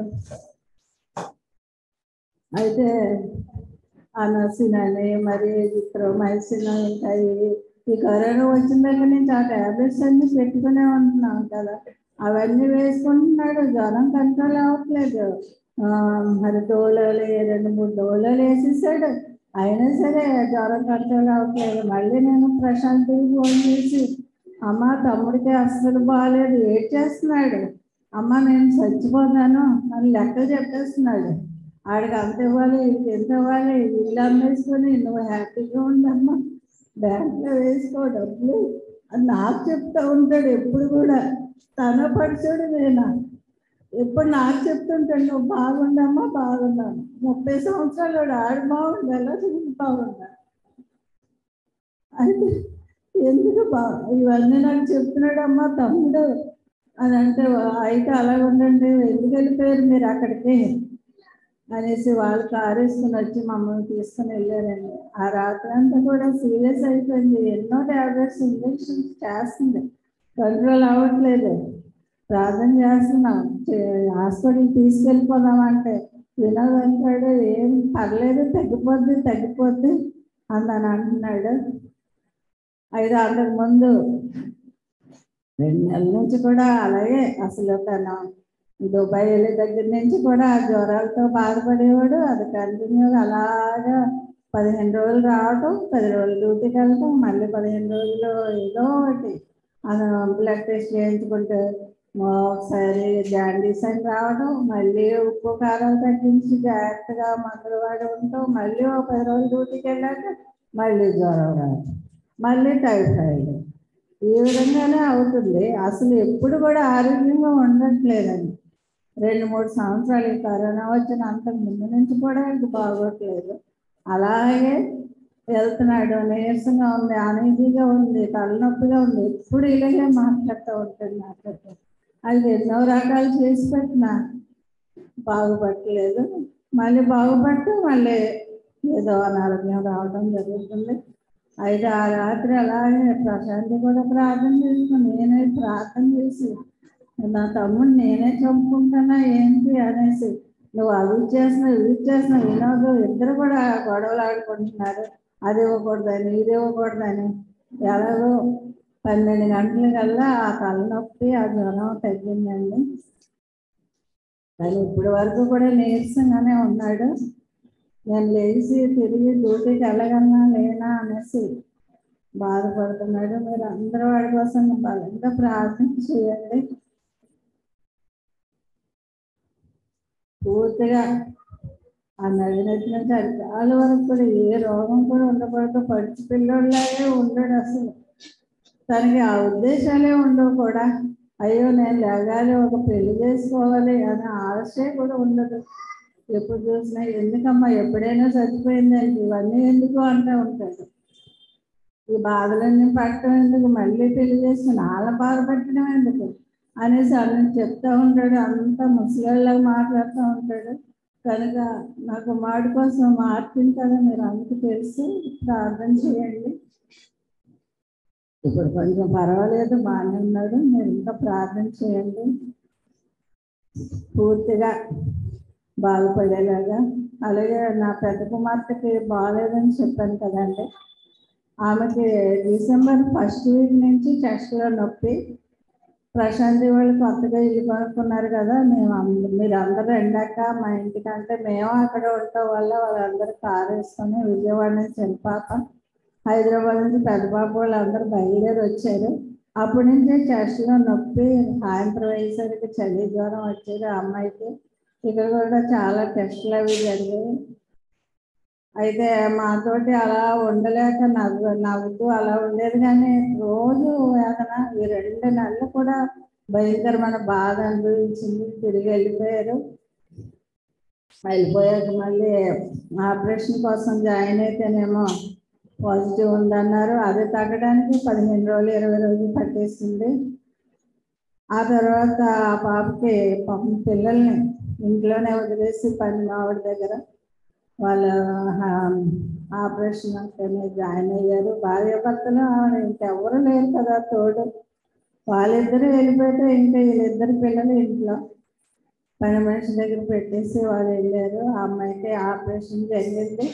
అయితే అనసిన్ అని మరి జిత్రోమైసిన్ ఇంకా ఈ- ఈ కరోనా వచ్చిన దగ్గర నుంచి ఆ టాబ్లెట్స్ అన్ని పెట్టుకునే ఉంటున్నాం కదా అవన్నీ వేసుకుంటున్నాడు జ్వరం కంట్రోల్ అవ్వట్లేదు ఆ, మరి డోలోలు రెండు మూడు డోలోలు వేసేసాడు అయినా సరే జ్వరం కంట్రోల్ అవ్వట్లేదు మళ్ళీ నేను ప్రశాంత్కి ఫోన్ చేసి అమ్మ తమ్ముడికి అస్సలు బాగాలేదు ఏడ్ చేస్తున్నాడు అమ్మ నేను చచ్చిపోతాను అని లెక్క చెప్పేస్తున్నాడు ఆడికి అంత ఇవ్వాలి ఇది ఎంత ఇవ్వాలి ఇల్లు అమ్మేసుకొని నువ్వు హ్యాపీగా ఉండమ్మా బ్యాంక్లో వేసుకో డబ్బులు అని నాకు చెప్తా ఉంటాడు ఎప్పుడు కూడా తన పరిచయుడు నేనా ఎప్పుడు నాకు చెప్తుంటాడు నువ్వు బాగుండమ్మా బాగున్నాను ముప్పై సంవత్సరాలు వాడు ఆడు బాగుండాలా నేను బాగుండా అయితే ఎందుకు బా ఇవన్నీ నాకు చెప్తున్నాడమ్మా తమ్ముడు అని అంటే అయితే అలా ఉండండి ఎందుకు వెళ్ళిపోయారు మీరు అక్కడికి అనేసి వాళ్ళు కారు వేసుకుని వచ్చి మమ్మల్ని తీసుకుని వెళ్ళారండి ఆ రాత్రి అంతా కూడా సీరియస్ అయిపోయింది ఎన్నో టాబ్లెట్స్ ఇంజక్షన్స్ చేస్తుంది కంట్రోల్ అవ్వట్లేదు ప్రార్థన చేస్తున్నాం చే- హాస్పిటల్ తీసుకెళ్ళిపోదాం అంటే వినోద్ అంటాడు ఏం పర్లేదు తగ్గిపోద్ది తగ్గిపోద్ది అని అని అంటున్నాడు అయితే అంతకు ముందు రెండు నెలల నుంచి కూడా అలాగే అసలు తను దుబాయ్ వెళ్ళే దగ్గర నుంచి కూడా ఆ జ్వరాలతో బాధపడేవాడు అది కంటిన్యూగా అలాగా పదిహేను రోజులు రావటం పది రోజులు డ్యూటీకి వెళ్ళటం మళ్ళీ పదిహేను రోజులు ఏదో ఒకటి అది బ్లడ్ టెస్ట్ చేయించుకుంటే ఒకసారి జాండీస్ అని రావడం మళ్ళీ ఉప్పు కారం తగ్గించి జాగ్రత్తగా మందులు వాడి ఉంటాం మళ్ళీ ఒక పది రోజులు డ్యూటీకి వెళ్ళాక మళ్ళీ జ్వరం రావడం మళ్ళీ టైఫాయిడ్ ఈ విధంగానే అవుతుంది అసలు ఎప్పుడు కూడా ఆరోగ్యంగా ఉండట్లేదండి రెండు మూడు సంవత్సరాలు ఈ కరోనా వచ్చిన అంతకు ముందు నుంచి కూడా ఇంక బాగోట్లేదు అలాగే వెళ్తున్నాడు నీరసంగా ఉంది అనీజీగా ఉంది తలనొప్పిగా ఉంది ఎప్పుడు ఇలాగే మాట్లాడుతూ ఉంటుంది నాతో అది ఎన్నో రకాలు చేసి పెట్టినా బాగుపట్టలేదు మళ్ళీ బాగుపడితే మళ్ళీ ఏదో అనారోగ్యం రావడం జరుగుతుంది అయితే ఆ రాత్రి అలాగే ప్రశాంతి కూడా ప్రార్థన చేసుకుని నేనే ప్రార్థన చేసి నా తమ్ముడు నేనే చంపుకుంటున్నా ఏంటి అనేసి నువ్వు అది చేస్తున్నావు ఇది చేస్తున్నావు వినోదు ఇద్దరు కూడా గొడవలు ఆడుకుంటున్నారు అది ఇవ్వకూడదని ఇది ఇవ్వకూడదని ఎలాగో పన్నెండు గంటల కల్లా ఆ తలనొప్పి ఆ జ్వరం తగ్గిందండి కానీ ఇప్పటి వరకు కూడా నీరసంగానే ఉన్నాడు నేను లేచి తిరిగి డ్యూటీకి వెళ్ళగలనా లేనా అనేసి బాధపడుతున్నాడు మీరు అందరూ వాడి కోసం బలంగా ప్రార్థన చేయండి పూర్తిగా ఆ నడినెత్తి నుంచి అరికాల వరకు కూడా ఏ రోగం కూడా ఉండకూడదు పడిచి పిల్లోళ్ళలాగే ఉండడు అసలు తనకి ఆ ఉద్దేశాలే ఉండవు కూడా అయ్యో నేను లేగాలి ఒక పెళ్లి చేసుకోవాలి అనే ఆశ కూడా ఉండదు ఎప్పుడు చూసినా ఎందుకమ్మా ఎప్పుడైనా చచ్చిపోయింది అంటే ఇవన్నీ ఎందుకు అంటూ ఉంటాడు ఈ బాధలన్నీ పట్టడం ఎందుకు మళ్ళీ పెళ్లి చేసుకుని వాళ్ళ బాధ పెట్టడం ఎందుకు అనేసి అన్ని చెప్తా ఉంటాడు అంత ముసలిలాగా మాట్లాడుతూ ఉంటాడు కనుక నాకు మాడి కోసం మార్పింది కదా మీరు అందుకు తెలుసు ప్రార్థన చేయండి ఇప్పుడు కొంచెం పర్వాలేదు బాగానే ఉన్నాడు మీరు ఇంకా ప్రార్థన చేయండి పూర్తిగా బాగుపడేలాగా అలాగే నా పెద్ద కుమార్తెకి బాగాలేదని చెప్పాను కదండి ఆమెకి డిసెంబర్ ఫస్ట్ వీక్ నుంచి చెస్ట్లో నొప్పి ప్రశాంతి వాళ్ళు కొత్తగా ఇల్లు కొనుక్కున్నారు కదా మేము అంద- మీరు అందరూ ఎండాక మా ఇంటికంటే మేము అక్కడ ఉండటం వల్ల వాళ్ళందరూ కారు వేసుకొని విజయవాడ నుంచి చిన్న పాప హైదరాబాద్ నుంచి పెద్ద పాప వాళ్ళు అందరూ బయలుదేరి వచ్చారు అప్పటి నుంచి చెస్ట్లో నొప్పి సాయంత్రం అయ్యేసరికి చలి జ్వరం వచ్చేది ఆ అమ్మాయికి ఇక్కడ కూడా చాలా టెస్టులు అవి జరిగాయి అయితే మాతోటి అలా ఉండలేక నవ్వు నవ్వుతూ అలా ఉండేది కానీ రోజు వేదన ఈ రెండు నెలలు కూడా భయంకరమైన బాధ అనిపించింది తిరిగి వెళ్ళిపోయారు వెళ్ళిపోయాక మళ్ళీ ఆపరేషన్ కోసం జాయిన్ అయితేనేమో పాజిటివ్ ఉందన్నారు అది తగ్గడానికి పదిహేను రోజులు ఇరవై రోజులు పట్టేసింది ఆ తర్వాత ఆ పాపకి పాపం పిల్లల్ని ఇంట్లోనే వదిలేసి పని మావిడి దగ్గర వాళ్ళ ఆపరేషన్ అంటేనే జాయిన్ అయ్యారు భార్య భర్తలు ఆవిడ ఇంకెవరు లేరు కదా తోడు వాళ్ళిద్దరూ వెళ్ళిపోతే ఇంకా వీళ్ళిద్దరు పిల్లలు ఇంట్లో పని మనిషి దగ్గర పెట్టేసి వాళ్ళు వెళ్ళారు ఆ అమ్మాయికి ఆపరేషన్ జరిగింది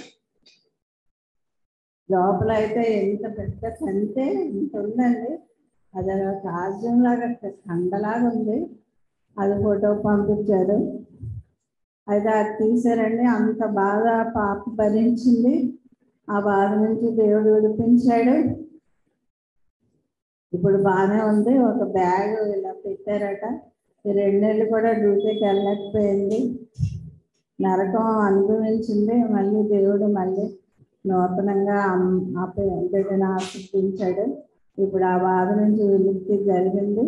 లోపల అయితే ఎంత పెద్ద కంటే ఇంత ఉందండి అది రాజ్యం లాగా కండలాగా ఉంది అది ఫోటో పంపించారు అయితే అది తీసారండి అంత బాధ పాప భరించింది ఆ బాధ నుంచి దేవుడు విడిపించాడు ఇప్పుడు బాగానే ఉంది ఒక బ్యాగ్ ఇలా పెట్టారట ఈ రెండు నెలలు కూడా డ్యూటీకి వెళ్ళకపోయింది నరకం అనుభవించింది మళ్ళీ దేవుడు మళ్ళీ నూతనంగా అమ్- ఆ పి- బిడ్డను ఆశించాడు ఇప్పుడు ఆ బాధ నుంచి విముక్తి జరిగింది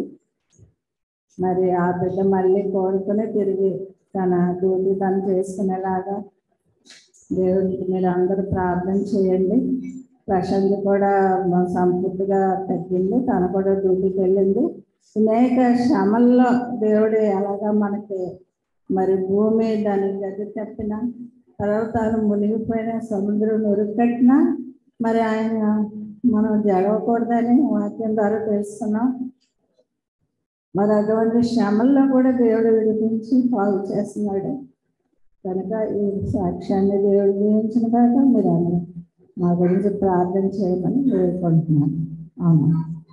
మరి ఆ బిడ్డ మళ్ళీ కోరుకుని తిరిగి తన డ్యూటీ తను చేసుకునేలాగా దేవుడికి మీరు అందరూ ప్రార్థన చేయండి ప్రశాంత్ కూడా మ- సంపూర్తిగా తగ్గింది తను కూడా డ్యూటీకి వెళ్ళింది అనేక శ్రమల్లో దేవుడు ఎలాగా మనకి మరి భూమి దానికి గది తప్పిన పర్వతాలు మునిగిపోయిన సముద్రం ఉరుకట్టినా మరి ఆయన మనం జరగకూడదని వాక్యం ద్వారా తెలుసుకున్నాం మరి అటువంటి శ్రమల్లో కూడా దేవుడు విడిపించి బాగు చేస్తున్నాడు కనుక ఈ సాక్ష్యాన్ని దేవుడు దీవించిన కాక మీరు అందరూ మా గురించి ప్రార్థన చేయమని వేడుకుంటున్నాను అవును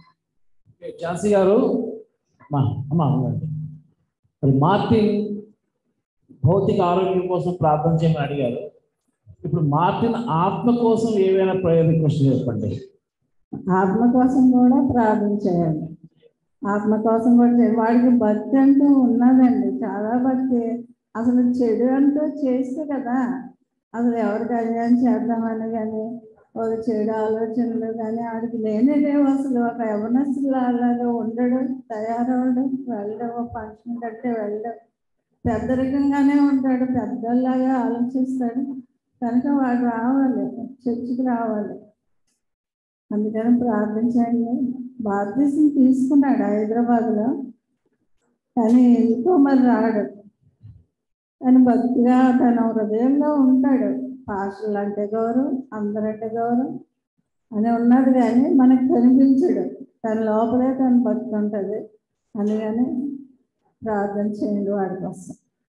ఝాన్సీ గారు మా అమ్మ ఉండండి మరి మార్టిన్ భౌతిక ఆరోగ్యం కోసం ప్రార్థన చేయమని అడిగారు ఇప్పుడు మార్టిన్ ఆత్మ కోసం ఏవైనా ప్రేయర్ రిక్వెస్ట్ చెప్పండి ఆత్మ కోసం కూడా ప్రార్థన చేయాలి ఆత్మ కోసం కూడా చేయాలి వాడికి భక్తి అంటూ ఉన్నదండి చాలా భక్తి అసలు చెడు అంటూ చేస్తే కదా అసలు ఎవరికి అన్యాయం చేద్దామని కానీ ఒక చెడు ఆలోచనలు కానీ ఆడికి లేనే లేవు అసలు ఒక యవనస్తులు అలాగా ఉండడు తయారవడు వెళ్ళడం ఒక ఫంక్షన్ కట్టే వెళ్ళడం పెద్దరికంగానే ఉంటాడు పెద్దలాగా ఆలోచిస్తాడు కనుక వాడు రావాలి చర్చికి రావాలి అందుకని ప్రార్థించండి బాప్తీసం తీసుకున్నాడు హైదరాబాద్లో కానీ ఎందుకో మరి రాడు కానీ భక్తిగా తన హృదయంలో ఉంటాడు పాస్టర్లు అంటే గౌరవం అందరంటే గౌరవం అని ఉన్నది కానీ మనకు కనిపించడు తన లోపలే తన భక్తి ఉంటుంది అందుకని ప్రార్థన చేయండి వాడి కోసం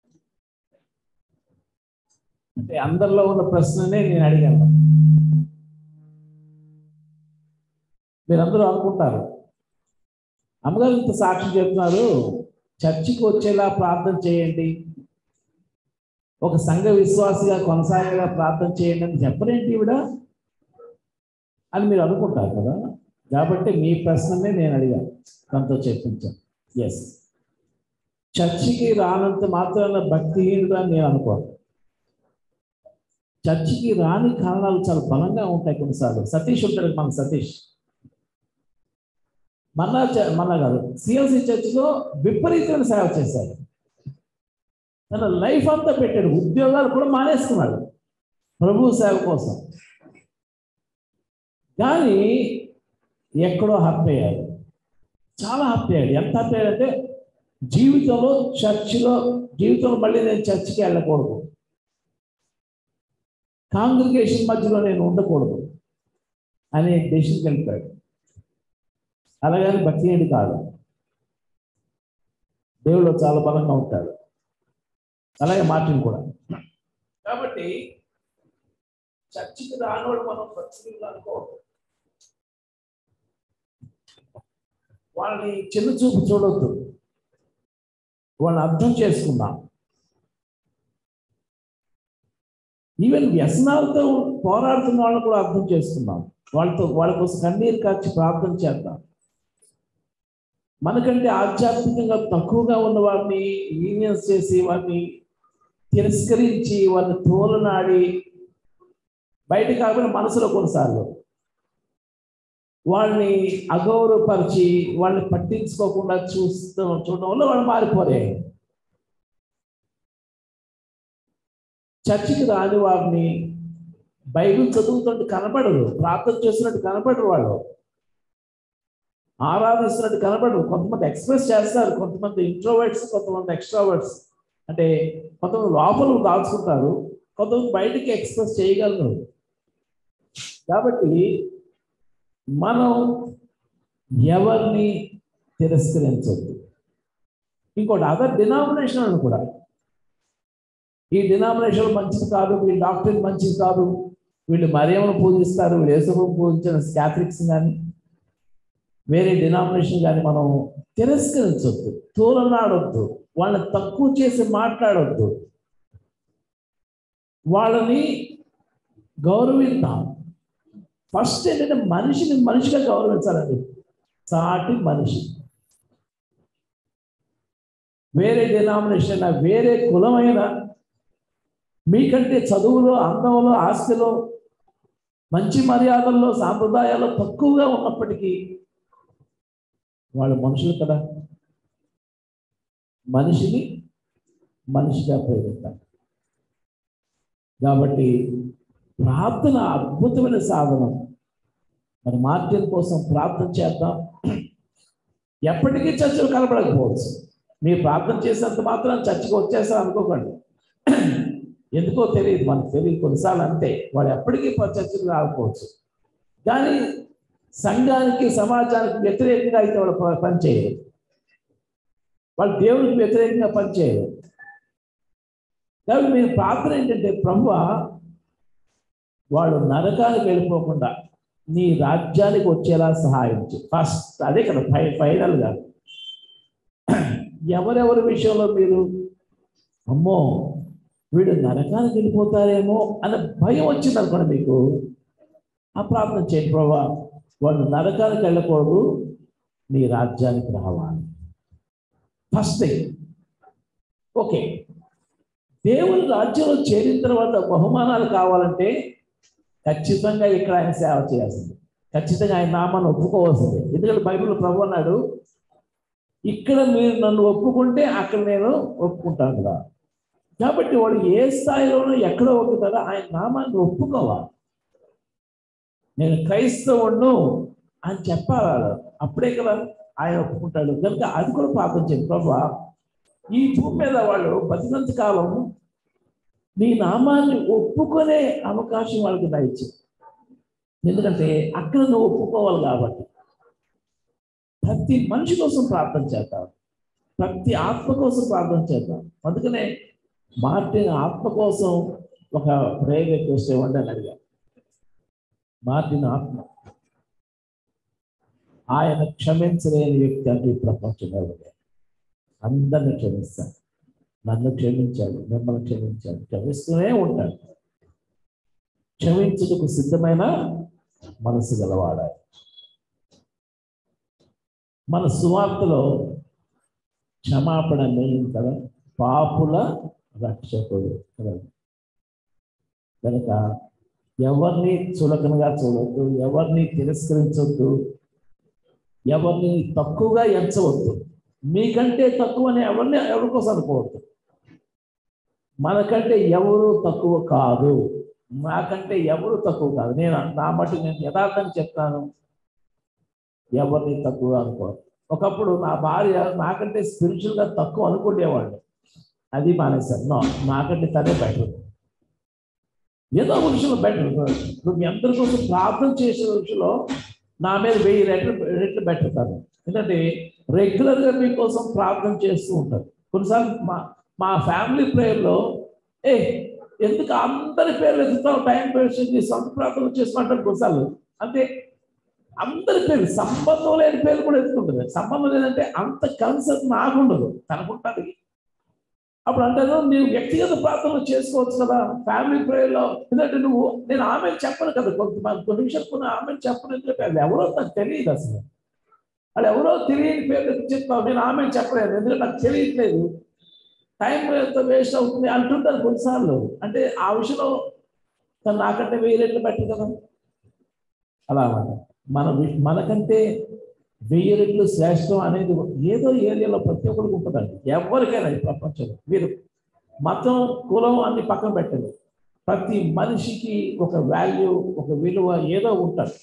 అంటే అందరిలో ఉన్న ప్రశ్ననే నేను అడిగాను మీరందరూ అనుకుంటారు అమ్మగారు ఇంత సాక్షి చెప్తున్నారు చర్చికి వచ్చేలా ప్రార్థన చేయండి ఒక సంఘ విశ్వాసిగా కొనసాగేలా ప్రార్థన చేయండి అని చెప్పరేంటి ఈవిడ అని మీరు అనుకుంటారు కదా కాబట్టి మీ ప్రశ్ననే నేను అడిగాను తనతో చెప్పించాను ఎస్ చర్చికి రానంత మాత్రాన భక్తిహీనుడు అని నేను అనుకోను చర్చికి రాని కారణాలు చాలా బలంగా ఉంటాయి కొన్నిసార్లు సతీష్ ఉంటాడు మన సతీష్ మన చ- మన కాదు సిఎల్సి చర్చిలో విపరీతమైన సేవ చేశాడు తన లైఫ్ అంతా పెట్టాడు ఉద్యోగాలు కూడా మానేసుకున్నాడు ప్రభు సేవ కోసం కానీ ఎక్కడో హర్ట్ అయ్యాడు చాలా హర్ట్ అయ్యాడు ఎంత హర్ట్ అయ్యాడంటే జీవితంలో చర్చిలో జీవితంలో మళ్ళీ నేను చర్చికి వెళ్ళకూడదు కాంగ్రిగేషన్ మధ్యలో నేను ఉండకూడదు అనే డెసిషన్కి వెళ్ళిపోయాడు అలాగని భక్తిహీనుడు కాదు దేవుడు చాలా బలంగా ఉంటాడు అలాగే మార్టిన్ కూడా కాబట్టి చర్చికి రానోడు మనం భక్తులు అనుకోవద్దు వాళ్ళని చిన్న చూపు చూడొద్దు వాళ్ళని అర్థం చేసుకుందాం ఈవెన్ వ్యసనాలతో పోరాడుతున్న వాళ్ళని కూడా అర్థం చేసుకుందాం వాళ్ళతో వాళ్ళ కోసం కన్నీరు కార్చి ప్రార్థన చేద్దాం మనకంటే ఆధ్యాత్మికంగా తక్కువగా ఉన్న వారిని లీనియన్స్ చేసి వారిని తిరస్కరించి వారిని తోలనాడి బయట కాకుండా మనసులో కొన్నిసార్లు వాళ్ళని అగౌరవపరిచి వాళ్ళని పట్టించుకోకుండా చూస్తూ చూడడం వల్ల వాళ్ళు మారిపోరే చర్చికి రాని వారిని బైబిల్ చదువుతుంటే కనపడరు ప్రార్థన చేస్తున్నట్టు కనపడరు వాళ్ళు ఆరాధిస్తున్నట్టు కనపడరు కొంతమంది ఎక్స్ప్రెస్ చేస్తారు కొంతమంది ఇంట్రోవర్ట్స్ కొంతమంది ఎక్స్ట్రావర్ట్స్ అంటే కొంతమంది లోపల దాచుకుంటారు కొంతమంది బయటికి ఎక్స్ప్రెస్ చేయగలరు కాబట్టి మనం ఎవరిని తిరస్కరించద్దు ఇంకోటి అదర్ డినామినేషన్ కూడా ఈ డినామినేషన్ మంచిది కాదు వీళ్ళ డాక్టర్ మంచిది కాదు వీళ్ళు మరియమ్మను పూజిస్తారు వీళ్ళు యేసును పూజించిన క్యాథలిక్స్ కానీ వేరే డినామినేషన్ కానీ మనం తిరస్కరించొద్దు తోలనాడొద్దు వాళ్ళని తక్కువ చేసి మాట్లాడొద్దు వాళ్ళని గౌరవిద్దాం ఫస్ట్ ఏంటంటే మనిషిని మనిషిగా గౌరవించాలండి సాటి మనిషి వేరే డినామినేషన్ అయినా వేరే కులమైన మీకంటే చదువులో అందంలో ఆస్తిలో మంచి మర్యాదల్లో సాంప్రదాయాల్లో తక్కువగా ఉన్నప్పటికీ వాళ్ళు మనుషులు కదా మనిషిని మనిషిగా ప్రేమిస్తారు కాబట్టి ప్రార్థన అద్భుతమైన సాధనం మరి మార్టిన్ కోసం ప్రార్థన చేద్దాం ఎప్పటికీ చర్చలు కనపడకపోవచ్చు మీరు ప్రార్థన చేసినంత మాత్రం చర్చకు వచ్చేస్తారు అనుకోకండి ఎందుకో తెలియదు మనకు తెలియదు కొన్నిసార్లు అంతే వాడు ఎప్పటికీ చర్చకు రాకపోవచ్చు కానీ సంఘానికి సమాజానికి వ్యతిరేకంగా అయితే వాళ్ళు ప- పనిచేయరు వాళ్ళు దేవునికి వ్యతిరేకంగా పనిచేయరు కాబట్టి మీరు ప్రార్థన ఏంటంటే ప్రభు వాళ్ళు నరకానికి వెళ్ళిపోకుండా నీ రాజ్యానికి వచ్చేలా సహాయం చేయి ఫస్ట్ అదే కదా ఫై ఫైనల్గా ఎవరెవరి విషయంలో మీరు అమ్మో వీడు నరకానికి వెళ్ళిపోతారేమో అనే భయం వచ్చింది అనుకోండి మీకు ఆ ప్రార్థన చేయండి ప్రభా వాళ్ళు నరకానికి వెళ్ళకూడదు నీ రాజ్యానికి రావాలి ఫస్ట్ థింగ్ ఓకే దేవుని రాజ్యంలో చేరిన తర్వాత బహుమానాలు కావాలంటే ఖచ్చితంగా ఇక్కడ ఆయన సేవ చేయాల్సింది ఖచ్చితంగా ఆయన నామాన్ని ఒప్పుకోవాల్సింది ఎందుకంటే బైబిల్ ప్రభు అన్నాడు ఇక్కడ మీరు నన్ను ఒప్పుకుంటే అక్కడ నేను ఒప్పుకుంటాను కదా కాబట్టి వాడు ఏ స్థాయిలోనూ ఎక్కడో ఒప్పుతారో ఆయన నామాన్ని ఒప్పుకోవాలి నేను క్రైస్తవుడు అని చెప్పాలి వాళ్ళు. అప్పుడే కదా ఆయన ఒప్పుకుంటాడు కనుక అది కూడా పాపం చెప్పి ప్రభు ఈ భూమి మీద వాళ్ళు బతికినంత కాలం నీ నామాన్ని ఒప్పుకునే అవకాశం వాళ్ళకి దయచు ఎందుకంటే అక్కడ నువ్వు ఒప్పుకోవాలి కాబట్టి ప్రతి మనిషి కోసం ప్రార్థన చేద్దాం ప్రతి ఆత్మ కోసం ప్రార్థన చేద్దాం అందుకనే మార్టిన్ ఆత్మ కోసం ఒక ప్రేయర్ రిక్వెస్ట్ ఇవ్వండి అని అడిగాను మార్టిన్ ఆత్మ ఆయన క్షమించలేని వ్యక్తి అంటే ఈ ప్రపంచంలో ఎవరు? అందరిని క్షమిస్తాడు నన్ను క్షమించాడు మిమ్మల్ని క్షమించాడు క్షమిస్తూనే ఉంటాడు క్షమించుటకు సిద్ధమైన మనసు గలవాడాలి మన సువార్తలో క్షమాపణ మెయిన్ కదా పాపుల రక్షకుడు కదా కనుక ఎవరిని చులకనగా చూడొద్దు ఎవరిని తిరస్కరించొద్దు ఎవరిని తక్కువగా ఎంచవద్దు మీకంటే తక్కువని ఎవరిని ఎవరి కోసం అనుకోవద్దు మనకంటే ఎవరు తక్కువ కాదు నాకంటే ఎవరు తక్కువ కాదు నేను నా మటు నేను యథార్థంగా చెప్తాను ఎవరిని తక్కువ అనుకోరు ఒకప్పుడు నా భార్య నాకంటే స్పిరిచువల్గా తక్కువ అనుకునేవాళ్ళు అది మానేశాను నో నాకంటే తనే బెటర్ ఏదో ఒక విషయంలో బెటర్ ఇప్పుడు మీ అందరి కోసం ప్రార్థన చేసే విషయంలో నా మీద వెయ్యి రెట్లు రెట్లు బెటర్ కాదు ఎందుకంటే రెగ్యులర్గా మీకోసం ప్రార్థన చేస్తూ ఉంటారు కొన్నిసార్లు మా మా ఫ్యామిలీ ప్రేయర్లో ఏ ఎందుకు అందరి పేర్లు ఎత్తుతావు టైం వేస్ట్ చేసి సొంత ప్రార్థన చేసుకుంటారు కొన్నిసార్లు అంటే అందరి పేర్లు సంబంధం లేని పేర్లు కూడా ఎత్తుకుంటుంది సంబంధం లేదంటే అంత కన్సర్న్ నాకు ఉండదు తనకుంటుంది అప్పుడు అంటారు నీవు వ్యక్తిగత ప్రార్థనలు చేసుకోవచ్చు కదా ఫ్యామిలీ ప్రేయర్లో ఎందుకంటే నువ్వు నేను ఆమె చెప్పను కదా కొంత కొన్ని విషయాలు కొన్ని ఆమె చెప్పను ఎందుకంటే అది ఎవరో నాకు తెలియదు అసలు వాళ్ళు ఎవరో తెలియని పేర్లు ఎత్తి చెప్తావు నేను ఆమె చెప్పలేదు ఎందుకంటే నాకు తెలియట్లేదు టైం ఎంత వేస్ట్ అవుతుంది అంటుంటారు కొన్నిసార్లు అంటే ఆ విషయంలో తను నాకంటే వెయ్యి రెట్లు బెటర్ కదా అలా అన్నమాట మన వి- మనకంటే వెయ్యి రెట్లు శ్రేష్టం అనేది ఏదో ఏరియాలో ప్రతి ఒక్కరికి ఉంటుందండి ఎవరికైనా ఈ ప్రపంచంలో మీరు మతం కులం అన్ని పక్కన పెట్టండి ప్రతి మనిషికి ఒక వాల్యూ ఒక విలువ ఏదో ఉంటుంది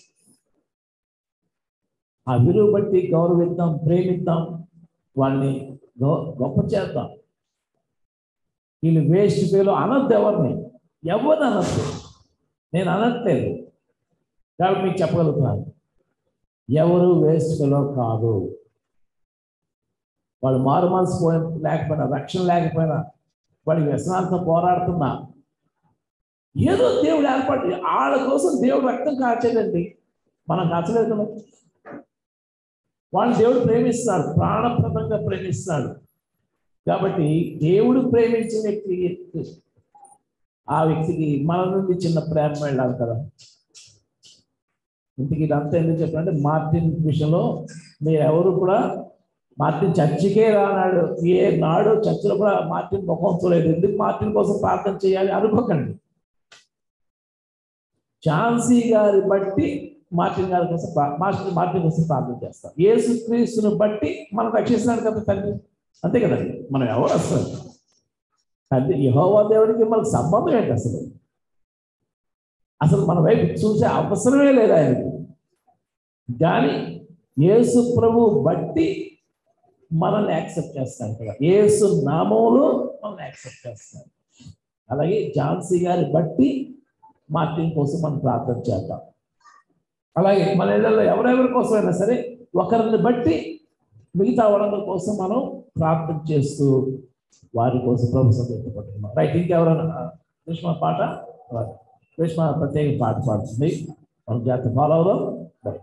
ఆ విలువ బట్టి గౌరవిద్దాం ప్రేమిద్దాం వాళ్ళని గొ- గొప్ప చేద్దాం వీళ్ళు వేస్ట్ పేరు అనద్దు ఎవరిని ఎవరిని అనద్దు నేను అనట్లేదు కాబట్టి మీకు చెప్పగలుగుతున్నాను ఎవరు వేస్ట్ ఫెలో కాదు వాళ్ళు మారు మనసు పోయి లేకపోయినా రక్షణ లేకపోయినా వాడి వ్యసనాలతో పోరాడుతున్నా ఏదో దేవుడు ఏర్పాటు వాళ్ళ కోసం దేవుడు రక్తం కాచేదండి మనం కాచలేదు కదా వాళ్ళు దేవుడు ప్రేమిస్తున్నాడు ప్రాణప్రదంగా ప్రేమిస్తున్నాడు కాబట్టి దేవుడు ప్రేమించిన వ్యక్తి ఆ వ్యక్తికి మన నుండి చిన్న ప్రేమ వెళ్ళాలి కదా ఇంతకీ ఇదంతా ఎందుకు చెప్పాలంటే మార్టిన్ విషయంలో మీరు ఎవరు కూడా మార్టిన్ చర్చికే రానాడు ఏ నాడు చర్చిలో కూడా మార్టిన్ ముఖం చూడలేదు ఎందుకు మార్టిన్ కోసం ప్రార్థన చేయాలి అనుకోకండి ఝాన్సీ గారి బట్టి మార్టిన్ గారి కోసం ప్రా- మార్టిన్ మార్టిన్ కోసం ప్రార్థన చేస్తాం యేసు క్రీస్తుని బట్టి మనం రక్షిస్తున్నాడు కదా తండ్రి అంతే కదండి మనం ఎవరు అసలు తండ్రి యహోవా దేవుడికి మనకు సంబంధం ఏంటి అసలు అసలు మన వైపు చూసే అవసరమే లేదు ఆయనకి కానీ యేసు ప్రభు బట్టి మనల్ని యాక్సెప్ట్ చేస్తాడు కదా యేసు నామంలో మనల్ని యాక్సెప్ట్ చేస్తాడు అలాగే ఝాన్సీ గారి బట్టి మార్టిన్ కోసం మనం ప్రార్థన చేద్దాం అలాగే మన ఇళ్ళల్లో ఎవరెవరి కోసమైనా సరే ఒకరిని బట్టి మిగతా వాళ్ళ కోసం మనం ప్రార్థన చేస్తూ వారి కోసం ప్రభు సంతృప్తిపడుతున్నాం రైట్ ఇంకెవరైనా కృష్ణ పాట కృష్ణ ప్రత్యేక పాట పాడుతుంది మనం జాగ్రత్త ఫాలో అవుదాం రైట్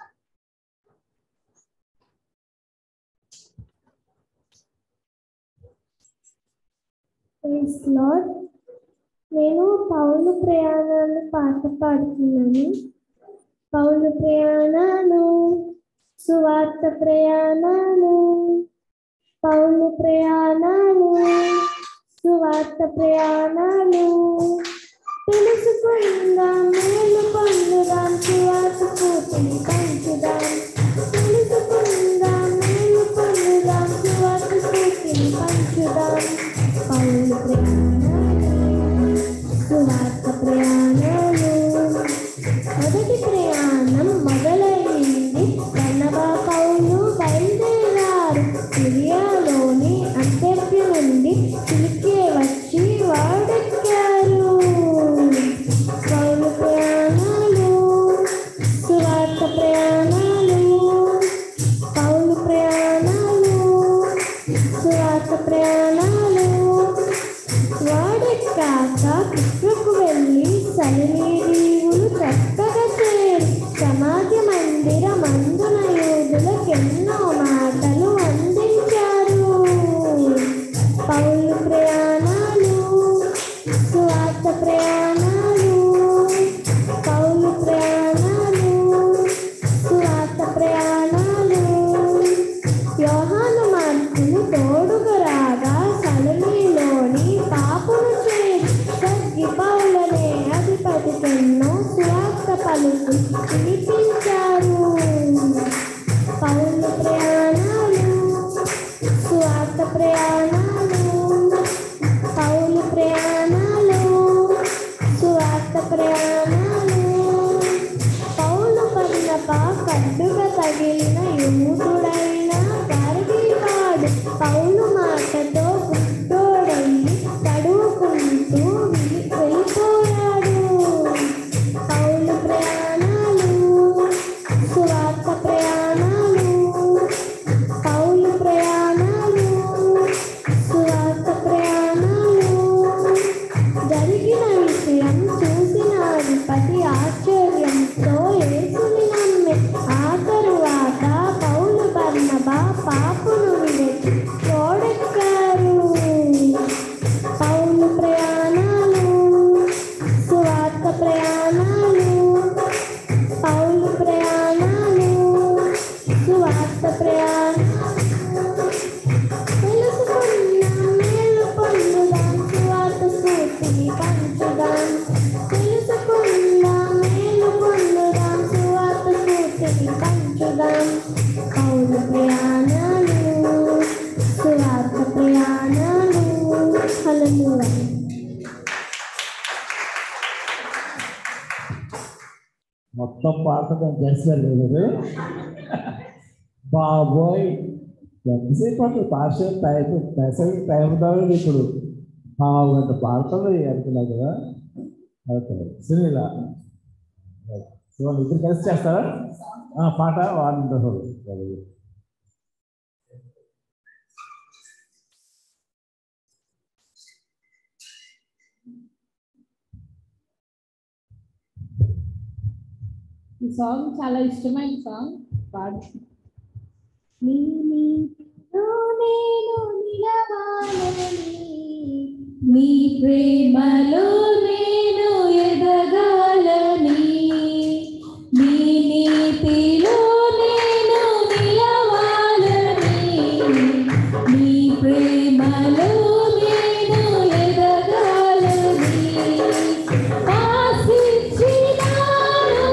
ప్రైజ్ లార్డ్ నేను పౌలు ప్రయాణాలు పాట పాడుతున్నాను పౌలు ప్రయాణాలు సువార్త ప్రయాణాలు పౌలు ప్రయాణాలు సువార్త ప్రయాణాలు తెలుసుకుందాం మేలు పొందుదాం సువార్త స్ఫూర్తిని పంచుదాం తెలుసుకుందాం మేలు పొందుదాం సువార్త స్ఫూర్తిని పంచుదాం పౌలు ప్రయాణాలు సువార్త ప్రయాణాలు మొదటి ప్రయాణం మొదలైంది కన్నబా పౌలు బయలుదేరారు సిరియాలోని అంతర్య నుండి చిలికే వచ్చి వాడెక్కారు పౌలు ప్రయాణాలు సువార్త ప్రయాణాలు పౌలు ప్రయాణాలు సువార్త ప్రయాణాలు వాడెక్కాక కృష్ణకు వెళ్ళి సలినీరీవులు చక్కగా చేరి సమాధి మందిర మందున యోధులకెన్నో మాటలు అందించారు పౌలు ప్రయాణాలు సువార్త ప్రయాణాలు పౌలు ప్రయాణాలు సువార్త ప్రయాణాలు యోహాను మార్కులు తోడుగా రాగా సలమీలోని పాపును చేరి సగ్గి పౌలనే అధిపతికెన్నో సువార్త పలుకు వినిపించారు పౌలు ప్రయాణాలు సువార్త ప్రయాణాలు పౌలు ప్రయాణాలు సువార్త ప్రయాణాలు పౌలు పన్నప కడ్డుగా తగిలిన యూదుడైన గర్భివాడు పౌలు మాటతో గుడ్డోడయ్యి తడువుకుంటూ విలి- వెళ్ళిపోయాడు పౌలు ప్రయాణాలు సువార్త ప్రయాణాలు పౌలు ప్రయాణాలు సువార్త ప్రయాణాలు జరిగిన విషయం చూసిన అధిపతి ఆశ్చర్యంతో యేసుని నమ్మి ఆ తరువాత పౌలు బర్నబా పాపును విడిచి తోడెక్కారు పౌలు ప్రయాణాలు సువార్త ప్రయాణాలు పౌలు ప్రయాణాలు సువార్త ప్రయాణాలు తెలుసుకున్నాం మేలు పొందుదాం సువార్త స్ఫూర్తిని పంచుదాం తెలుసుకుందాం మేలు పొందుదాం సువార్త స్ఫూర్తిని పంచుదాం పౌరు ప్రయాణాలు సువార్త ప్రయాణాలు హల్లెలూయా మొత్తం పాట నేను చేస్తారు మీరు బాబోయ్ ఎంతసేపు పడుతుంది పాట టైం మెసేజ్ టైం కావాలి ఇప్పుడు పావు గంట పాడుతుంది అనుకున్నా కదా ఓకే సునీల సో ఇద్దరు కలిసి చేస్తారా ఆ, పాట వండర్ఫుల్ వెరీ గుడ్ ఈ సాంగ్ చాలా ఇష్టమైన సాంగ్ పాడు నీలి నేను నిలవాలని నీ ప్రేమలో నేను ఎదగాలని నీ నీతిలో నేను నిలవాలని నీ ప్రేమలో నేను ఎదగాలని ఆశించినాను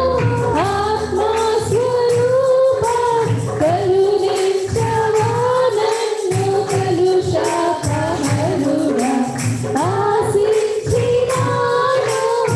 ఆత్మస్వరూప కరుణించవా నన్ను కలుషాపహరుడా ఆశించినాను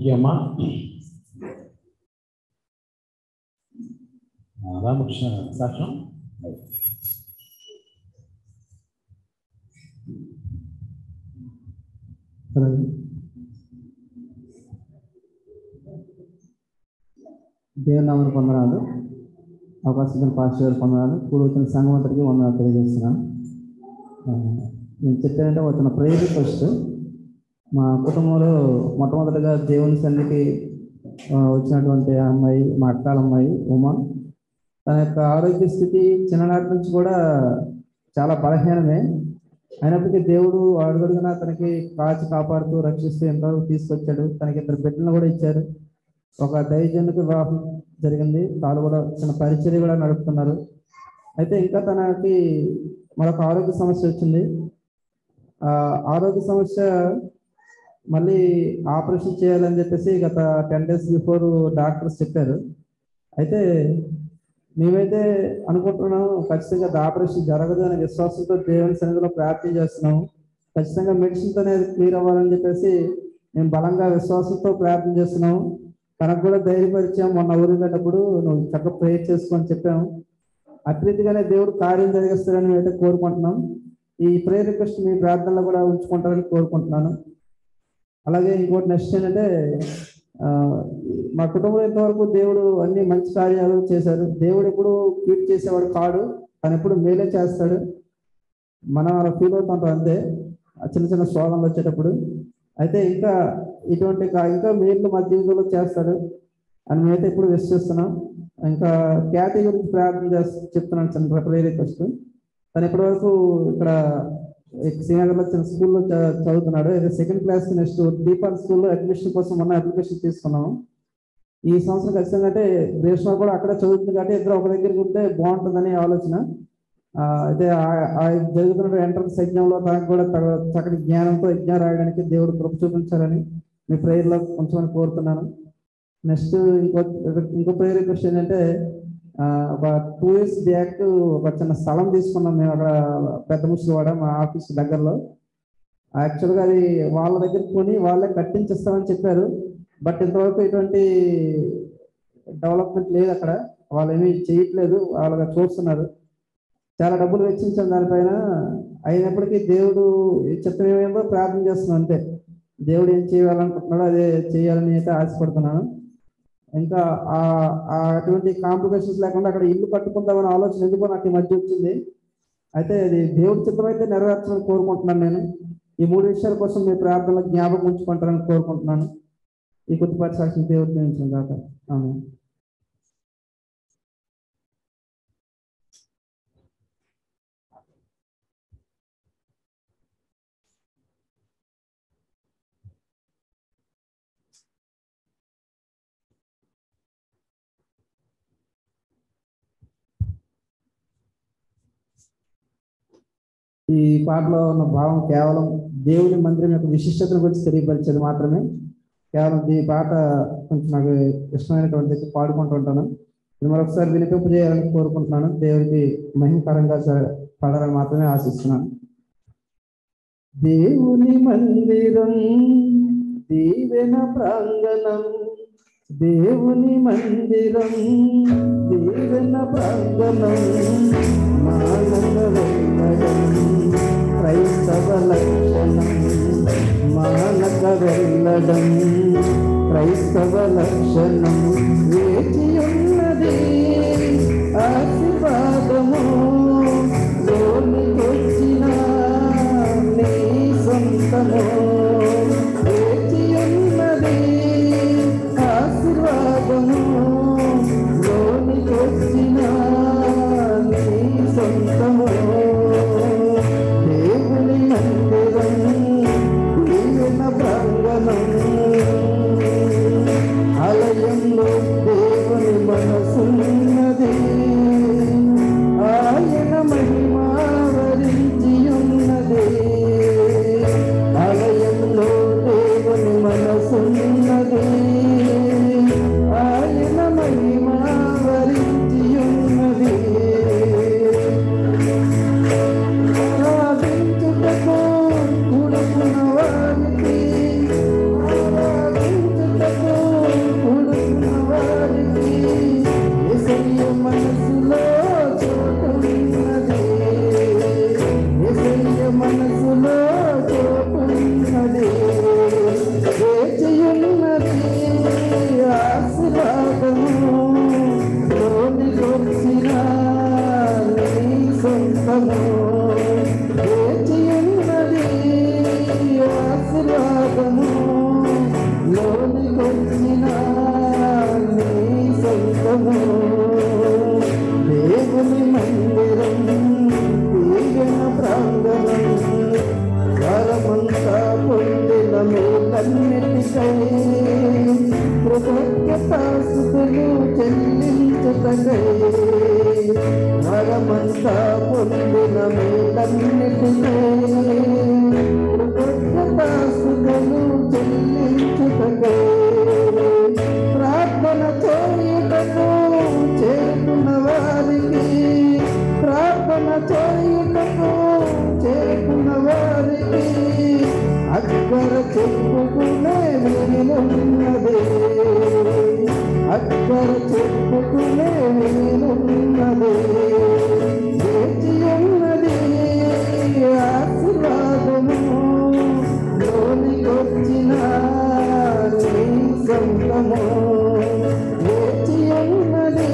థ్యాంక్ యూ అమ్మా ఆ, రామకృష్ణ సాక్ష్యం దేవుని నామని పొందనాలు అవకాశం పాస్టర్ గారు పొందనాలు పూర్వచిన సంఘం అంతటికి వందనాలు తెలియజేస్తున్నాను ఆ, నేను చెప్పానంటే వచ్చిన ప్రేయర్ ఫస్ట్ మా కుటుంబంలో మొట్టమొదటిగా దేవుని సన్నిధికి ఆ, వచ్చినటువంటి ఆ అమ్మాయి మా అక్కాల అమ్మాయి ఉమా తన యొక్క ఆరోగ్య స్థితి చిన్ననాటి నుంచి కూడా చాలా బలహీనమే అయినప్పటికీ దేవుడు అడుగడుగునా తనకి కాచి కాపాడుతూ రక్షిస్తూ ఎంతవరకు తీసుకొచ్చాడు తనకి ఇద్దరు బిడ్డలను కూడా ఇచ్చారు ఒక దైవజనుకు వివాహం జరిగింది తాను కూడా చిన్న పరిచర్య కూడా నడుపుతున్నారు అయితే ఇంకా తనకి మరొక ఆరోగ్య సమస్య వచ్చింది ఆ ఆరోగ్య సమస్య మళ్ళీ ఆపరేషన్ చేయాలని చెప్పేసి గత టెన్ డేస్ బిఫోర్ డాక్టర్స్ చెప్పారు అయితే మేమైతే అనుకుంటున్నాం ఖచ్చితంగా అది ఆపరేషన్ జరగదు అనే విశ్వాసంతో దేవుని సన్నిధిలో ప్రార్థన చేస్తున్నాం ఖచ్చితంగా మెడిసిన్తో అనేది క్లియర్ అవ్వాలని చెప్పేసి మేము బలంగా విశ్వాసంతో ప్రార్థన చేస్తున్నాం తనకు కూడా ధైర్యపరిచాం మొన్న ఊరికి వెళ్ళినప్పుడు నువ్వు చక్కగా ప్రేయర్ చేసుకొని చెప్పాము అట్రీతిగానే దేవుడు కార్యం జరిగిస్తారని మేము అయితే కోరుకుంటున్నాం ఈ ప్రేయర్ రిక్వెస్ట్ మీ ప్రార్థనలో కూడా ఉంచుకుంటారని కోరుకుంటున్నాను అలాగే ఇంకోటి నెక్స్ట్ ఏంటంటే ఆ, మా కుటుంబంలో ఇంతవరకు దేవుడు అన్ని మంచి కార్యాలు చేశారు దేవుడు ఎప్పుడు కీప్ చేసేవాడు కాడు తను ఎప్పుడు మేలే చేస్తాడు మనం అలా ఫీల్ అవుతుంటాం అంతే ఆ చిన్న చిన్న శోధనలు వచ్చేటప్పుడు అయితే ఇంకా ఇటువంటి కా- ఇంకా మేలు మా జీవితంలో చేస్తాడు అని మేమైతే ఇప్పుడు విశ్వసిస్తున్నాం ఇంకా ఖ్యాతి గురించి ప్రార్థన చేస్తూ చెప్తున్నాను చిన్న ప్రేయర్ రిక్వెస్ట్ తను ఇప్పటి వరకు ఇక్కడ శ్రీనగర్లో చిన్న స్కూల్లో చ- చదువుతున్నాడు అయితే సెకండ్ క్లాస్ నెక్స్ట్ దీపాల్ స్కూల్లో అడ్మిషన్ కోసం మొన్న అప్లికేషన్ తీసుకున్నాము ఈ సంవత్సరం ఖచ్చితంగా అంటే రేష్మా కూడా అక్కడే చదువుతుంది కాబట్టి ఇద్దరు ఒక దగ్గరికి ఉంటే బాగుంటుందని ఆలోచన ఆ, అయితే ఆ- ఆ జరుగుతున్న ఎంట్రన్స్ ఎగ్జామ్లో తనకు కూడా తగ- చక్కటి జ్ఞానంతో ఎగ్జామ్ రాయడానికి దేవుడు కృప చూపించాలని మీ ప్రేయర్లో కొంచెం కోరుతున్నాను నెక్స్ట్ ఇంకో ఇంకో ప్రేయర్ రిక్వెస్ట్ ఏంటంటే ఆ, ఒక టూ ఇయర్స్ బ్యాక్ ఒక చిన్న స్థలం తీసుకున్నాం మేము అక్కడ పెద్ద ముసలివాడ మా ఆఫీస్ దగ్గరలో యాక్చువల్గా అది వాళ్ళ దగ్గర కొని వాళ్ళే కట్టించిస్తామని చెప్పారు బట్ ఇంతవరకు ఎటువంటి డెవలప్మెంట్ లేదు అక్కడ వాళ్ళు ఏమీ చేయట్లేదు వాళ్ళగా చూస్తున్నారు చాలా డబ్బులు వెచ్చించాం దానిపైన అయినప్పటికీ దేవుడు చిత్తం ఏమేమో ప్రార్థన చేస్తున్నాం అంతే దేవుడు ఏం చేయాలనుకుంటున్నాడో అదే చేయాలని అయితే ఆశపడుతున్నాను ఇంకా ఆ ఆ అటువంటి కాంప్లికేషన్స్ లేకుండా అక్కడ ఇల్లు కట్టుకుందామనే ఆలోచన ఎందుకో నాకు ఈ మధ్య వచ్చింది అయితే అది దేవుడి చిత్తం అయితే నెరవేర్చాలని కోరుకుంటున్నాను నేను ఈ మూడు విషయాల కోసం మీ ప్రార్థనలో జ్ఞాపకం ఉంచుకుంటారని కోరుకుంటున్నాను ఈ కొద్దిపాటి సాక్షి దేవుడు దీవించిన దాకా ఆమె ఈ పాటలో ఉన్న భావం కేవలం దేవుని మందిరం యొక్క విశిష్టతను గురించి తెలియపరిచేది మాత్రమే కేవలం ఈ పాట కొంచెం నాకు ఇష్టమైనటువంటి పాడుకుంటూ ఉంటాను ఇది మరొకసారి వినిపింపు చేయాలని కోరుకుంటున్నాను దేవుడికి మహిమకరంగా స- పాడాలని మాత్రమే ఆశిస్తున్నాను దేవుని మందిరం దీవెన ప్రాంగణం దేవుని మందిరం దీవెన ప్రాంగణం మానవ క్రైస్తవ లక్షణం మానక వెళ్ళడం క్రైస్తవ లక్షణం వేచి ఉన్నది ఆశీర్వాదము లోనికొచ్చిన నీ సొంతము వేచి ఉన్నది ఆశీర్వాదము లోనికొచ్చిన నీ సొంతము దేవుని మందిరం దీవెన ప్రాంగణం ఆలయంలో సంతము వేచి ఉన్నది ఆశీర్వాదము లోనికొచ్చిన నీ సంతము దేవుని మందిరం దీవెన ప్రాంగణం వరమంతా పొందిన మేలన్నిటికై కృతజ్ఞతాస్తుతులు చెల్లించుటకై వరమంతా పొందిన మేలన్నిటికై కృతజ్ఞతాస్తుతులు చెల్లించుటకై ప్రార్థన చేయుటకు చేరుకున్న వారికి ప్రార్థన చేయుటకు చేరుకున్న వారికి అక్కర చెప్పుకునే వీలున్నది అక్కర చెప్పుకునే వీలున్నది వేచి ఉన్నది ఆశీర్వాదము లోనికొచ్చిన నీ సొంతము వేచి ఉన్నది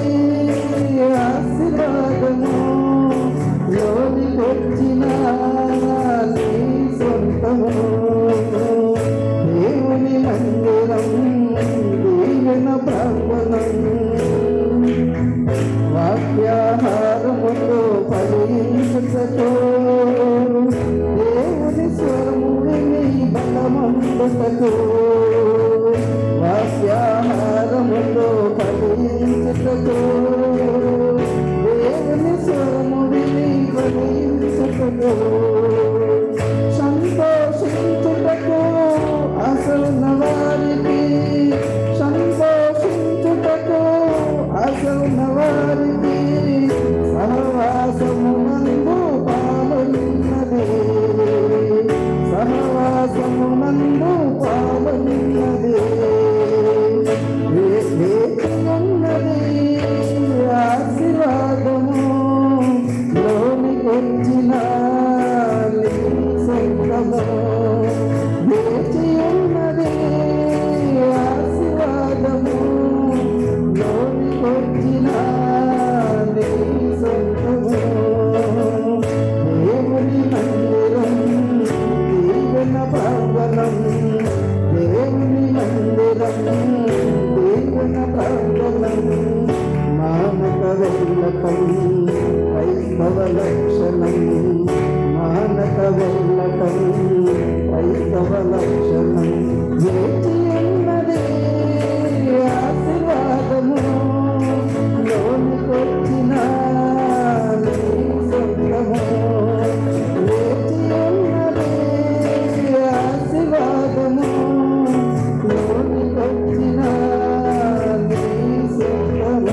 ఆశీర్వాదము లోనికొచ్చిన నీ సొంతము దేవుని మందిరం దీవెన ప్రాంగణం వాక్యాహారముతో ఫలించుటకు దేవుని స్వరముడిని బలమందుటకు వాక్యాహారముతో ఫలించుటకు దేవుని స్వరముడిని ఫలించుటకు సంతోషించుటకు అసలు వారికి సంతోషించుటకు అసలు వారికి సహవాసము నందు పాలున్నది సహవాసము నందు పాలున్నది వేచియున్నది ఆశీర్వాదము లోనికొచ్చిన నీ సంతము వేచియున్నది ఆశీర్వాదము లోనికొచ్చిన నీ సంతము దేవుని మందిరం దీవెన ప్రాంగణం దేవుని మందిరం దీవెన ప్రాంగణం మానక వెళ్ళటం క్రైస్తవ లక్షణం మానక వెళ్ళటం క్రైస్తవ లక్షణం వేచి ఉన్నది ఆశీర్వాదము లోనికొచ్చిన నీ సొంతము వేచి ఉన్నది ఆశీర్వాదము లోనికొచ్చిన నీ సొంతము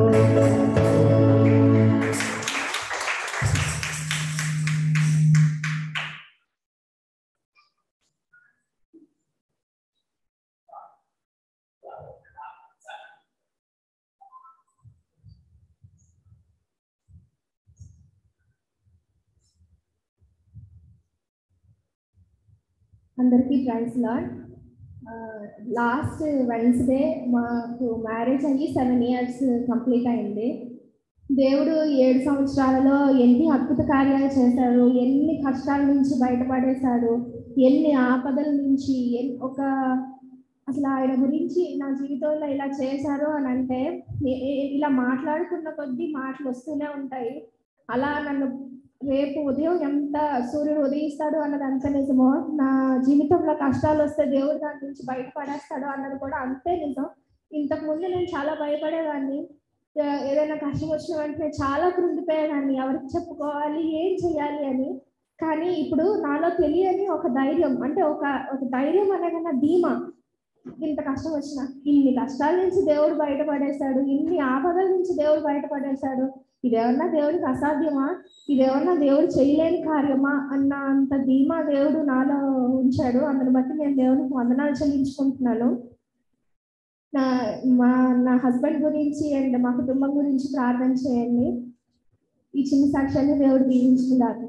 అందరికీ ప్రైజ్ లాడ్ లాస్ట్ వెన్స్డే మాకు మ్యారేజ్ అయ్యి సెవెన్ ఇయర్స్ కంప్లీట్ అయింది దేవుడు ఏడు సంవత్సరాలలో ఎన్ని అద్భుత కార్యాలు చేశాడు ఎన్ని కష్టాల నుంచి బయటపడేశాడు ఎన్ని ఆపదల నుంచి ఎన్- ఒక అసలు ఆయన గురించి నా జీవితంలో ఇలా చేశారు అని అంటే నే- ఇలా మాట్లాడుకున్న కొద్దీ మాటలు వస్తూనే ఉంటాయి అలా నన్ను రేపు ఉదయం ఎంత సూర్యుడు ఉదయిస్తాడు అన్నది అంత నిజమో నా జీవితంలో కష్టాలు వస్తే దేవుడు దాని నుంచి బయటపడేస్తాడు అన్నది కూడా అంతే నిజం ఇంతకు ముందు నేను చాలా భయపడేదాన్ని ఆ, ఏదైనా కష్టం వచ్చిన వెంటనే చాలా కృంగిపోయేదాన్ని ఎవరికి చెప్పుకోవాలి ఏం చేయాలి అని కానీ ఇప్పుడు నాలో తెలియని ఒక ధైర్యం అంటే ఒక ఒక ధైర్యం అనగా ధీమా ఇంత కష్టం వచ్చిన ఇన్ని కష్టాల నుంచి దేవుడు బయటపడేశాడు ఇన్ని ఆపదల నుంచి దేవుడు బయటపడేశాడు ఇదేమన్నా దేవుడికి అసాధ్యమా ఇదేమన్నా దేవుడు చేయలేని కార్యమా అన్న అంత ధీమా దేవుడు నాలో ఉంచాడు అందుని బట్టి నేను దేవునికి వందనాలు చెల్లించుకుంటున్నాను నా మా నా హస్బెండ్ గురించి అండ్ మా కుటుంబం గురించి ప్రార్థన చేయండి ఈ చిన్న సాక్ష్యాన్ని దేవుడు దీవించుకున్నారు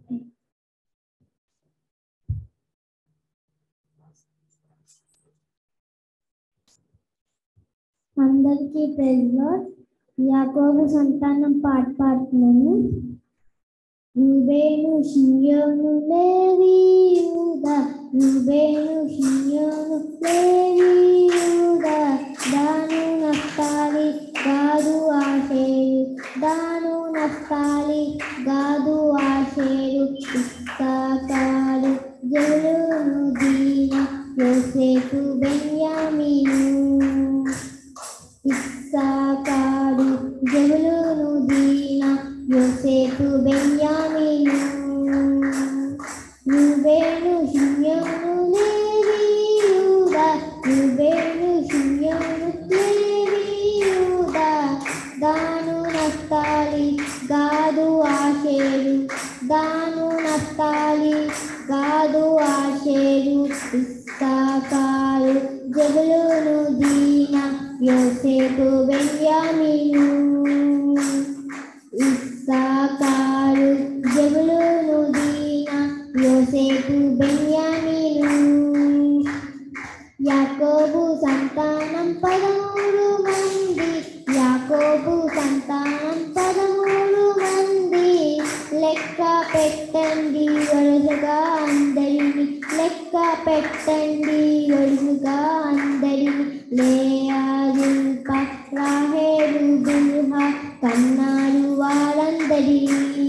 అందరికీ ప్రెజ్లో యాకోబు సంతానం పాట పాడుతున్నాను Rubenu Shinyonu Levi Yuda Rubenu Shinyonu Levi Yuda Danu Naftali Gadu Asheru Danu Naftali Gadu Asheru Issakaru Zebulunu Dina Yosefu Benyaminu ఇస్సాకారు జబులును దీన యోసేపు బెన్యామీను రుబేను షిమ్యోను లేవి యూదా రుబేను షిమ్యోను లేవి యూదా దాను నఫ్తాలి గాదు ఆషేరు దాను నఫ్తాలి గాదు ఆషేరు ఇస్సాకారు జబులును దీన యోసేపు బెన్యామీను ఇస్సాకారు జబులును దీన యోసేపు బెన్యామీను యాకోబు సంతానం పదమూడు మంది యాకోబు సంతానం పదమూడు మంది లెక్క పెట్టండి వరుసగా అందరిని లెక్క పెట్టండి వరుసగా అందరిని లేయా జుల్ప రాహేలు బిల్హా కన్నాడు వారందరినీ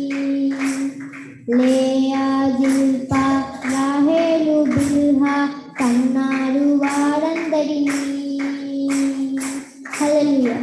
లేయా జిల్ప రాహేలు బిల్హా కన్నాడు వారందరినీ హల్లెలూయా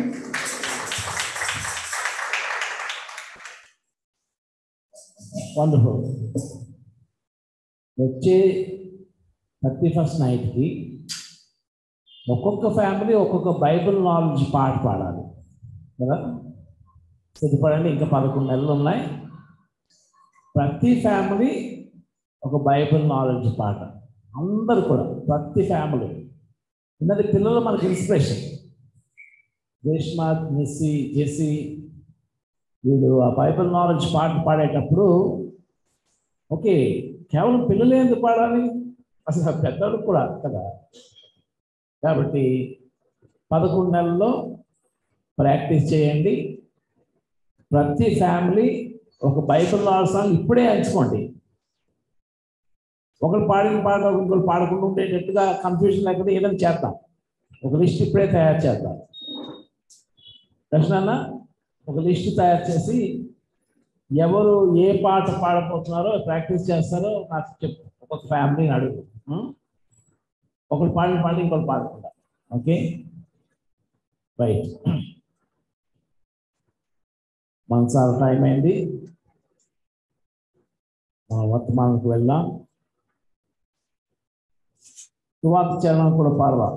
వండర్ఫుల్ వచ్చే థర్టీ ఫస్ట్ నైట్కి ఒక్కొక్క ఫ్యామిలీ ఒక్కొక్క బైబిల్ నాలెడ్జ్ పాట పాడాలి కదా సిద్ధపడండి ఇంకా పదకొండు నెలలు ఉన్నాయి ప్రతి ఫ్యామిలీ ఒక బైబిల్ నాలెడ్జ్ పాట అందరు కూడా ప్రతి ఫ్యామిలీ ఉన్నది పిల్లలు మనకి ఇన్స్పిరేషన్ రేష్మా నిస్సి జెసి వీడు ఆ బైబిల్ నాలెడ్జ్ పాట పాడేటప్పుడు ఓకే కేవలం పిల్లలే ఎందుకు పాడాలి అసలు ఆ పెద్దలకు కూడా కదా కాబట్టి పదకొండు నెలల్లో ప్రాక్టీస్ చేయండి ప్రతి ఫ్యామిలీ ఒక బైబిల్ నాలెడ్జ్ సాంగ్ ఇప్పుడే ఎంచుకోండి ఒకరు పాడిన పాట ఇంకొకరు పాడకుండా ఉండేటట్టుగా కన్ఫ్యూజన్ లేకుండా ఏదైనా చేద్దాం ఒక లిస్ట్ ఇప్పుడే తయారు చేద్దాం దర్శనాన్న ఒక లిస్ట్ తయారు చేసి ఎవరు ఏ పాట పాడబోతున్నారో ప్రాక్టీస్ చేస్తారో నాకు చెప్పు ఒక్కొక్క ఫ్యామిలీని అడుగు ఉం? ఒకరు పాడిన పాట ఇంకొకరు పాడకుండా ఓకే రైట్ మనసాల టైం అయింది మన వర్తమానంకి వెళ్దాం సువార్త చరణం కూడా పాడదాం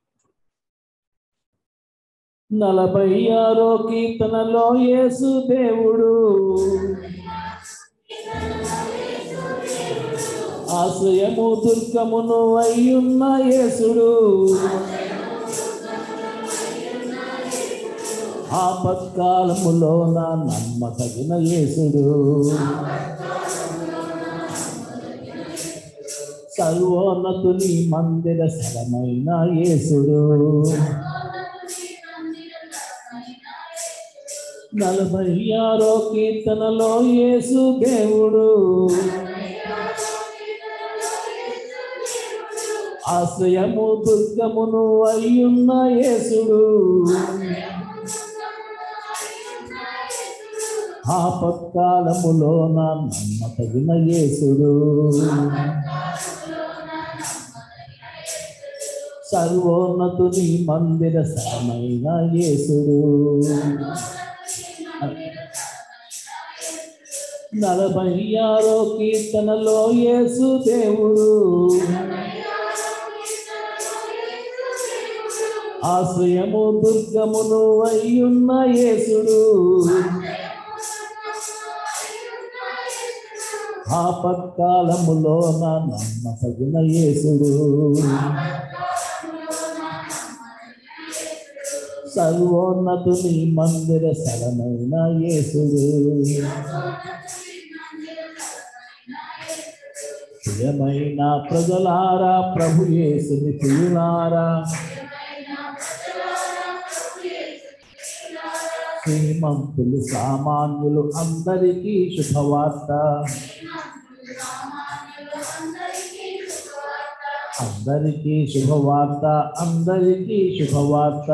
నలభై ఆరో కీర్తనలో యేసు దేవుడు ఆశ్రయము దుర్గమును అయ్యున్న యేసుడు ఆపత్కాలములో నా నమ్మతగిన యేసుడు సర్వోన్నతుని మందిర స్థలమైన యేసుడు నలభై ఆరో కీర్తనలో యేసు దేవుడు ఆశ్రయము దుర్గమును అయ్యున్న యేసుడు ఆపత్కాలములో నా నమ్మతగిన యేసుడు సర్వోన్నతుని మందిర స్థలమైన యేసుడు నలభై ఆరో కీర్తనలో యేసు దేవుడు ఆశ్రయము దుర్గమును అయ్యున్న యేసుడు ఆపత్కాలములో నా నమ్మతగిన యేసుడు సర్వోన్నతుని మందిర స్థలమైన యేసుడు ప్రియమైన ప్రజలారా ప్రభు యేసుని ప్రియులారా శ్రీమంతులు సామాన్యులు అందరికీ శుభవార్త అందరికీ శుభవార్త అందరికీ శుభవార్త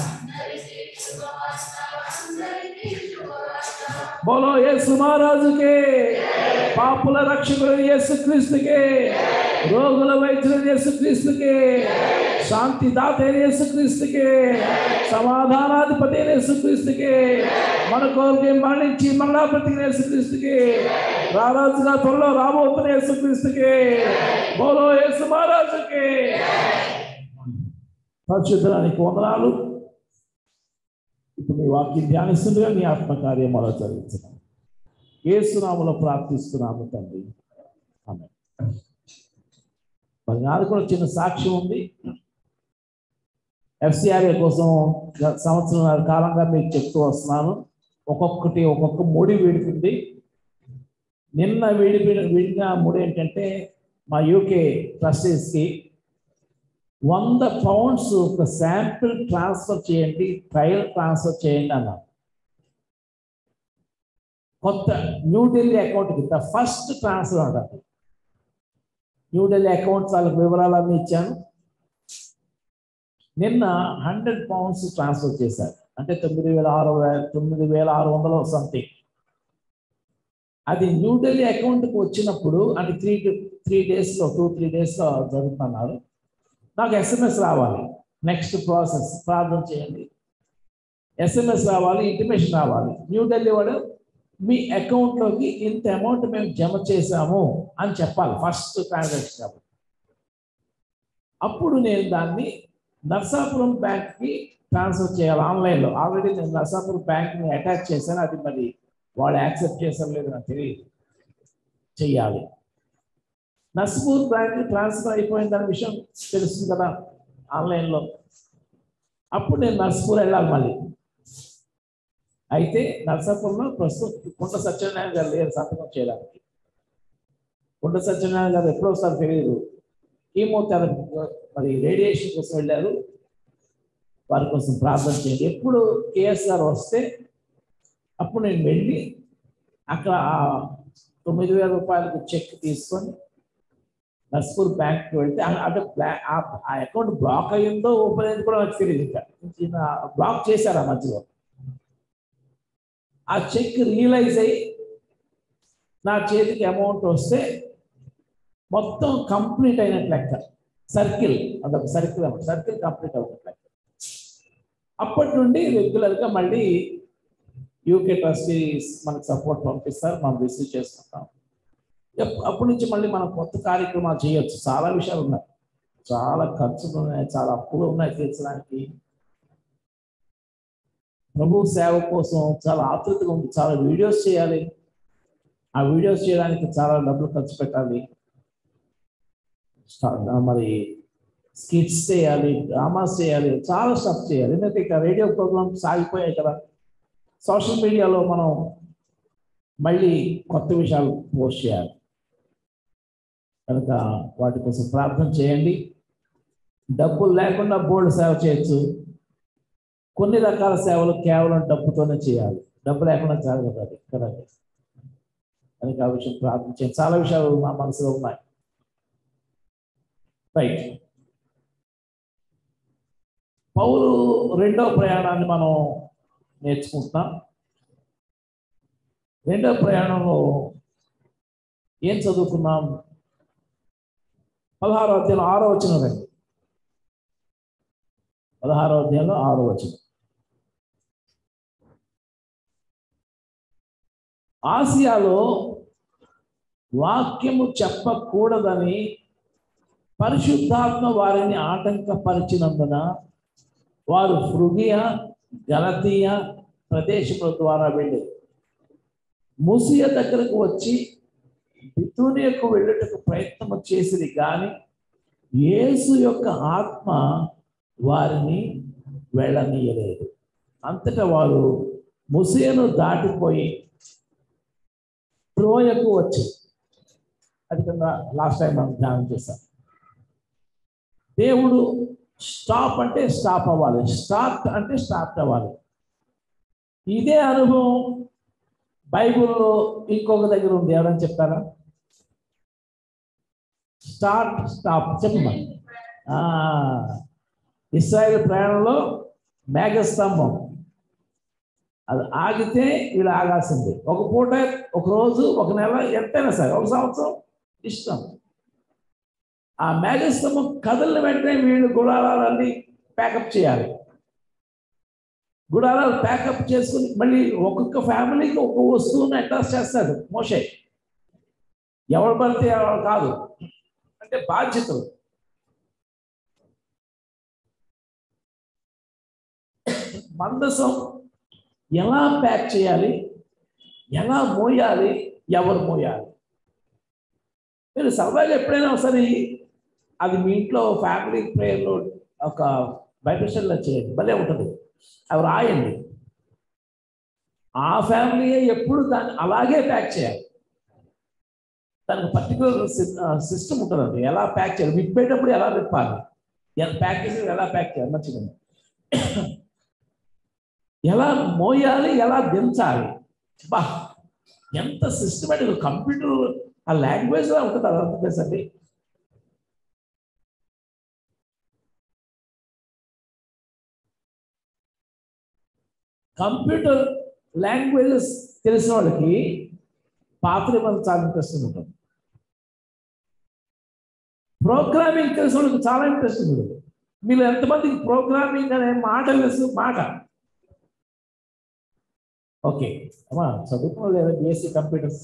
బోలో యేసు మహారాజుకే పాపుల రక్షకుడు యేసు క్రీస్తుకే రోగుల వైద్యుడు యేసు క్రీస్తుకే శాంతి దాత యేసు క్రీస్తుకే సమాధానాధిపతి యేసు క్రీస్తుకే మన కోరిక మరణించి మరలా బ్రతికిన యేసు క్రీస్తుకే రారాజుగా త్వరలో రాబోతున్న యేసు క్రీస్తుకే బోలో యేసు మహారాజుకే పరిశుద్ధానికి వందనాలు ఇప్పుడు మీ వాక్యం ధ్యానిస్తుండగా మీ ఆత్మకార్యం అలా జరుగుతున్నాం ఏసునామలో ప్రార్థిస్తున్నాము తండ్రి ఆమె మరి నాది కూడా చిన్న సాక్ష్యం ఉంది ఎఫ్సిఆర్ఏ కోసం గత సంవత్సరం కాలంగా మీకు చెప్తూ వస్తున్నాను ఒక్కొక్కటి ఒక్కొక్క ముడి వీడుతుంది నిన్న వీడి వీడిన ముడి ఏంటంటే మా యూకే ట్రస్టీస్కి వంద పౌండ్స్ ఒక శాంపిల్ ట్రాన్స్ఫర్ చేయండి ట్రయల్ ట్రాన్స్ఫర్ చేయండి అన్నారు కొత్త న్యూఢిల్లీ అకౌంట్కి ద ఫస్ట్ ట్రాన్స్ఫర్ అంటారు న్యూఢిల్లీ అకౌంట్స్ వాళ్ళకి వివరాలన్నీ ఇచ్చాను నిన్న హండ్రెడ్ పౌండ్స్ ట్రాన్స్ఫర్ చేశారు అంటే తొమ్మిది వేల ఆరు వేల తొమ్మిది వేల ఆరు వందలు సంథింగ్ అది న్యూఢిల్లీ అకౌంట్కి వచ్చినప్పుడు అంటే త్రీ త్రీ డేస్లో టూ త్రీ డేస్లో జరుగుతున్నారు నాకు ఎస్ఎంఎస్ రావాలి నెక్స్ట్ ప్రాసెస్ ప్రార్థన చేయండి ఎస్ఎంఎస్ రావాలి ఇంటిమేషన్ రావాలి న్యూఢిల్లీ వాడు మీ అకౌంట్లోకి ఇంత అమౌంట్ మేము జమ చేశాము అని చెప్పాలి ఫస్ట్ ట్రాన్సాక్షన్ కాబట్టి అప్పుడు నేను దాన్ని నర్సాపురం బ్యాంక్కి ట్రాన్స్ఫర్ చేయాలి ఆన్లైన్లో ఆల్రెడీ నేను నర్సాపురం బ్యాంక్ని అటాచ్ చేశాను అది మరి వాళ్ళు యాక్సెప్ట్ చేశారు లేదు నాకు తెలియదు చెయ్యాలి నర్సపూర్ బ్యాంక్ ట్రాన్స్ఫర్ అయిపోయిందన్న విషయం తెలుస్తుంది కదా ఆన్లైన్లో అప్పుడు నేను నర్సపూర్ వెళ్ళాలి మళ్ళీ అయితే నర్సాపూర్లో ప్రస్తుతం కుంట సత్యనారాయణ గారు లేరు సంతకం చేయడానికి కుంట సత్యనారాయణ గారు ఎప్పుడో ఒకసారి తెలియదు కీమోథెరపీ మరి రేడియేషన్ కోసం వెళ్ళారు వారి కోసం ప్రార్థన చేయండి ఎప్పుడు కేఎస్ గారు వస్తే అప్పుడు నేను వెళ్ళి అక్కడ ఆ తొమ్మిది వేల రూపాయలకు చెక్ తీసుకొని నర్స్పూర్ బ్యాంక్కి వెళ్తే ఆ- అంటే బ్లా- ఆ అకౌంట్ బ్లాక్ అయ్యిందో ఓపెన్ అయింది కూడా నాకు తెలియదు ఇంకా ఈయన బ్లాక్ చేశారు ఆ మధ్యలో ఆ చెక్ రియలైజ్ అయ్యి నా చేతికి అమౌంట్ వస్తే మొత్తం కంప్లీట్ అయినట్టు లెక్క సర్కిల్ అదొక సర్కిల్ అన్నమాట సర్కిల్ కంప్లీట్ అవుతుంది లెక్క అప్పటి నుండి రెగ్యులర్గా మళ్ళీ యూకే ట్రస్టీస్ మనకు సపోర్ట్ పంపిస్తారు మనం రిసీవ్ చేసుకుంటాం ఎప్- అప్పటి నుంచి మళ్ళీ మనం కొత్త కార్యక్రమాలు చేయొచ్చు చాలా విషయాలు ఉన్నాయి చాలా ఖర్చులు ఉన్నాయి చాలా అప్పులు ఉన్నాయి తీర్చడానికి ప్రభు సేవ కోసం చాలా ఆతృతగా ఉంది చాలా వీడియోస్ చేయాలి ఆ వీడియోస్ చేయడానికి చాలా డబ్బులు ఖర్చు పెట్టాలి స్టా- మరి స్కిట్స్ చేయాలి డ్రామాస్ చేయాలి చాలా స్టఫ్ చేయాలి ఎందుకంటే ఇక రేడియో ప్రోగ్రామ్ సాగిపోయాయి కదా సోషల్ మీడియాలో మనం మళ్ళీ కొత్త విషయాలు పోస్ట్ చేయాలి కనుక వాటి కోసం ప్రార్థన చేయండి డబ్బులు లేకుండా బోర్డు సేవ చేయొచ్చు కొన్ని రకాల సేవలు కేవలం డబ్బుతోనే చేయాలి డబ్బు లేకుండా జరగదు అది కదండి కనుక ఆ విషయం ప్రార్థన చేయండి చాలా విషయాలు నా మనసులో ఉన్నాయి రైట్ పౌరు రెండవ ప్రయాణాన్ని మనం నేర్చుకుంటున్నాం రెండవ ప్రయాణంలో ఏం చదువుకున్నాం పదహారో అధ్యాయంలో ఆరో వచనం రండి పదహారో అధ్యాయంలో ఆరో వచనం ఆసియాలో వాక్యము చెప్పకూడదని పరిశుద్ధాత్మ వారిని ఆటంకపరిచినందున వారు ఫృగియ గలతీయ ప్రదేశముల ద్వారా వెళ్ళారు ముసియ దగ్గరకు వచ్చి బితునియకు వెళ్ళుటకు ప్రయత్నం చేసిరి కానీ యేసు యొక్క ఆత్మ వారిని వెళ్ళనీయలేదు అంతటా వారు ముసియను దాటిపోయి ట్రోయకు వచ్చి అది కింద లాస్ట్ టైం మనం ధ్యానం చేశాం దేవుడు స్టాప్ అంటే స్టాప్ అవ్వాలి స్టార్ట్ అంటే స్టార్ట్ అవ్వాలి ఇదే అనుభవం బైబిల్లో ఇంకొక దగ్గర ఉంది ఎవరని చెప్తారా స్టార్ట్ స్టాప్ చెప్పమా ఇస్రాయేల్ ప్రయాణంలో మేఘస్తంభం అది ఆగితే వీళ్ళు ఆగాల్సింది ఒక పూట ఒక రోజు ఒక నెల ఎంతైనా సరే ఒక సంవత్సరం ఇష్టం ఆ మేఘస్తంభం కదలిన వెంటనే వీళ్ళు గుడారాలన్నీ ప్యాకప్ చేయాలి గుడారాలు ప్యాకప్ చేసుకుని మళ్ళీ ఒక్కొక్క ఫ్యామిలీకి ఒక్కొక్క వస్తువుని అటాచ్ చేస్తాడు మోషే ఎవరు పడితే ఎవరు కాదు అంటే బాధ్యతలు మందసం ఎలా ప్యాక్ చేయాలి ఎలా మోయాలి ఎవరు మోయాలి మీరు సరదాగా ఎప్పుడైనా ఒకసారి అది మీ ఇంట్లో ఫ్యామిలీ ప్రేయర్లో ఒక బైబిల్ స్టడీలో చేయండి భలే ఉంటుంది అవి రాయండి ఆ ఫ్యామిలీ ఎప్పుడు దాన్ని అలాగే ప్యాక్ చేయాలి దానికి పర్టికులర్ సిస్టమ్ ఉంటుందండి ఎలా ప్యాక్ చేయాలి విప్పేటప్పుడు ఎలా విప్పాలి ఎలా ప్యాక్ చేసి ఎలా ప్యాక్ చేయాలి మంచిగా ఎలా మోయాలి ఎలా దించాలి బా ఎంత సిస్టమేటిక్ కంప్యూటర్ ఆ లాంగ్వేజ్ లా ఉంటుంది అదంతా తెలుసండి కంప్యూటర్ లాంగ్వేజెస్ తెలిసిన వాళ్ళకి పాత నిబంధన చాలా ఇంట్రెస్టింగ్ ఉంటుంది ప్రోగ్రామింగ్ తెలిసిన వాళ్ళకి చాలా ఇంట్రెస్టింగ్ ఉంటుంది మీరు ఎంతమందికి ప్రోగ్రామింగ్ అనే మాట తెలుసు మాట ఓకే అమ్మా చదువుకున్న లేదా బిఎస్సి కంప్యూటర్స్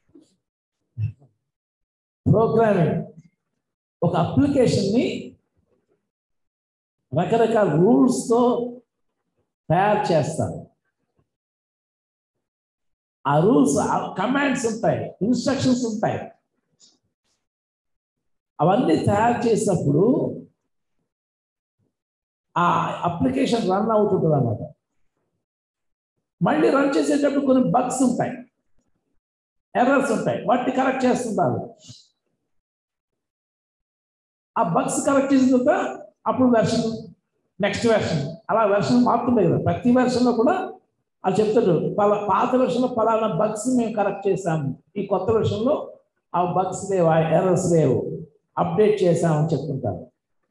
ప్రోగ్రామింగ్ ఒక అప్లికేషన్ని రకరకాల రూల్స్తో తయారు చేస్తారు ఆ రూల్స్ కమాండ్స్ ఉంటాయి ఇన్స్ట్రక్షన్స్ ఉంటాయి అవన్నీ తయారు చేసినప్పుడు ఆ అప్లికేషన్ రన్ అవుతుంటుంది అన్నమాట మళ్ళీ రన్ చేసేటప్పుడు కొన్ని బగ్స్ ఉంటాయి ఎర్రర్స్ ఉంటాయి వాటిని కరెక్ట్ చేస్తుంటారు ఆ బగ్స్ కరెక్ట్ చేసిన తర్వాత అప్పుడు వెర్షన్ నెక్స్ట్ వెర్షన్ అలా వెర్షన్ మారుతుండే కదా ప్రతి వెర్షన్లో కూడా అది చెప్తాడు పలా పాత వెర్షన్లో పలానా బగ్స్ మేము కరెక్ట్ చేసాము ఈ కొత్త వెర్షన్లో ఆ బగ్స్ లేవు ఆ ఎర్రర్స్ లేవు అప్డేట్ చేసామని చెప్తుంటారు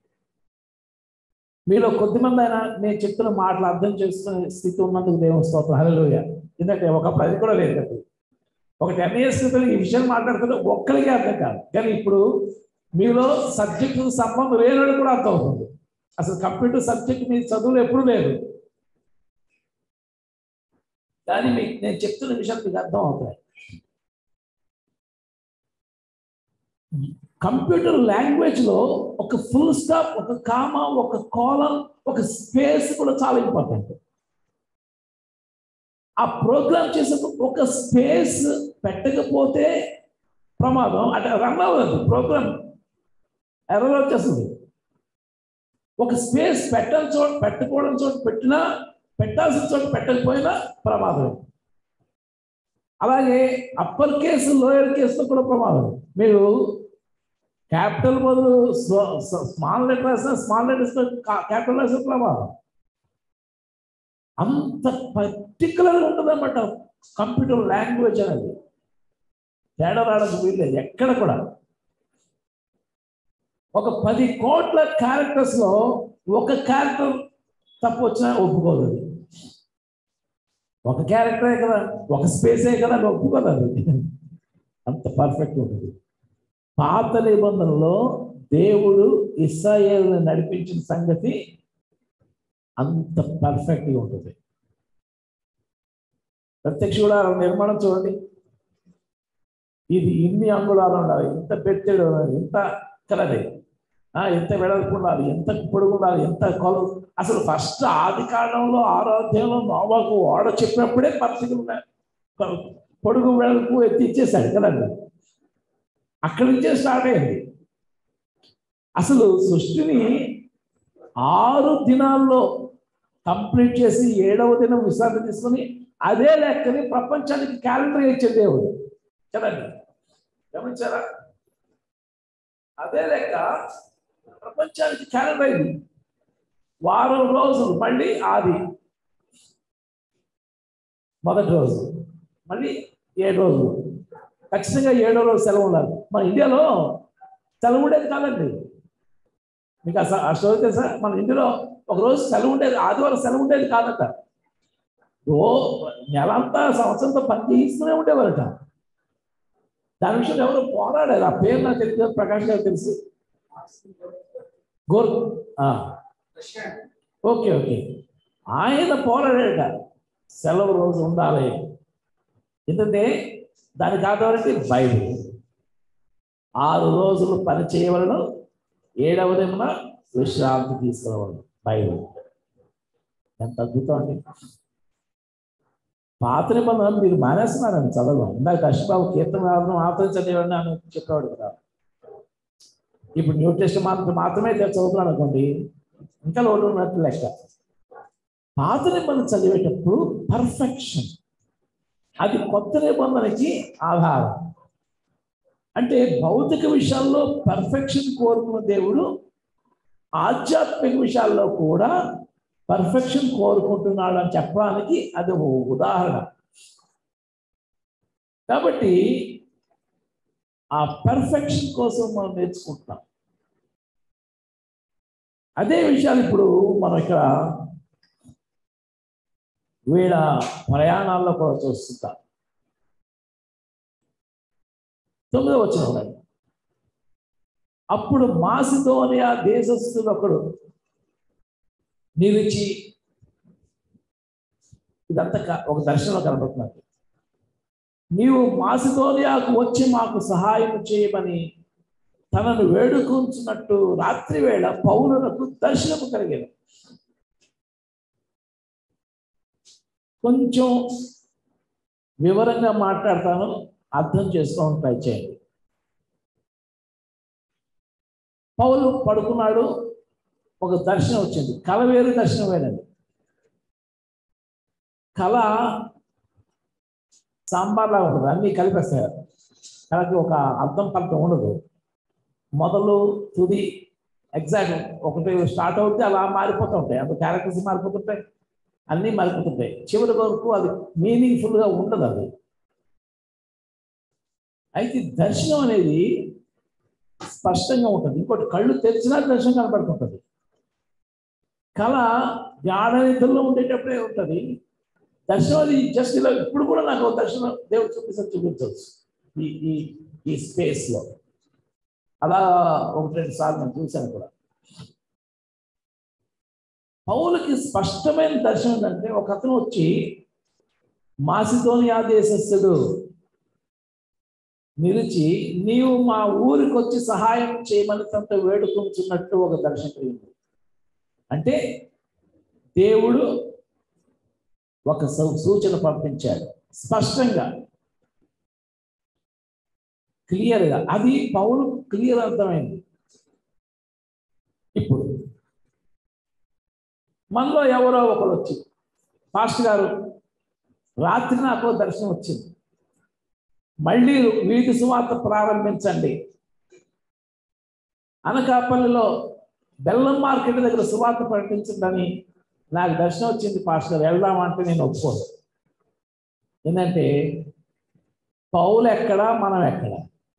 మీలో కొద్దిమంది అయినా నేను చెప్తున్న మాటలు అర్థం చేసుకునే స్థితి ఉన్నందుకు దేవుని స్తోత్రం హలోయ ఎందుకంటే ఒకప్పుడు అది కూడా లేదు కదా ఒక టెన్ ఇయర్స్ క్రితం ఈ విషయం మాట్లాడుతుంటే ఒక్కరికి అర్థం కాదు కానీ ఇప్పుడు మీలో సబ్జెక్టు సంబంధం లేని కూడా అర్థం అవుతుంది అసలు కంప్యూటర్ సబ్జెక్ట్ మీ చదువులు ఎప్పుడు లేదు కానీ మీకు నేను చెప్తున్న విషయం మీకు అర్థం అవుతాయి కంప్యూటర్ లాంగ్వేజ్లో ఒక ఫుల్ స్టాప్ ఒక కామ ఒక కోలం ఒక స్పేస్ కూడా చాలా ఇంపార్టెంట్ ఆ ప్రోగ్రామ్ చేసేటప్పుడు ఒక స్పేస్ పెట్టకపోతే ప్రమాదం అంటే రన్ అవ్వదు ప్రోగ్రామ్ ఎర్రర్ వచ్చేస్తుంది ఒక స్పేస్ పెట్టని చోట పెట్టకూడని చోట పెట్టినా పెట్టాల్సిన చోట పెట్టకపోయినా ప్రమాదం అలాగే అప్పర్ కేసు లోయర్ కేసులో కూడా ప్రమాదం మీరు క్యాపిటల్ బదులు స్మాల్ లెటర్ రాసిన స్మాల్ లెటర్స్ క్యాపిటల్ రాసిన ప్రమాదం అంత పర్టికులర్గా ఉంటుంది అనమాట కంప్యూటర్ లాంగ్వేజ్ అనేది తేడా రావడానికి వీల్లేదు ఎక్కడ కూడా ఒక పది కోట్ల క్యారెక్టర్స్ లో ఒక క్యారెక్టర్ తప్పు వచ్చినా ఒప్పుకోదు అది ఒక క్యారెక్టరే కదా ఒక స్పేసే కదా అని ఒప్పుకోదు అది అంత పర్ఫెక్ట్ ఉంటుంది పాత నిబంధనలో దేవుడు ఇస్రాయేల్ని నడిపించిన సంగతి అంత పర్ఫెక్ట్గా ఉంటుంది ప్రత్యక్ష గుడారం నిర్మాణం చూడండి ఇది ఇన్ని అంగుళాలు ఉండాలి ఇంత పెట్టెడు ఇంత కలది ఎంత వెడల్పు ఉండాలి ఎంత పొడుగు ఉండాలి ఎంత కొల అసలు ఫస్ట్ ఆది కాలంలో ఆరాధ్యంలో నోవాకు ఓడ చెప్పినప్పుడే పరిస్థితులు పొడుగు వెడల్పు ఎత్తి ఇచ్చేసాడు కదండి అక్కడి నుంచే స్టార్ట్ అయింది అసలు సృష్టిని ఆరు దినాల్లో కంప్లీట్ చేసి ఏడవ దినం విశ్రాంతి తీసుకొని అదే లెక్కని ప్రపంచానికి క్యాలెండర్ ఇచ్చే దేవుడు కదండి గమనించారా అదే లెక్క ప్రపంచానికి క్యాలెండర్ అయింది వారం రోజులు మళ్ళీ ఆది మొదటి రోజు మళ్ళీ ఏడు రోజులు ఖచ్చితంగా ఏడో రోజు సెలవు ఉండాలి మన ఇండియాలో సెలవు ఉండేది కాదండి మీకు అసలు ఆ స్టోరీ తెలుసా మన ఇండియాలో ఒక రోజు సెలవు ఉండేది ఆదివారం సెలవు ఉండేది కాదట ఓ నెలంతా సంవత్సరంతో పని చేయిస్తూనే ఉండేవారట దాని విషయంలో ఎవరు పోరాడారు ఆ పేరు నాకు తెలియదు ప్రకాష్ గారు తెలుసు గోర్ ఆ. ఓకే ఓకే ఆయన పోరాడాడట సెలవు రోజు ఉండాలి ఎందుకంటే దానికి ఆధారంటే బైబిల్ ఆరు రోజులు పని చేయవలను ఏడవదేమన విశ్రాంతి తీసుకోవాలి బైబిల్ ఎంత అద్భుతం అండి పాత నిబంధన మీరు మానేస్తున్నారండి చదవడం ఇందాక దర్శబాబు కీర్తన రావడం మాత్రం చదివండి అని చెప్పేవాడు కదా ఇప్పుడు న్యూ టెస్ట్ మాత్రం మాత్రమే చదువుతున్నాను అనుకోండి ఇంకా లోటు ఉన్నట్టు లెక్క పాత నిబంధన చదివేటప్పుడు పర్ఫెక్షన్ అది కొత్త నిబంధనకి ఆధారం అంటే భౌతిక విషయాల్లో పర్ఫెక్షన్ కోరుకున్న దేవుడు ఆధ్యాత్మిక విషయాల్లో కూడా పర్ఫెక్షన్ కోరుకుంటున్నాడు అని చెప్పడానికి అది ఒక ఉదాహరణ కాబట్టి ఆ పర్ఫెక్షన్ కోసం మనం నేర్చుకుంటున్నాం అదే విషయాలు ఇప్పుడు మనం ఇక్కడ వీళ్ళ ప్రయాణాల్లో కూడా చూస్తుంటాం తొమ్మిదో వచ్చిన ఉండండి అప్పుడు మాసిదోనియా దేశస్థుడు ఒకడు నిలిచి ఇదంతా క- ఒక దర్శనంలో కనబడుతున్నది నీవు మాసిదోనియాకు వచ్చి మాకు సహాయం చేయమని తనను వేడుకుంటున్నట్టు రాత్రి వేళ పౌరులకు దర్శనము కలిగేది కొంచెం వివరంగా మాట్లాడతాను అర్థం చేసుకోవడం ట్రై చేయండి పౌలు పడుకున్నాడు ఒక దర్శనం వచ్చింది కళ వేరు దర్శనం వేరండి కళ సాంబార్లా ఉంటుంది అన్నీ కలిపేస్తారు కళకి ఒక అర్థం పర్థం ఉండదు మొదలు తుది ఎగ్జాక్ట్ ఒకటి స్టార్ట్ అవుతే అలా మారిపోతూ ఉంటాయి అంత క్యారెక్టర్స్ మారిపోతుంటాయి అన్నీ మారిపోతుంటాయి చివరి వరకు అది మీనింగ్ఫుల్గా ఉండదు అది అయితే దర్శనం అనేది స్పష్టంగా ఉంటుంది ఇంకోటి కళ్ళు తెరిచినా దర్శనం కనపడుతుంటుంది కళ గాఢ నిద్రలో ఉండేటప్పుడే ఉంటుంది దర్శనం అది జస్ట్ ఇలా ఇప్పుడు కూడా నాకు ఒక దర్శనం దేవుడు చూపిస్తే చూపించవచ్చు ఈ ఈ ఈ స్పేస్లో అలా ఒకటి రెండు సార్లు నేను చూశాను కూడా పౌలకి స్పష్టమైన దర్శనం ఏంటంటే ఒక అతను వచ్చి మాసిదోనియా దేశస్థుడు నిలిచి నీవు మా ఊరికి వచ్చి సహాయం చేయమని తనతో వేడుకుంటున్నట్టు ఒక దర్శనం కలిగింది అంటే దేవుడు ఒక సూ- సూచన పంపించాడు స్పష్టంగా క్లియర్గా అది పౌలు క్లియర్ అర్థమైంది ఇప్పుడు మనలో ఎవరో ఒకరు వచ్చి పాస్టర్ గారు రాత్రి నాకు ఓ దర్శనం వచ్చింది మళ్ళీ వీధి సువార్త ప్రారంభించండి అనకాపల్లిలో బెల్లం మార్కెట్ దగ్గర సువార్త ప్రకటించండి నాకు దర్శనం వచ్చింది పాస్టర్ గారు వెళ్దామంటే నేను ఒప్పుకోను ఏంటంటే పౌలు ఎక్కడ మనం ఎక్కడ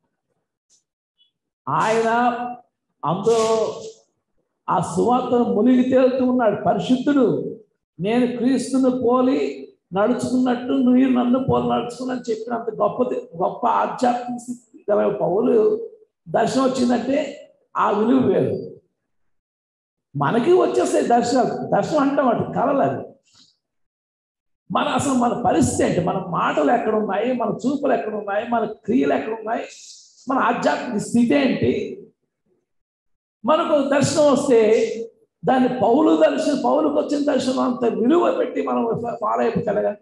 ఆయన అందులో ఆ సువార్తను మునిగి తేలుతూ ఉన్నాడు పరిశుద్ధుడు నేను క్రీస్తును పోలి నడుచుకున్నట్టు నువ్వు నన్ను పోలి నడుచుకున్నని చెప్పినంత గొప్పది గొప్ప ఆధ్యాత్మిక స్థితి గల పౌలు దర్శనం వచ్చిందంటే ఆ విలువ వేరు మనకి వచ్చేస్తాయి దర్శనాలు దర్శనం అంటాం అటు కళలు అది మన అసలు మన పరిస్థితి ఏంటి మన మాటలు ఎక్కడ ఉన్నాయి మన చూపులు ఎక్కడ ఉన్నాయి మన క్రియలు ఎక్కడ ఉన్నాయి మన ఆధ్యాత్మిక స్థితి ఏంటి మనకు దర్శనం వస్తే దాన్ని పౌలు దర్శనం పౌలుకు వచ్చిన దర్శనం అంత విలువ పెట్టి మనం ఫాలో అయిపోగలగా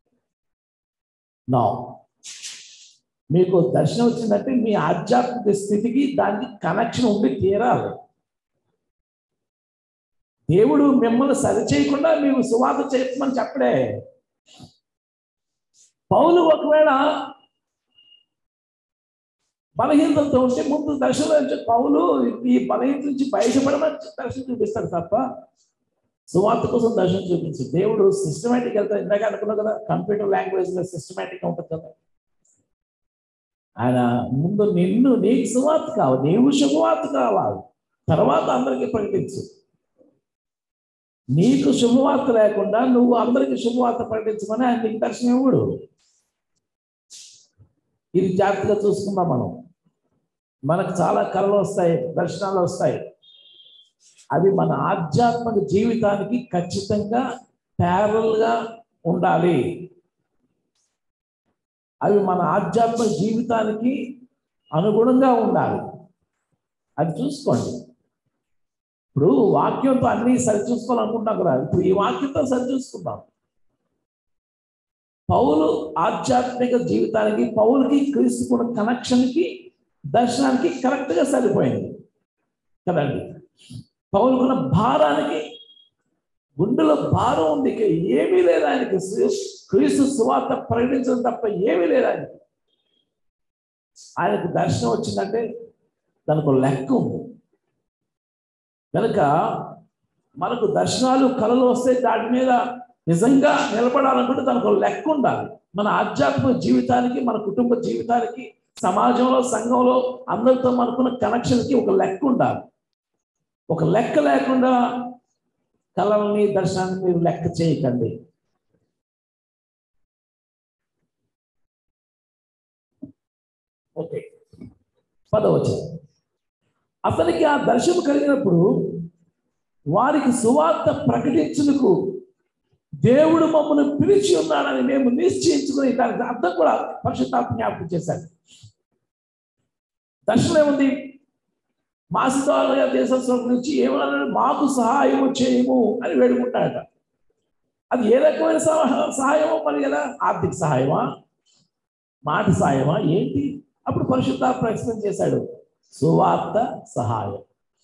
నా మీకు దర్శనం వచ్చిందంటే మీ ఆధ్యాత్మిక స్థితికి దానికి కనెక్షన్ ఉండి తీరాలి దేవుడు మిమ్మల్ని సరి చేయకుండా మీకు సువాత చేయమని చెప్పడే పౌలు ఒకవేళ బలహీనతతో ఉంటే ముందు దర్శనం నుంచి పౌలు ఈ బలహీనత నుంచి బయటపడమని దర్శనం చూపిస్తాడు తప్ప సువార్త కోసం దర్శనం చూపించు దేవుడు సిస్టమేటిక్ వెళ్తాడు ఇందాక అనుకున్నావు కదా కంప్యూటర్ లాంగ్వేజ్ లో సిస్టమేటిక్ ఉంటుంది కదా ఆయన ముందు నిన్ను నీకు సువార్త కావాలి నీవు శుభవార్త కావాలి తర్వాత అందరికీ ప్రకటించు నీకు శుభవార్త లేకుండా నువ్వు అందరికీ శుభవార్త ప్రకటించమని ఆయన నీకు దర్శనం ఇవ్వడు ఇది జాగ్రత్తగా చూసుకుందాం మనం మనకు చాలా కళలు వస్తాయి దర్శనాలు వస్తాయి అవి మన ఆధ్యాత్మిక జీవితానికి ఖచ్చితంగా parallel గా ఉండాలి అవి మన ఆధ్యాత్మిక జీవితానికి అనుగుణంగా ఉండాలి అది చూసుకోండి ఇప్పుడు వాక్యంతో అన్ని సరిచూసుకోవాలనుకుంటున్నాం కదా ఇప్పుడు ఈ వాక్యంతో సరిచూసుకుందాం పౌలు ఆధ్యాత్మిక జీవితానికి పౌలకి క్రీస్తుకున్న కనెక్షన్కి దర్శనానికి కరెక్ట్గా సరిపోయింది కదండి పౌలుకున్న భారానికి గుండెలో భారం ఉంది ఇక ఏమీ లేదు ఆయనకి క్రీస్తు సువార్త ప్రకటించడం తప్ప ఏమీ లేదు ఆయనకి ఆయనకు దర్శనం వచ్చిందంటే దానికి ఒక లెక్క ఉంది కనుక మనకు దర్శనాలు కళలు వస్తే దాని మీద నిజంగా నిలబడాలనుకుంటే దానికి ఒక లెక్క ఉండాలి మన ఆధ్యాత్మిక జీవితానికి మన కుటుంబ జీవితానికి సమాజంలో సంఘంలో అందరితో మనకున్న కనెక్షన్కి ఒక లెక్క ఉండాలి ఒక లెక్క లేకుండా కళల్ని దర్శనాన్ని మీరు లెక్క చేయకండి ఓకే పదవచనం అతనికి ఆ దర్శనం కలిగినప్పుడు వారికి సువార్త ప్రకటించుటకు దేవుడు మమ్మల్ని పిలిచి ఉన్నాడని మేము నిశ్చయించుకుని దానికి అర్థం కూడా పరిశుద్ధాత్మ జ్ఞాపకం చేశాడు దర్శనం ఏముంది మాసిదాలుగా దేశం నుంచి ఏమన్నాడు మాకు సహాయము చేయము అని వేడుకుంటాడట అది ఏ రకమైన సహా- సహాయమో మరి కదా ఆర్థిక సహాయమా మాట సహాయమా ఏంటి అప్పుడు పరిశుద్ధాత్మ ఎక్స్ప్లెయిన్ చేశాడు సువార్త సహాయం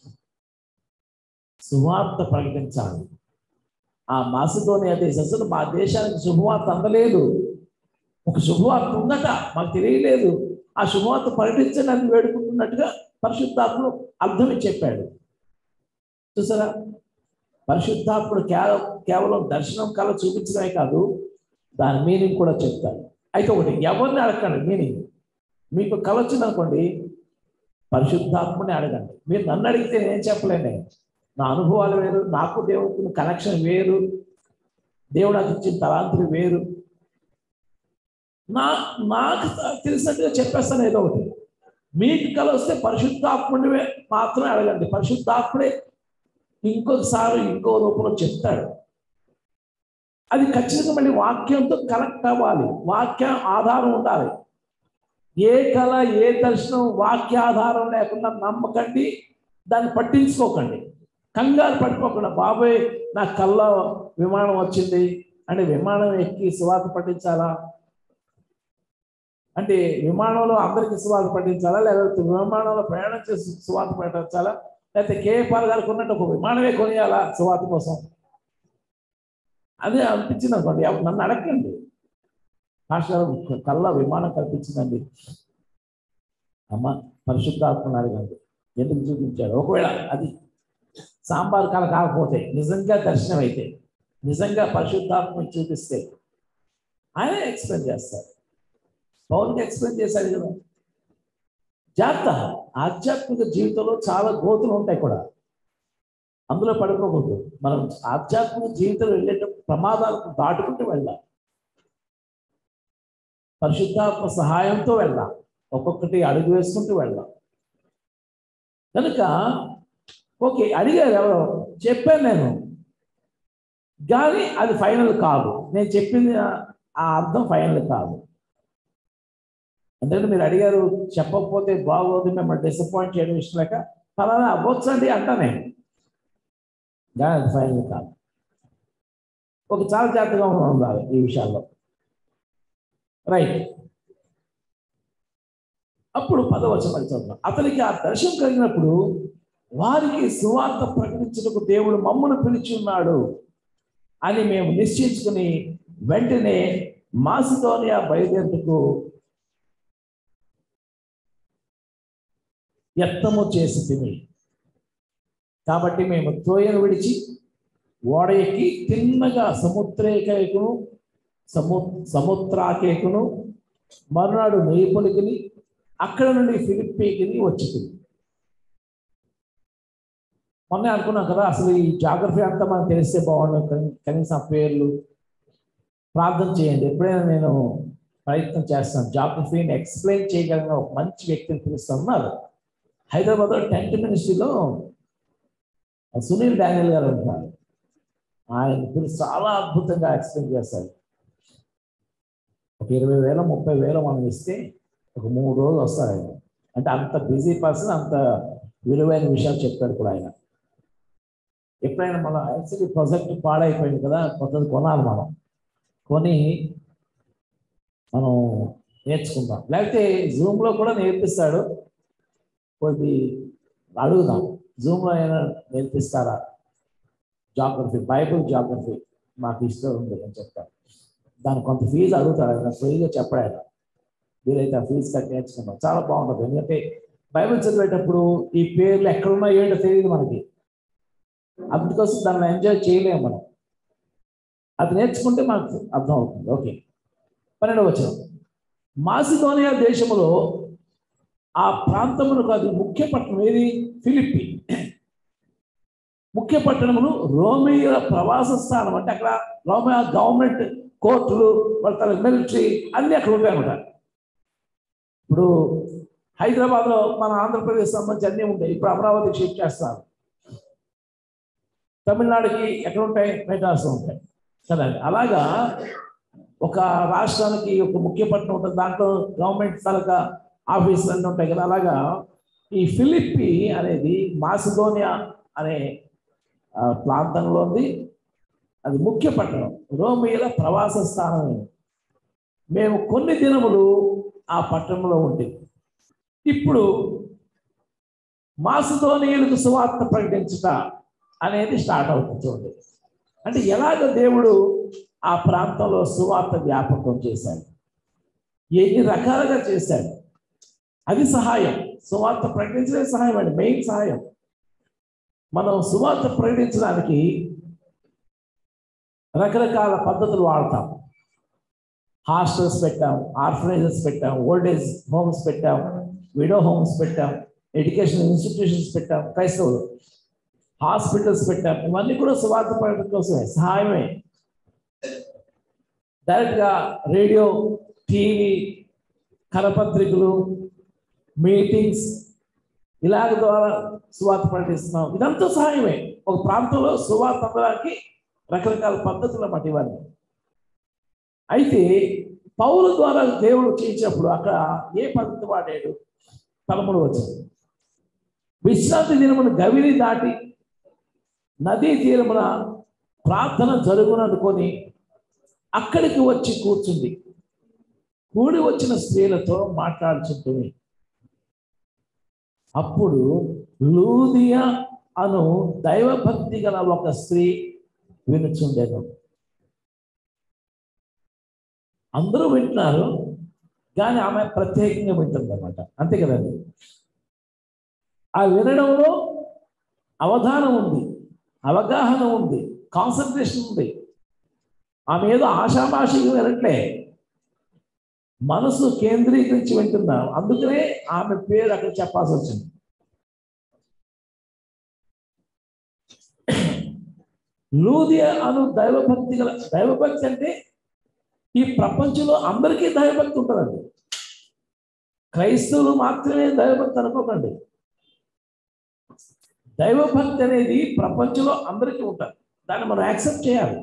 సువార్త ప్రకటించాలి ఆ మాసిదోనియా దేశస్తులు మా దేశానికి శుభవార్త అందలేదు ఒక శుభవార్త ఉందట మాకు తెలియలేదు ఆ శుభవార్త ప్రకటించండి అని వేడుకుంటున్నట్టుగా పరిశుద్ధాత్ముడు అర్థమే చెప్పాడు చూసారా పరిశుద్ధాత్ముడు కేవలం కేవలం దర్శనం కళ చూపించడమే కాదు దాని మీనింగ్ కూడా చెప్తాడు అయితే ఒకటి ఎవరిని అడగండి మీనింగ్ మీకు కళ వచ్చిందనుకోండి పరిశుద్ధాత్మని అడగండి మీరు నన్ను అడిగితే నేను చెప్పలేను నా అనుభవాలు వేరు నాకు దేవుడికి కనెక్షన్ వేరు దేవుడు నాకు ఇచ్చిన తలాంతులు వేరు నా నాకు తెలిసినట్టుగా చెప్పేస్తాను ఏదో ఒకటి మీకు కల వస్తే పరిశుద్ధాత్ముడి మాత్రమే అడగండి పరిశుద్ధాత్ముడే ఇంకొకసారి ఇంకో రూపంలో చెప్తాడు అది ఖచ్చితంగా మళ్ళీ వాక్యంతో కనెక్ట్ అవ్వాలి వాక్యం ఆధారం ఉండాలి ఏ కళ ఏ దర్శనం వాక్యాధారం లేకుండా నమ్మకండి దాన్ని పట్టించుకోకండి కంగారు పట్టుకోకుండా బాబాయ్ నా కళ్ళ విమానం వచ్చింది అంటే విమానం ఎక్కి సువార్త పట్టించాలా అంటే విమానంలో అందరికీ సువార్త పట్టించాలా లేకపోతే విమానంలో ప్రయాణం చేసి సువార్త పట్టించాలా లేకపోతే కేపాల్ గారికి ఉన్నట్టు ఒక విమానమే కొనియాలా సువార్త కోసం అదే అనిపించింది అనుకోండి ఎవ- నన్ను అడగండి మాస్టర్ గారు కళ్ళ విమానం కల్పించిందండి అమ్మ పరిశుద్ధాత్మను అడగండి ఎందుకు చూపించాడు ఒకవేళ అది సాంబార్ కళ కాకపోతే నిజంగా దర్శనం అయితే నిజంగా పరిశుద్ధాత్మను చూపిస్తే ఆయన ఎక్స్ప్లెయిన్ చేస్తారు పౌరుకి ఎక్స్ప్లెయిన్ చేశాడు కదా జాగ్రత్త ఆధ్యాత్మిక జీవితంలో చాలా గోతులు ఉంటాయి కూడా అందులో పడుకోకూడదు మనం ఆధ్యాత్మిక జీవితంలో వెళ్ళేటప్పుడు ప్రమాదాలకు దాటుకుంటూ వెళ్ళాలి పరిశుద్ధాత్మ సహాయంతో వెళ్దాం ఒక్కొక్కటి అడుగు వేసుకుంటూ వెళ్దాం కనుక ఓకే అడిగారు ఎవరో చెప్పాను నేను కానీ అది ఫైనల్ కాదు నేను చెప్పింది ఆ- ఆ అర్థం ఫైనల్ కాదు ఎందుకంటే మీరు అడిగారు చెప్పకపోతే బాగోదు మిమ్మల్ని డిసప్పాయింట్ చేయడం ఇష్టం లేక ఫలానా అవ్వచ్చు అండి అంటానే కానీ అది ఫైనల్ కాదు ఒక చాలా జాగ్రత్తగా ఉండాలి ఈ విషయాల్లో రైట్ అప్పుడు పదవచనం చదువుతాం అతనికి ఆ దర్శనం కలిగినప్పుడు వారికి సువార్త ప్రకటించుటకు దేవుడు మమ్మల్ని పిలిచి ఉన్నాడు అని మేము నిశ్చయించుకుని వెంటనే మాసిదోనియా బయలుదేరుటకు యత్నము చేసి కాబట్టి మేము త్రోయను విడిచి ఓడ ఎక్కి తిన్నగా సముద్రేకేకును సము సముద్రాకేకును మరునాడు నేపులికిని అక్కడ నుండి ఫిలిప్పీకిని వచ్చింది మొన్నే అనుకున్నాం కదా అసలు ఈ జాగ్రఫీ అంతా మనకు తెలిస్తే బాగుండు కనీ- కనీసం ఆ పేర్లు ప్రార్థన చేయండి ఎప్పుడైనా నేను ప్రయత్నం చేస్తాను జాగ్రఫీని ఎక్స్ప్లెయిన్ చేయగలిగిన ఒక మంచి వ్యక్తిని పిలుస్తున్నారు హైదరాబాద్లో టెంట్ మినిస్ట్రీలో సునీల్ డానియల్ గారు ఉంటారు ఆయన పిలిచి చాలా అద్భుతంగా ఎక్స్ప్లెయిన్ చేస్తారు ఒక ఇరవై వేల ముప్పై వేల మనం ఇస్తే ఒక మూడు రోజులు వస్తారు ఆయన అంటే అంత బిజీ పర్సన్ అంత విలువైన విషయాలు చెప్తాడు కూడా ఆయన ఎప్పుడైనా మన యాక్చువల్లీ ప్రాజెక్ట్ పాడైపోయింది కదా కొత్తది కొనాలి మనం కొని మనం నేర్చుకుందాం లేకపోతే జూమ్లో కూడా నేర్పిస్తాడు కొద్ది అడుగుదాం జూమ్లో అయినా నేర్పిస్తారా జాగ్రఫీ బైబుల్ జాగ్రఫీ మాకు ఇష్టం ఉంది అని చెప్తాను దానికి కొంత ఫీజు అడుగుతాడు ఆయన ఫ్రీగా చెప్పడు ఆయన వీలైతే ఆ ఫీజు కట్టి నేర్చుకుందాం చాలా బాగుంటుంది ఎందుకంటే బైబిల్ చదివేటప్పుడు ఈ పేర్లు ఎక్కడున్నా ఏంటో తెలియదు మనకి అందుకోసం దాన్ని ఎంజాయ్ చేయలేము మనం అది నేర్చుకుంటే మనకు అర్థం అవుతుంది ఓకే పన్నెండవ వచ్చిన మాసిదోనియా దేశంలో ఆ ప్రాంతమునకు అది ముఖ్య పట్టణం ఏది ఫిలిప్పి ముఖ్య పట్టణములు రోమియోల ప్రవాస స్థానం అంటే అక్కడ రోమియో గవర్నమెంట్ కోర్టులు వాళ్ళ మిలిటరీ అన్ని అక్కడ ఉంటాయి అన్నమాట ఇప్పుడు హైదరాబాద్లో మన ఆంధ్రప్రదేశ్ సంబంధించి అన్నీ ఉంటాయి ఇప్పుడు అమరావతి షిఫ్ట్ చేస్తారు తమిళనాడుకి ఎక్కడ ఉంటాయి మెడ్రాస్లో ఉంటాయి కదండి అలాగా ఒక రాష్ట్రానికి ఒక ముఖ్య పట్టణం ఉంటుంది దాంట్లో గవర్నమెంట్ తాలూకా ఆఫీసులు అన్నీ ఉంటాయి కదా అలాగా ఈ ఫిలిప్పి అనేది మాసిదోనియా అనే ఆ, ప్రాంతంలో ఉంది అది ముఖ్య పట్టణం రోమియోల ప్రవాస స్థానం మేము కొన్ని దినములు ఆ పట్టణంలో ఉంటే ఇప్పుడు మాసిదోనియులకు సువార్త ప్రకటించుట అనేది స్టార్ట్ అవుతుంది చూడండి అంటే ఎలాగ దేవుడు ఆ ప్రాంతంలో సువార్త వ్యాపకం చేశాడు ఎన్ని రకాలుగా చేశాడు అది సహాయం సువార్త ప్రకటించడమే సహాయం అండి మెయిన్ సహాయం మనం సువార్త ప్రకటించడానికి రకరకాల పద్ధతులు వాడతాం హాస్టల్స్ పెట్టాం ఆర్ఫనైజెస్ పెట్టాం ఓల్డ్ ఏజ్ హోమ్స్ పెట్టాం విడో హోమ్స్ పెట్టాం ఎడ్యుకేషన్ ఇన్స్టిట్యూషన్స్ పెట్టాం క్రైస్తవులు హాస్పిటల్స్ పెట్టాం ఇవన్నీ కూడా సువార్త ప్రకటన కోసమే సహాయమే డైరెక్ట్గా రేడియో టీవీ కరపత్రికలు మీటింగ్స్ ఇలాగ ద్వారా సువార్త ప్రకటిస్తున్నాం ఇదంతా సహాయమే ఒక ప్రాంతంలో సువార్త అందడానికి రకరకాల పద్ధతులు అన్నమాట ఇవన్నీ అయితే పౌరు ద్వారా దేవుడు చేయించినప్పుడు అక్కడ ఏ పద్ధతి వాడాడు పదమూడు వచ్చింది విశ్రాంతి దినమును గవిని దాటి నదీ తీరమున ప్రార్థన జరుగుననుకొని అక్కడికి వచ్చి కూర్చుంది కూడి వచ్చిన స్త్రీలతో మాట్లాడుచుంటుంది అప్పుడు లూదియా అను దైవభక్తి గల ఒక స్త్రీ వినుచుండేను అందరూ వింటున్నారు కానీ ఆమె ప్రత్యేకంగా వింటుంది అనమాట అంతే కదండి ఆ వినడంలో అవధానం ఉంది అవగాహన ఉంది కాన్సన్ట్రేషన్ ఉంది ఆమె ఏదో ఆషామాషిగా వినట్లే మనసు కేంద్రీకరించి వింటున్నాం అందుకనే ఆమె పేరు అక్కడ చెప్పాల్సి వచ్చింది లూదియా అను దైవభక్తి గల దైవభక్తి అంటే ఈ ప్రపంచంలో అందరికీ దైవభక్తి ఉంటుందండి క్రైస్తవులు మాత్రమే దైవభక్తి అనుకోకండి దైవభక్తి అనేది ప్రపంచంలో అందరికీ ఉంటుంది దాన్ని మనం యాక్సెప్ట్ చేయాలి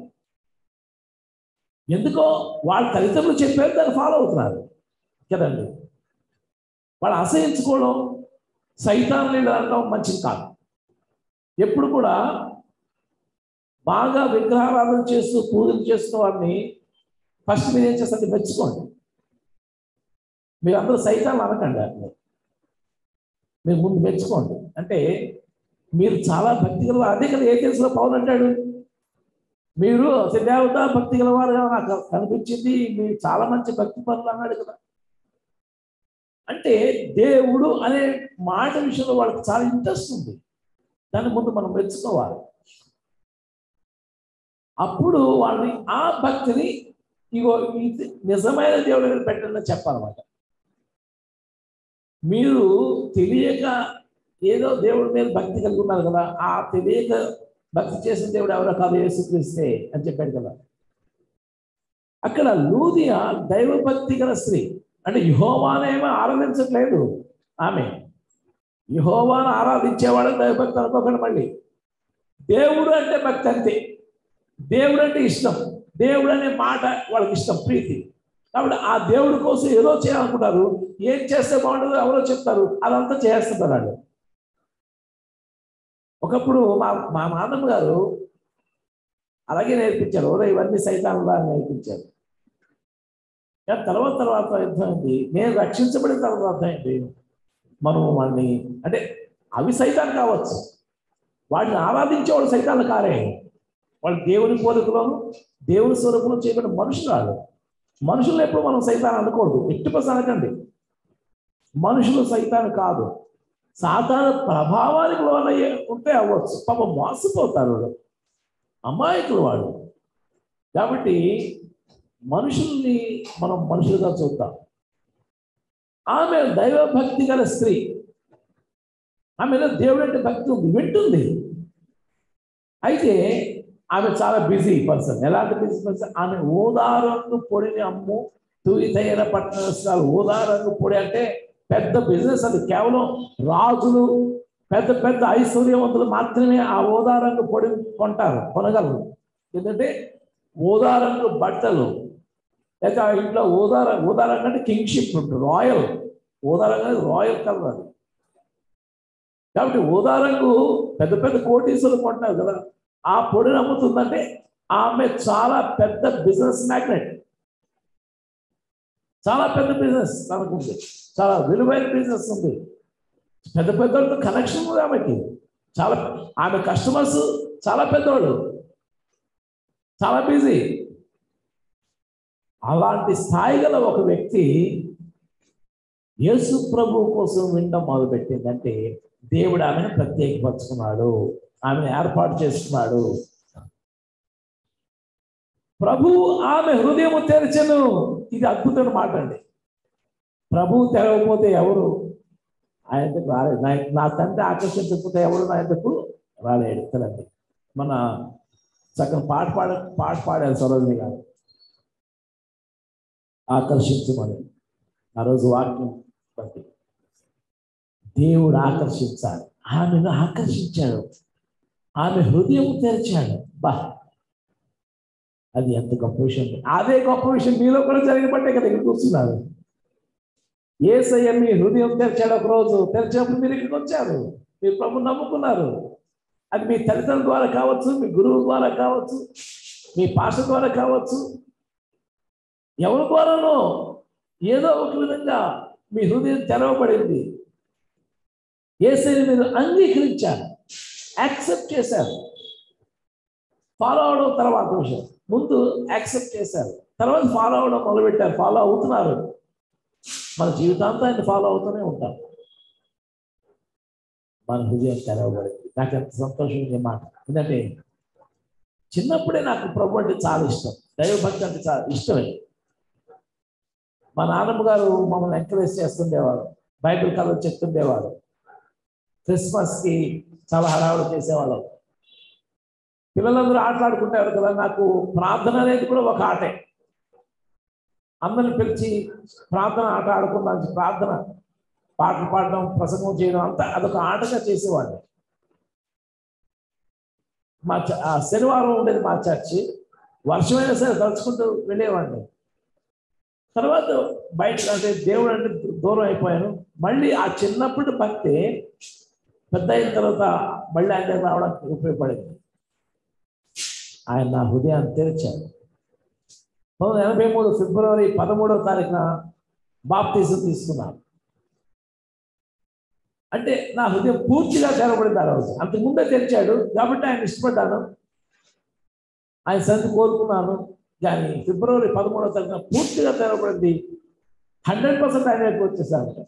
ఎందుకో వాళ్ళ తల్లిదండ్రులు చెప్పారు దాన్ని ఫాలో అవుతున్నారు కదండి వాళ్ళు అసహించుకోవడం సైతాన్ లీడర్ అనడం మంచిది కాదు ఎప్పుడు కూడా బాగా విగ్రహారాధన చేస్తూ పూజలు చేస్తున్న వారిని ఫస్ట్ మీరు ఏం చేస్తారు మెచ్చుకోండి మీరు అందరూ సైతాన్ని అనకండి అట్లా మీరు ముందు మెచ్చుకోండి అంటే మీరు చాలా భక్తి గల అదే కదా ఏ తెలుసులో పౌన్ అంటాడు మీరు దేవత భక్తి గలవారుగా నాకు కనిపించింది మీరు చాలా మంచి భక్తి పనులు అన్నాడు కదా అంటే దేవుడు అనే మాట విషయంలో వాళ్ళకి చాలా ఇంట్రెస్ట్ ఉంది దాని ముందు మనం మెచ్చుకోవాలి అప్పుడు వాళ్ళని ఆ భక్తిని ఇగో ఇది నిజమైన దేవుడి దగ్గర పెట్టండి చెప్పాలన్నమాట మీరు తెలియక ఏదో దేవుడి మీద భక్తి కలిగి ఉన్నారు కదా ఆ తెలియక భక్తి చేసిన దేవుడు ఎవరో కాదు యేసుక్రీస్తే అని చెప్పాడు కదా అక్కడ లూదియా దైవభక్తి గల స్త్రీ అంటే యుహోవానేమో ఆరాధించట్లేదు ఆమె యుహోవాను ఆరాధించేవాడు దైవభక్తి అనుకోకండి మళ్ళీ దేవుడు అంటే భక్తి అంతే దేవుడు అంటే ఇష్టం దేవుడు అనే మాట వాళ్ళకి ఇష్టం ప్రీతి కాబట్టి ఆ దేవుడి కోసం ఏదో చేయాలనుకుంటారు ఏం చేస్తే బాగుంటుందో ఎవరో చెప్తారు అదంతా చేస్తుంటారు వాళ్ళు ఒకప్పుడు మా మా నాన్నమ్మ గారు అలాగే నేర్పించారు ఓరే ఇవన్నీ సైతానులా నేర్పించారు కానీ తర్వాత తర్వాత అర్థమైంది నేను రక్షించబడిన తర్వాత అర్థమైంది మనం వాళ్ళని అంటే అవి సైతాన్ని కావచ్చు వాటిని ఆరాధించేవాడు సైతాన్ని కారే వాళ్ళు దేవుని పోలికలోను దేవుని స్వరూపంలో చేయబడిన మనుషులు వాళ్ళు మనుషులు ఎప్పుడు మనం సైతాన్ని అనకూడదు ఎట్టి పర్సెంట్ అనకండి మనుషులు సైతాన్ని కాదు సాధారణ ప్రభావానికి లోనయ్యే ఉంటే అవ్వచ్చు పాప మోసపోతారు వాళ్ళు అమాయకులు వాళ్ళు కాబట్టి మనుషుల్ని మనం మనుషులుగా చూద్దాం ఆమె దైవభక్తి గల స్త్రీ ఆమెలో దేవుడు అంటే భక్తి ఉంది వింటుంది అయితే ఆమె చాలా బిజీ పర్సన్ ఎలాంటి బిజీ పర్సన్ ఆమె ఊదారంగు పొడిని అమ్ము తూయితైన పట్టణస్థాలు ఊదారంగు పొడి అంటే పెద్ద బిజినెస్ అది కేవలం రాజులు పెద్ద పెద్ద ఐశ్వర్యవంతులు మాత్రమే ఆ ఊదారంగు పొడి కొంటారు కొనగలరు ఎందుకంటే ఊదారంగు బట్టలు లేక ఆ ఇంట్లో ఊదార ఊదారంగు అంటే కింగ్షిప్ ఉంటుంది రాయల్ ఊదారంగు అనేది రాయల్ కలర్ అది కాబట్టి ఊదారంగు పెద్ద పెద్ద కోటీసులు కొంటున్నారు కదా ఆ పొడిని అమ్ముతుందంటే ఆమె చాలా పెద్ద బిజినెస్ మ్యాగ్నెట్ చాలా పెద్ద బిజినెస్ తనకుంది చాలా విలువైన బిజినెస్ ఉంది పెద్ద పెద్దవాళ్ళతో కనెక్షన్ ఉంది ఆమెకి చాలా ఆమె కస్టమర్స్ చాలా పెద్దవాళ్ళు చాలా బిజీ అలాంటి స్థాయి గల ఒక వ్యక్తి యేసు ప్రభు కోసం వినడం మొదలుపెట్టిందంటే దేవుడు ఆమెను ప్రత్యేకపరుచుకున్నాడు ఆమెను ఏర్పాటు చేసుకున్నాడు ప్రభు ఆమె హృదయము తెరచెను ఇది అద్భుతమైన మాట అండి ప్రభువు తెరవకపోతే ఎవరు ఆయన దగ్గరకు రాలేదు నా నా తండ్రి ఆకర్షించకపోతే ఎవరు నా దగ్గరకు రాలేడు కదండి మన చక్కని పాట పాడ పాట పాడారు సరోజిని గారు ఆకర్షించమని ఆ రోజు వాక్యం బట్టి దేవుడు ఆకర్షించాలి ఆమెను ఆకర్షించాడు ఆమె హృదయం తెరిచాడు బా అది ఎంత గొప్ప విషయం అదే గొప్ప విషయం మీలో కూడా జరిగినట్టే కదా ఇక్కడ కూర్చున్నారు ఏసయ్య మీ హృదయం తెరిచాడు ఒక రోజు తెరిచినప్పుడు మీరు ఇక్కడికి వచ్చారు మీరు ప్రభు నమ్ముకున్నారు అది మీ తల్లిదండ్రుల ద్వారా కావచ్చు మీ గురువు ద్వారా కావచ్చు మీ పాష ద్వారా కావచ్చు ఎవరి ద్వారానో ఏదో ఒక విధంగా మీ హృదయం తెరవబడింది ఏసైని మీరు అంగీకరించారు యాక్సెప్ట్ చేశారు ఫాలో అవడం తర్వాత విషయం ముందు యాక్సెప్ట్ చేశారు తర్వాత ఫాలో అవడం మొదలుపెట్టారు ఫాలో అవుతున్నారు మన జీవితాంతం ఆయన ఫాలో అవుతూనే ఉంటాం మన హృదయం తెరవబడింది నాకు ఎంత సంతోషం మాట ఎందుకంటే చిన్నప్పుడే నాకు ప్రభు అంటే చాలా ఇష్టం దైవభక్తి అంటే చాలా ఇష్టమే మా నాన్నమ్మ గారు మమ్మల్ని ఎంకరేజ్ చేస్తుండేవారు బైబిల్ కథలు చెప్తుండేవారు క్రిస్మస్కి చాలా హడావుడు చేసేవాళ్ళం పిల్లలందరూ ఆటలాడుకుంటారు కదా నాకు ప్రార్థన అనేది కూడా ఒక ఆటే అందరిని పిలిచి ప్రార్థన ఆట ఆడుకున్నాను ప్రార్థన పాటలు పాడడం ప్రసంగం చేయడం అంతా అదొక ఆటగా చేసేవాడిని మా చ- ఆ శనివారం ఉండేది మా చర్చి వర్షమైనా సరే తలుచుకుంటూ వెళ్ళేవాడిని తర్వాత బయట అంటే దేవుడు అంటే దూరం అయిపోయాను మళ్ళీ ఆ చిన్నప్పుడు భక్తి పెద్ద అయిన తర్వాత మళ్ళీ ఆయన దగ్గర రావడానికి ఉపయోగపడింది ఆయన నా హృదయాన్ని తెరిచాడు పంతొమ్మిది ఎనభై మూడు ఫిబ్రవరి పదమూడవ తారీఖున బాప్తీసం తీసుకున్నాను అంటే నా హృదయం పూర్తిగా తెరవబడింది ఆ రోజు అంతకు ముందే తెరిచాడు కాబట్టి ఆయన ఇష్టపడ్డాను ఆయన సంతి కోరుకున్నాను కానీ ఫిబ్రవరి పదమూడవ తారీఖున పూర్తిగా తెరవబడింది హండ్రెడ్ పర్సెంట్ ఆయన వైపు వచ్చేసాను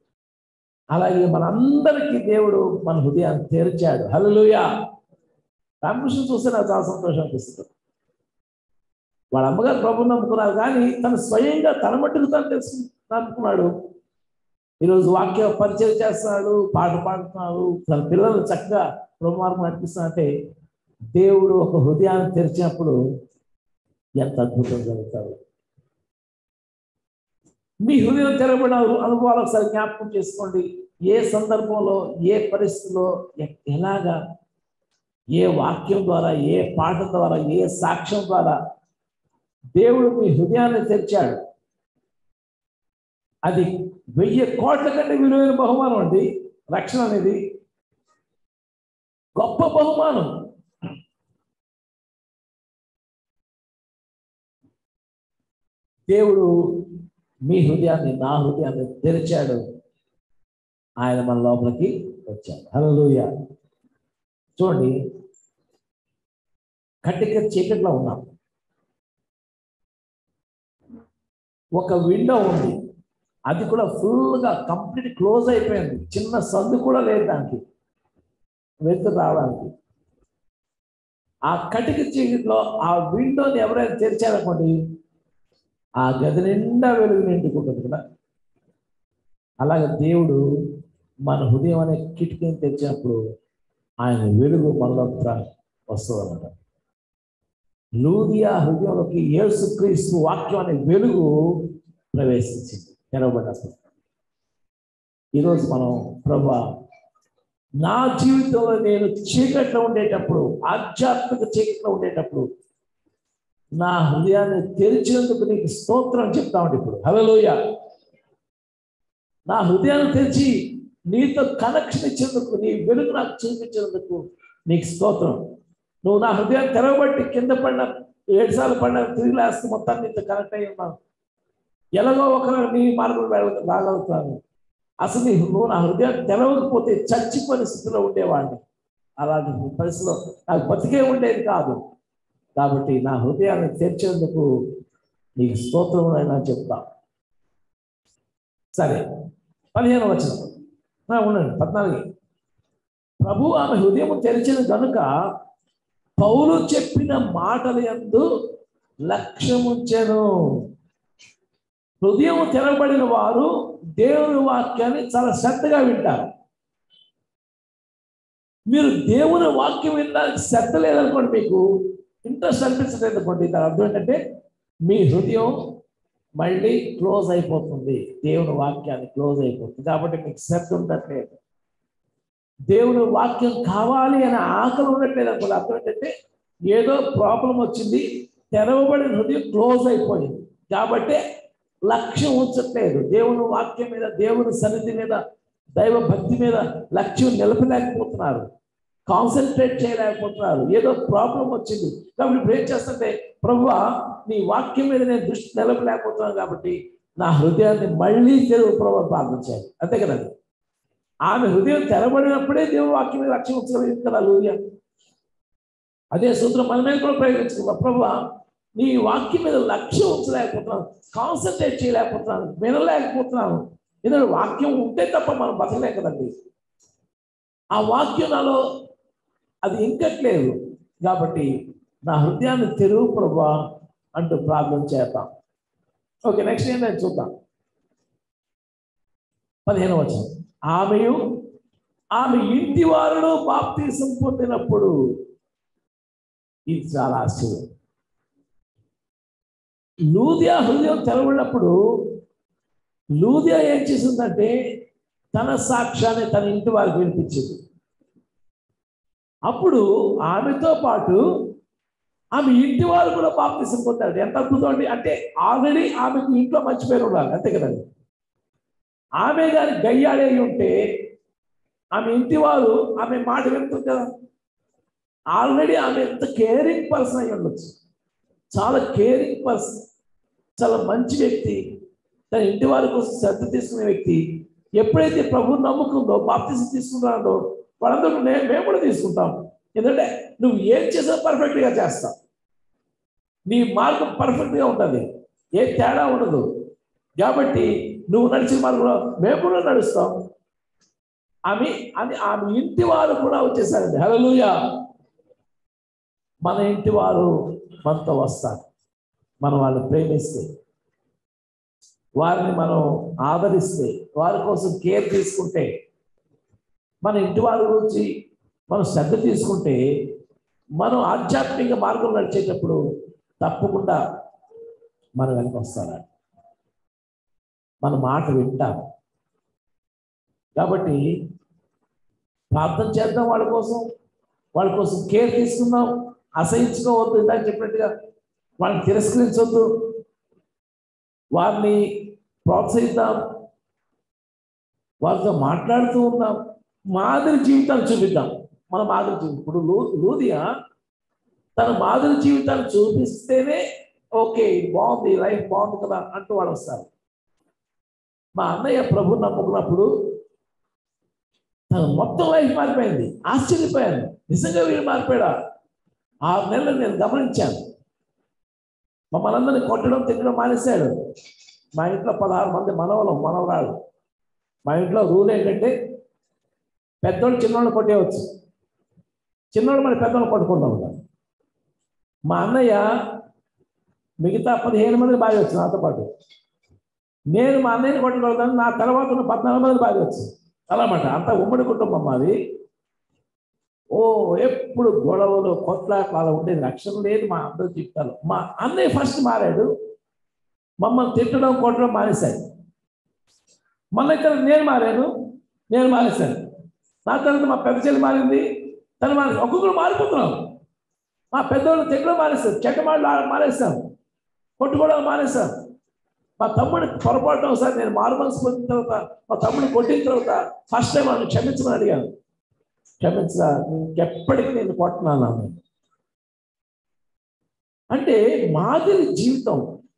అలాగే మనందరికీ దేవుడు మన హృదయాన్ని తెరిచాడు హల్లెలూయా రామకృష్ణ చూస్తే నాకు చాలా సంతోషం అనిపిస్తుంది వాళ్ళ అమ్మగారు ప్రభు నమ్ముకున్నారు కానీ తను స్వయంగా తన మట్టుకు తను తెలుసు నమ్ముకున్నాడు ఈరోజు వాక్య పరిచయం చేస్తున్నాడు పాట పాడుతున్నాడు తన పిల్లలు చక్కగా ప్రభు మార్గం నడిపిస్తున్నాడంటే దేవుడు ఒక హృదయాన్ని తెరిచినప్పుడు ఎంత అద్భుతం జరుగుతాడు మీ హృదయం తెరబడిన అనుభవాలు ఒకసారి జ్ఞాపకం చేసుకోండి ఏ సందర్భంలో ఏ పరిస్థితిలో ఎ- ఎలాగా ఏ వాక్యం ద్వారా ఏ పాట ద్వారా ఏ సాక్ష్యం ద్వారా దేవుడు మీ హృదయాన్ని తెరిచాడు అది వెయ్యి కోట్ల కంటే విలువైన బహుమానం అండి రక్షణ అనేది గొప్ప బహుమానం దేవుడు మీ హృదయాన్ని నా హృదయాన్ని తెరిచాడు ఆయన మన లోపలికి వచ్చాడు హలోయ చూడండి కట్టిక చీకట్లో ఉన్నాం ఒక విండో ఉంది అది కూడా ఫుల్గా కంప్లీట్ క్లోజ్ అయిపోయింది చిన్న సందు కూడా లేదు దానికి వెళ్తూ రావడానికి ఆ కటిక చీకట్లో ఆ విండోని ఎవరైనా తెరిచారనుకోండి ఆ గది నిండా వెలుగు నిండుకుంటుంది కదా అలాగే దేవుడు మన హృదయం అనే కిటికీని తెచ్చినప్పుడు ఆయన వెలుగు మనలోకి వస్తుంది అన్నమాట లూదియా హృదయంలోకి యేసుక్రీస్తు వాక్యం అనే వెలుగు ప్రవేశించింది తెరవబడినప్పుడు ఈరోజు మనం ప్రభా నా జీవితంలో నేను చీకట్లో ఉండేటప్పుడు ఆధ్యాత్మిక చీకట్లో ఉండేటప్పుడు నా హృదయాన్ని తెరిచినందుకు నీకు స్తోత్రం చెప్తామండి ఇప్పుడు హలోయ నా హృదయాన్ని తెరిచి నీతో కనెక్షన్ ఇచ్చేందుకు నీ వెలుగు నాకు చూపించినందుకు నీకు స్తోత్రం నువ్వు నా హృదయాన్ని తెరవబట్టి కింద పడిన ఏడు సార్లు పడిన తిరిగి లేస్తే మొత్తాన్ని నీతో కనెక్ట్ అయి ఉన్నాను ఎలాగో ఒకరు నీ మార్గం వెళ్ళ- రాగలుగుతాను అసలు నీ నువ్వు నా హృదయాన్ని తెరవకపోతే చచ్చిపోయిన స్థితిలో ఉండేవాడిని అలాంటి పరిస్థితిలో నాకు బతికే ఉండేది కాదు కాబట్టి నా హృదయాన్ని తెరిచేందుకు నీకు స్తోత్రం అయినా చెప్తా సరే పదిహేను వచ్చిన ఉండండి పద్నాలుగు ప్రభు ఆమె హృదయం తెరిచిన కనుక పౌలు చెప్పిన మాటల యందు లక్ష్యముంచెను హృదయం తెరబడిన వారు దేవుని వాక్యాన్ని చాలా శ్రద్ధగా వింటారు మీరు దేవుని వాక్యం వినడానికి శ్రద్ధ లేదనుకోండి మీకు ఇంట్రెస్ట్ అనిపించలేదు అనుకోండి దాని అర్థం ఏంటంటే మీ హృదయం మళ్ళీ క్లోజ్ అయిపోతుంది దేవుని వాక్యాన్ని క్లోజ్ అయిపోతుంది కాబట్టి మీకు శ్రద్ధ ఉండట్లేదు దేవుని వాక్యం కావాలి అనే ఆకలి ఉండట్లేదు అనుకోండి అర్థం ఏంటంటే ఏదో ప్రాబ్లం వచ్చింది తెరవబడిన హృదయం క్లోజ్ అయిపోయింది కాబట్టి లక్ష్యం ఉంచట్లేదు దేవుని వాక్యం మీద దేవుని సన్నిధి మీద దైవ భక్తి మీద లక్ష్యం నిలపలేకపోతున్నారు కాన్సన్ట్రేట్ చేయలేకపోతున్నారు ఏదో ప్రాబ్లం వచ్చింది కాబట్టి ఇప్పుడు ఏం చేస్తుంటే ప్రభువా నీ వాక్యం మీద నేను దృష్టి నిలపలేకపోతున్నాను కాబట్టి నా హృదయాన్ని మళ్ళీ తెరువు ప్రభు ప్రార్థించాలి అంతే కదండి ఆమె హృదయం తెరబడినప్పుడే దేవుడు వాక్యం మీద లక్ష్యం ఉంచగలిగింది కదా లూయ అదే సూత్రం మన మీద కూడా ప్రయోగించుకున్నాం ప్రభు నీ వాక్యం మీద లక్ష్యం ఉంచలేకపోతున్నాను కాన్సన్ట్రేట్ చేయలేకపోతున్నాను వినలేకపోతున్నాను ఎందుకంటే వాక్యం ఉంటే తప్ప మనం బతకలేం కదండి ఆ వాక్యం నాలో అది ఇంకట్లేదు కాబట్టి నా హృదయాన్ని తెరువు ప్రభా అంటూ ప్రార్థన చేద్దాం ఓకే నెక్స్ట్ ఏంటంటే చూద్దాం పదిహేను వచ్చిన ఆమెయు ఆమె ఇంటి వారును బాప్తీసం పొందినప్పుడు ఇది చాలా ఆశ్చర్యం లూదియా హృదయం తెరవడినప్పుడు లూదియా ఏం చేసిందంటే తన సాక్ష్యాన్ని తన ఇంటి వారికి వినిపించింది అప్పుడు ఆమెతో పాటు ఆమె ఇంటి వారు కూడా బాప్తీసం పొందారు ఎంత అద్భుతం అండి అంటే ఆల్రెడీ ఆమెకు ఇంట్లో మంచి పేరు ఉండాలి అంతే కదండి ఆమె గారి గయ్యాడే ఉంటే ఆమె ఇంటి వారు ఆమె మాట వింటుంది కదా ఆల్రెడీ ఆమె ఎంత కేరింగ్ పర్సన్ అయి ఉండొచ్చు చాలా కేరింగ్ పర్సన్ చాలా మంచి వ్యక్తి తన ఇంటి వారి కోసం శ్రద్ధ తీసుకునే వ్యక్తి ఎప్పుడైతే ప్రభు నమ్ముకుందో బాప్తీసం తీసుకుంటాడో వాళ్ళందరూ నే- మేము కూడా తీసుకుంటాం ఎందుకంటే నువ్వు ఏం చేసినా పర్ఫెక్ట్గా చేస్తావు నీ మార్గం పర్ఫెక్ట్గా ఉంటుంది ఏ తేడా ఉండదు కాబట్టి నువ్వు నడిచిన మార్గంలో మేము కూడా నడుస్తాం ఆమె అని ఆమె ఇంటి వారు కూడా వచ్చేసారండి హలోయ మన ఇంటి వారు మనతో వస్తారు మనం వాళ్ళని ప్రేమిస్తే వారిని మనం ఆదరిస్తే వారి కోసం కేర్ తీసుకుంటే మన ఇంటి వారి గురించి మనం శ్రద్ధ తీసుకుంటే మనం ఆధ్యాత్మిక మార్గం నడిచేటప్పుడు తప్పకుండా మన వెనక వస్తారు మన మాట వింటాం కాబట్టి ప్రార్థన చేద్దాం వాళ్ళ కోసం వాళ్ళ కోసం కేర్ తీసుకుందాం అసహించుకోవద్దు ఇందాక చెప్పినట్టుగా వాళ్ళని తిరస్కరించవద్దు వారిని ప్రోత్సహిద్దాం వారితో మాట్లాడుతూ ఉందాం మాదిరి జీవితాన్ని చూపిద్దాం మన మాదిరి జీవితం ఇప్పుడు లూ లూదియా తన మాదిరి జీవితాన్ని చూపిస్తేనే ఓకే ఇది బాగుంది లైఫ్ బాగుంది కదా అంటూ వాళ్ళు వస్తారు మా అన్నయ్య ప్రభు నమ్ముకున్నప్పుడు తన మొత్తం లైఫ్ మారిపోయింది ఆశ్చర్యపోయాను నిజంగా వీడు మారిపోయాడా ఆరు నెలలు నేను గమనించాను మమ్మల్ని అందరినీ కొట్టడం తిట్టడం మానేశాడు మా ఇంట్లో పదహారు మంది మనవలు మనవరాలు మా ఇంట్లో రూల్ ఏంటంటే పెద్దోళ్ళు చిన్నోళ్ళు కొట్టేయవచ్చు చిన్నోళ్ళు మరి పెద్దోళ్ళు కొట్టుకుంటూ ఉంటారు మా అన్నయ్య మిగతా పదిహేను మంది బాగా వచ్చు నాతో పాటు నేను మా అన్నయ్యని కొట్టగలుగుతాను నా తర్వాత ఉన్న పద్నాలుగు మంది బాగా వచ్చు అలామాట అంత ఉమ్మడి కుటుంబం మాది ఓ ఎప్పుడు గొడవలు కొట్లాట్లు అలా ఉండేది రక్షణ లేదు మా అందరూ చెప్తారు మా అన్నయ్య ఫస్ట్ మారాడు మమ్మల్ని తిట్టడం కొట్టడం మానేశాడు మళ్ళీ ఇక్కడ నేను మారాను నేను మానేశాను నా తర్వాత మా పెద్ద చెల్లి మారింది తను మారి ఒక్కొక్కరు మారిపోతున్నాం మా పెద్దవాళ్ళు తిట్టడం మానేస్తారు చెడ్డ మాటలు మానేస్తాం కొట్టుకోవడం మానేస్తాం మా తమ్ముడు పొరపాటు ఒకసారి నేను మారు మనసు పొందిన తర్వాత మా తమ్ముడు కొట్టిన తర్వాత ఫస్ట్ టైం ఆయన క్షమించమని అడిగాను క్షమించరా ఇంకెప్పటికీ నేను కొట్టున్నాను ఆమె అంటే మాదిరి జీవితం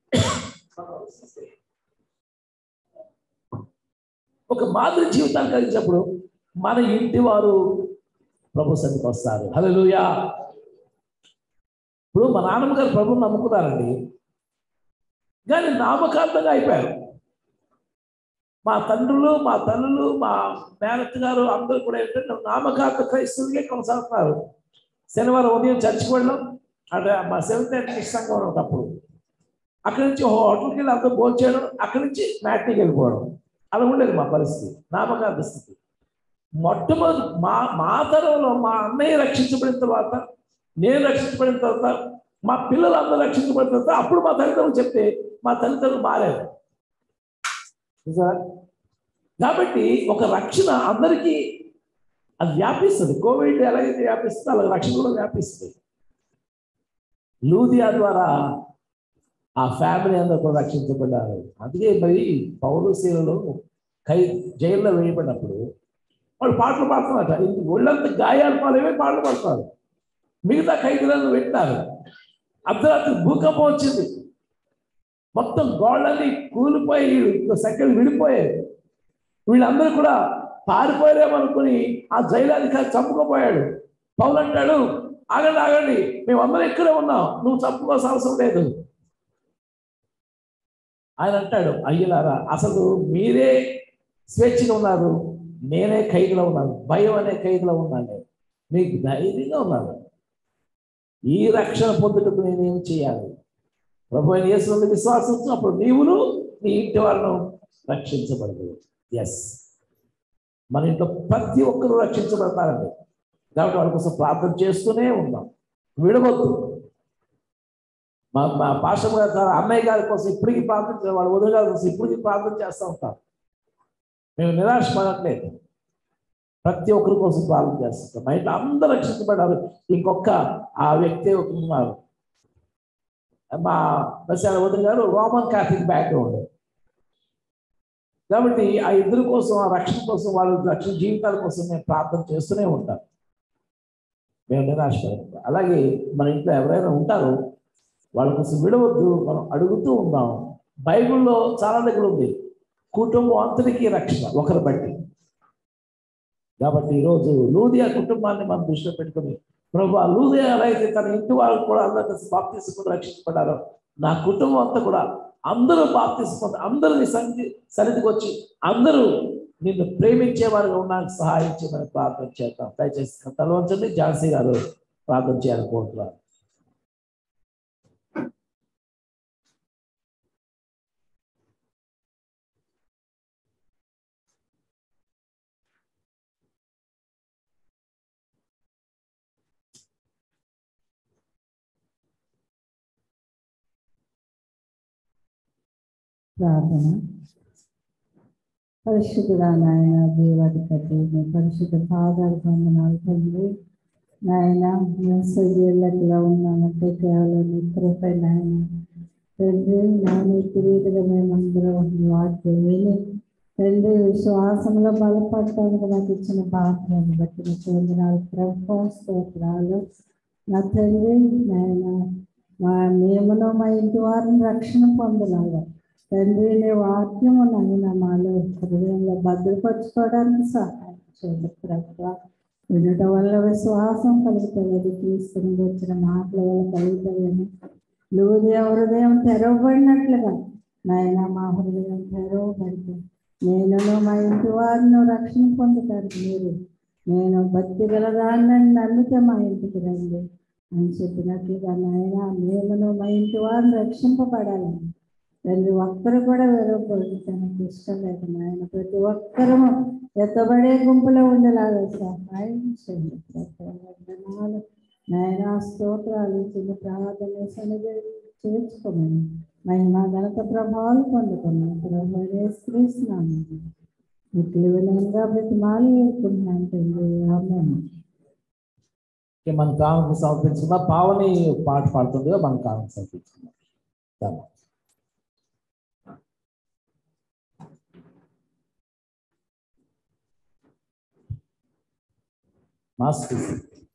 ఒక మాదిరి జీవితాన్ని కలిగినప్పుడు మన ఇంటి వారు ప్రభు సన్నిధికి వస్తారు హల్లెలూయా ఇప్పుడు మా నాన్నమ్మగారు ప్రభుని నమ్ముకున్నారండి కానీ నామకార్థంగా అయిపోయారు మా తండ్రులు మా తల్లులు మా మేనత్ గారు అందరూ కూడా ఏంటంటే నామకార్థ క్రైస్తవులే కొనసాగుతున్నారు శనివారం ఉదయం చర్చికి వెళ్ళడం అంటే మా సెవెంత్ నైట్ ఇష్టంగా ఉన్నప్పుడు అక్కడి నుంచి హోటల్కి వెళ్ళి అందరూ భోజనం చేయడం అక్కడి నుంచి మ్యాట్కి వెళ్ళిపోవడం అలా ఉండేది మా పరిస్థితి నామకార్థ స్థితి మొట్టమొదటి మా మా తరంలో మా అన్నయ్య రక్షించబడిన తర్వాత నేను రక్షించబడిన తర్వాత మా పిల్లలు అందరూ రక్షించబడిన తర్వాత అప్పుడు మా తల్లిదండ్రులు చెప్తే మా తల్లిదండ్రులు మారారు నిజమా? కాబట్టి ఒక రక్షణ అందరికీ అది వ్యాపిస్తుంది కోవిడ్ ఎలాగైతే వ్యాపిస్తుందో అలా రక్షణ కూడా వ్యాపిస్తుంది లూదియా ద్వారా ఆ ఫ్యామిలీ అందరూ కూడా రక్షించబడ్డారు అందుకే మరి పౌరశీలలో కై జైల్లో వేయబడినప్పుడు వాళ్ళు పాటలు పాడుతున్నారట ఇంక ఒళ్ళంత గాయాలు పాలవే పాటలు పాడుతున్నారు మిగతా ఖైదీలను పెట్టినారు అర్ధరాత్రి భూకంపం వచ్చింది మొత్తం గోళ్ళని కూలిపోయి సెకండ్ విడిపోయాయి వీళ్ళందరూ కూడా పారిపోయారేమో అనుకుని ఆ జైలాధికారి చంపుకోపోయాడు పౌలు అంటాడు ఆగండి ఆగండి మేమందరం ఇక్కడే ఉన్నాం నువ్వు చంపుకోవాల్సిన అవసరం లేదు ఆయన అంటాడు అయ్యలారా అసలు మీరే స్వేచ్ఛగా ఉన్నారు నేనే ఖైదులో ఉన్నాను భయం అనే ఖైదులో ఉన్నాను మీకు ధైర్యంగా ఉన్నాను ఈ రక్షణ పొందుటకు నేనేం చేయాలి ప్రభు అయిన యేసు నుండి విశ్వాసం వచ్చినప్పుడు నీవును నీ ఇంటి వారిను రక్షించబడదు ఎస్ మన ఇంట్లో ప్రతి ఒక్కరూ రక్షించబడతారండి కాబట్టి వాళ్ళ కోసం ప్రార్థన చేస్తూనే ఉన్నాం విడవద్దు మా మా పాషం గారు సార్ అన్నయ్య గారి కోసం ఇప్పటికీ ప్రార్థన చే- వాళ్ళ వదిన గారి కోసం ఇప్పటికీ ప్రార్థన చేస్తూ ఉంటాం మేము నిరాశ పడట్లేదు ప్రతి ఒక్కరి కోసం ప్రార్థన చేస్తాం మా ఇంట్లో అందరూ రక్షించబడ్డారు ఇంకొక ఆ వ్యక్తి ఒకరు ఉన్నారు మా దశాల వదిన గారు రోమన్ క్యాథలిక్ బ్యాక్గ్రౌండ్ కాబట్టి ఆ ఇద్దరి కోసం ఆ రక్షణ కోసం వాళ్ళ రక్షణ జీవితాల కోసం మేము ప్రార్థన చేస్తూనే ఉంటాం మేము నిరాశపడతాం అలాగే మన ఇంట్లో ఎవరైనా ఉంటారో వాళ్ళ కోసం విడవద్దు మనం అడుగుతూ ఉందాం బైబిల్లో చాలా దగ్గర ఉంది కుటుంబం అంతటికీ రక్షణ ఒకరి బట్టి కాబట్టి ఈరోజు లూదియా కుటుంబాన్ని మనం దృష్టిలో పెట్టుకుని ప్రభు ఆ లూదియా ఎలా అయితే తన ఇంటి వాళ్ళు కూడా అందరూ బాప్తీసుకుని రక్షించబడ్డారో నా కుటుంబం అంతా కూడా అందరూ బాప్తీసుకుంది అందరూ నీ సన్నిధి సన్నిధికి వచ్చి అందరూ నిన్ను ప్రేమించే వారిగా ఉండడానికి సహాయం చేయమని ప్రార్థన చేద్దాం దయచేసి తలవంచండి ఝాన్సీ గారు ప్రార్థన చేయాలనుకుంటున్నారు ప్రార్థన పరిశుద్ధుడా నాయన దేవాధిపతి మీ పరిశుద్ధ పాదాలు పొందనాలు తండ్రి నాయన మేము సజీవులకులా ఉన్నామంటే కేవలం మీ కృపై నాయన తండ్రి నాని కిరీటగా మేమందరం మీ వాక్యం విని తండ్రి విశ్వాసంలో బలపడటానికి నాకు ఇచ్చిన భాగ్యాన్ని బట్టి మీకు వందనాలు ప్రభు స్తోత్రాలు నా తండ్రి నాయన మా మేమును మా ఇంటి వారిని రక్షణ పొందలాగా తండ్రి నీ వాక్యము నాయన మాలో హృదయంలో భద్రపరచుకోవడానికి సహాయం చేయండి ప్రభు వినటం వల్ల విశ్వాసం కలుగుతుంది క్రీస్తుని వచ్చిన మాటల వల్ల కలుగుతుందని నువ్వు హృదయం తెరవబడినట్లుగా నాయన మా హృదయం తెరవబడితే నేను మా ఇంటి వారిని రక్షణ పొందుతారు మీరు నేను భక్తి గలదాన్ని నమ్మితే మా ఇంటికి రండి అని చెప్పినట్లుగా నాయన నేను మా ఇంటి వారిని రక్షింపబడాలని తండ్రి ఒక్కరు కూడా వెరవకూడదు తనకు ఇష్టం లేదు నాయన ప్రతి ఒక్కరము ఎత్తబడే గుంపులో ఉండేలాగా సహాయం చేయండి వందనాలు నాయన స్తోత్రాలు చిన్న ప్రార్థన సన్నిధి చేర్చుకోమని మహిమ ఘనత ప్రభావాలు పొందుకున్నాను ప్రభు యేసుక్రీస్తున్నాను మిక్కులు వినయంగా ప్రతి మాలు వేసుకుంటున్నాను తండ్రి ఆమేన్. ఓకే, మన కానుక సమర్పించుకున్న పావని ఒక పాట పాడుతుందిగా మన కానుక సమర్పించుకున్నాం చాలు. మాస్టర్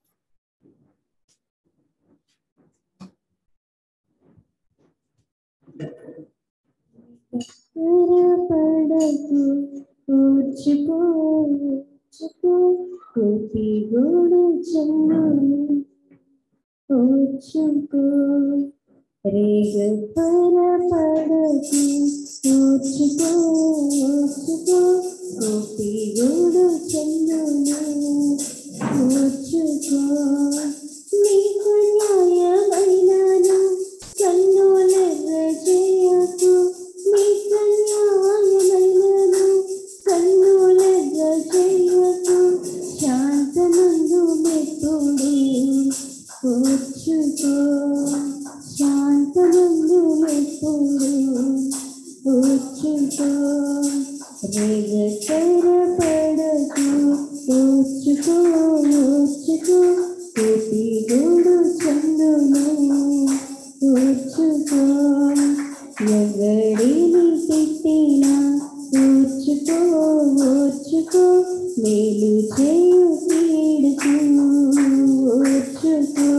పడకు ఊర్చుకో ఊర్చుకో కోటి గోడు చెన్ను ఊర్చుకో రేగ పర పడకు ఊర్చుకో ఊర్చుకో కోటి గోడు చెన్ను ఊర్చుకో నీకు న్యాయమైనను కన్నులెర్ర చేయకు నీకు న్యాయమైనను కన్నులెర్ర చేయకు శాంతనందు మెప్పుడు కూర్చుకో శాంతనందు మెప్పుడు కూర్చుకో రేగకర పడకు కూర్చుకో కూర్చుకో కోటి గోడు చందును కూర్చుకో ఎవడిని పెట్టినా కూర్చుకో కూర్చుకో మేలు చేయు పీడుకు కూర్చుకో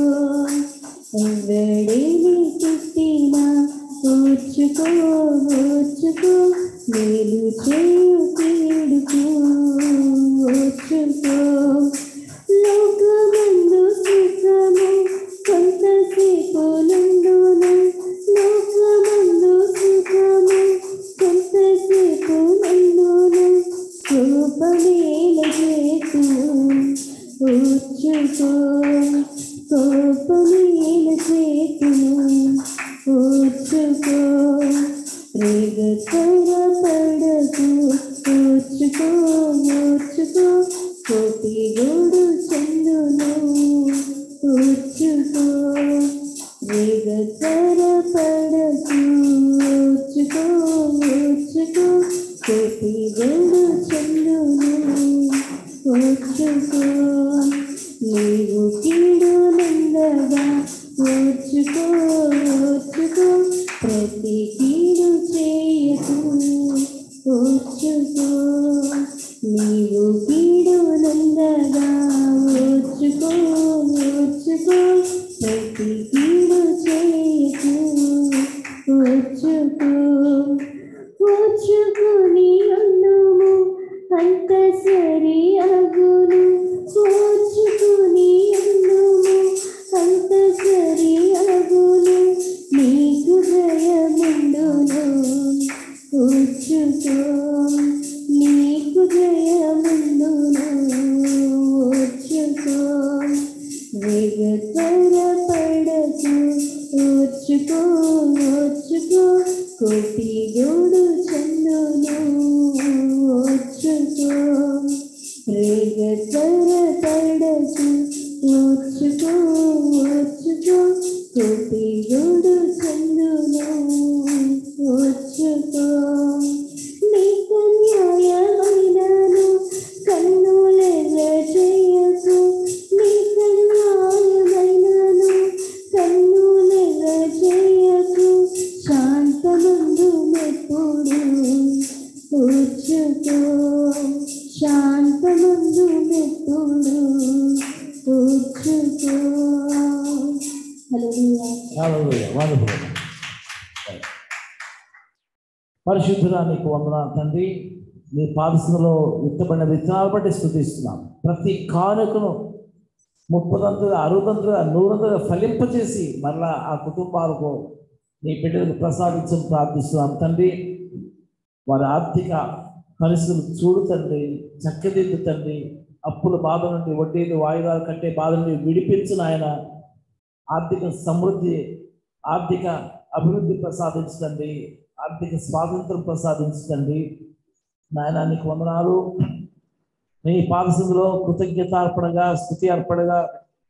ఎవడిని పెట్టినా కూర్చుకో కూర్చుకో మేలు చేయు పీడుకు కూర్చుకో లోకమందు సుఖము కొంతసేపు నందును లోకమందు సుఖము కొంతసేపు నందును రూపమేల చేతు Hallelujah. Wonderful. పరిశుద్ధురా నీకు వందనాలు తండ్రి నీ పాదశలో విత్తబడిన విత్తనాలు బట్టి స్థుతిస్తున్నాం ప్రతి కానుకను ముప్పదంతుగా అరుదంతుగా నూరంతుగా ఫలింపచేసి మరలా ఆ కుటుంబాలకు నీ బిడ్డలకు ప్రసాదించని ప్రార్థిస్తున్నాం తండ్రి వారి ఆర్థిక పరిస్థితులు చూడు తండ్రి చక్కదిద్దు తండ్రి అప్పుల బాధ నుండి వడ్డీలు వాయిదాల కంటే బాధ నుండి విడిపించిన ఆయన ఆర్థిక సమృద్ధి ఆర్థిక అభివృద్ధి ప్రసాదించండి ఆర్థిక స్వాతంత్రం ప్రసాదించండి నాయన నీకు వందనాలు నీ పాదశంలో కృతజ్ఞత అర్పణగా స్థుతి అర్పణగా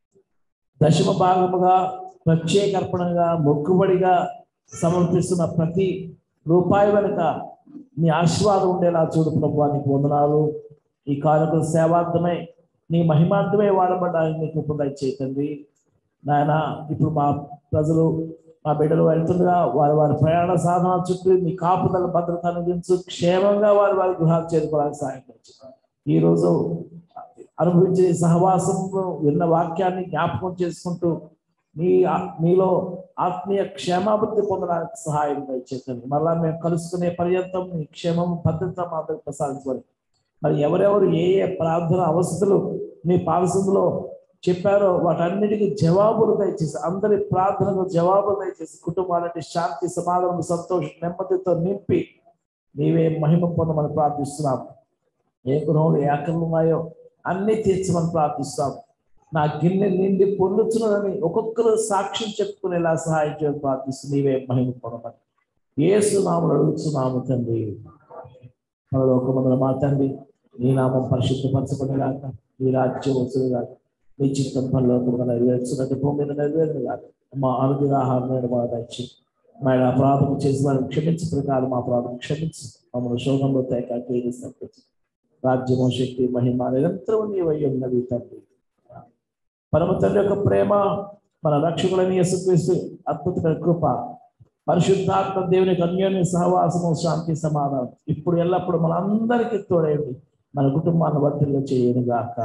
దశమ భాగముగా ప్రత్యేక అర్పణగా మొక్కుబడిగా సమర్పిస్తున్న ప్రతి రూపాయి వెనుక నీ ఆశీర్వాదం ఉండేలా చూడు ప్రభు నీకు వందనాలు ఈ కానుకలు సేవార్థమై నీ మహిమార్థమే వాడబడ్డానికి నీకు కృప చేయకండి నాయన ఇప్పుడు మా ప్రజలు మా బిడ్డలు వెళ్తుండగా వారి వారి ప్రయాణ సాధన చుట్టూ నీ కాపుదల భద్రత అందించు క్షేమంగా వారి వారి గృహాలు చేరుకోవడానికి సహాయపరచు ఈ రోజు అనుభవించే ఈ సహవాసంలో విన్న వాక్యాన్ని జ్ఞాపకం చేసుకుంటూ నీ ఆ- నీలో ఆత్మీయ క్షేమాభివృద్ధి పొందడానికి సహాయం దయచేయండి మళ్ళా మేము కలుసుకునే పర్యంతం నీ క్షేమం భద్రత మాత్రం ప్రసాదించబడి మరి ఎవరెవరు ఏ ఏ ప్రార్థన అవసరాలు నీ పాలసంలో చెప్పారో వాటన్నిటికీ జవాబులు దయచేసి అందరి ప్రార్థనకు జవాబులు దయచేసి కుటుంబాలంటే శాంతి సమాధానం సంతోషం నెమ్మదితో నింపి నీవే మహిమ పొందమని ప్రార్థిస్తున్నాం ఏ గృహంలో ఏ ఆకలి ఉన్నాయో అన్ని తీర్చమని ప్రార్థిస్తాం నా గిన్నె నిండి పొందుతున్నదని ఒక్కొక్కరు సాక్ష్యం చెప్పుకునేలా సహాయం చేయని ప్రార్థిస్తూ నీవే మహిమ పొందమని ఏసు నామలు అడుగుతున్నాము తండ్రి పరలోకమందుల మా తండ్రి నీ నామం పరిశుద్ధపరచబడిగాక నీ రాజ్యం వచ్చుగాక నీ చిత్తం పరలోకముగా నెరవేర్చున్నట్టు భూమి మీద నెరవేరును కాక మా అనుదిన ఆహారం నేడు మా దచ్చి మా అపరాధం చేసి వారిని క్షమించు ప్రకారం మా అపరాధం క్షమించు మమ్మల్ని శోభంలో తేక కేరిస్తూ రాజ్యము శక్తి మహిమ నిరంతరం నీవై ఉన్నది తండ్రి పరమ తండ్రి యొక్క ప్రేమ మన రక్షకులని యేసుక్రీస్తు అద్భుతమైన కృప పరిశుద్ధాత్మ దేవుని యొక్క అన్యోన్య సహవాసము శాంతి సమాధానం ఇప్పుడు ఎల్లప్పుడు మన అందరికీ తోడేయండి మన కుటుంబాన్ని వర్తిల్లో చేయను గాక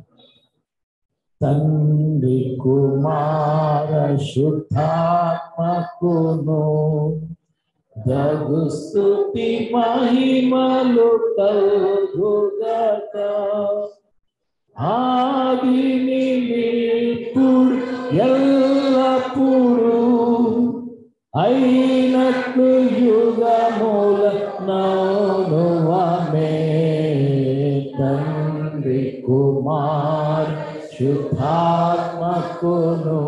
తండ్రి కుమార శుద్ధాత్మకును జగు స్తుతి మహిమలు కలుగుగాక ఆదిని ఇప్పుడు ఎల్లప్పుడు అయినట్లు యుగముల నౌనువమే తండ్రి కుమార్ శుద్ధాత్మకును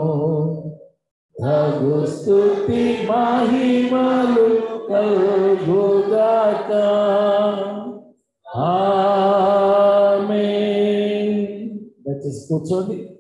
తగు స్తుతి మహిమలు కలుగుగాక ఆమేన్ దయచేసి కూర్చోండి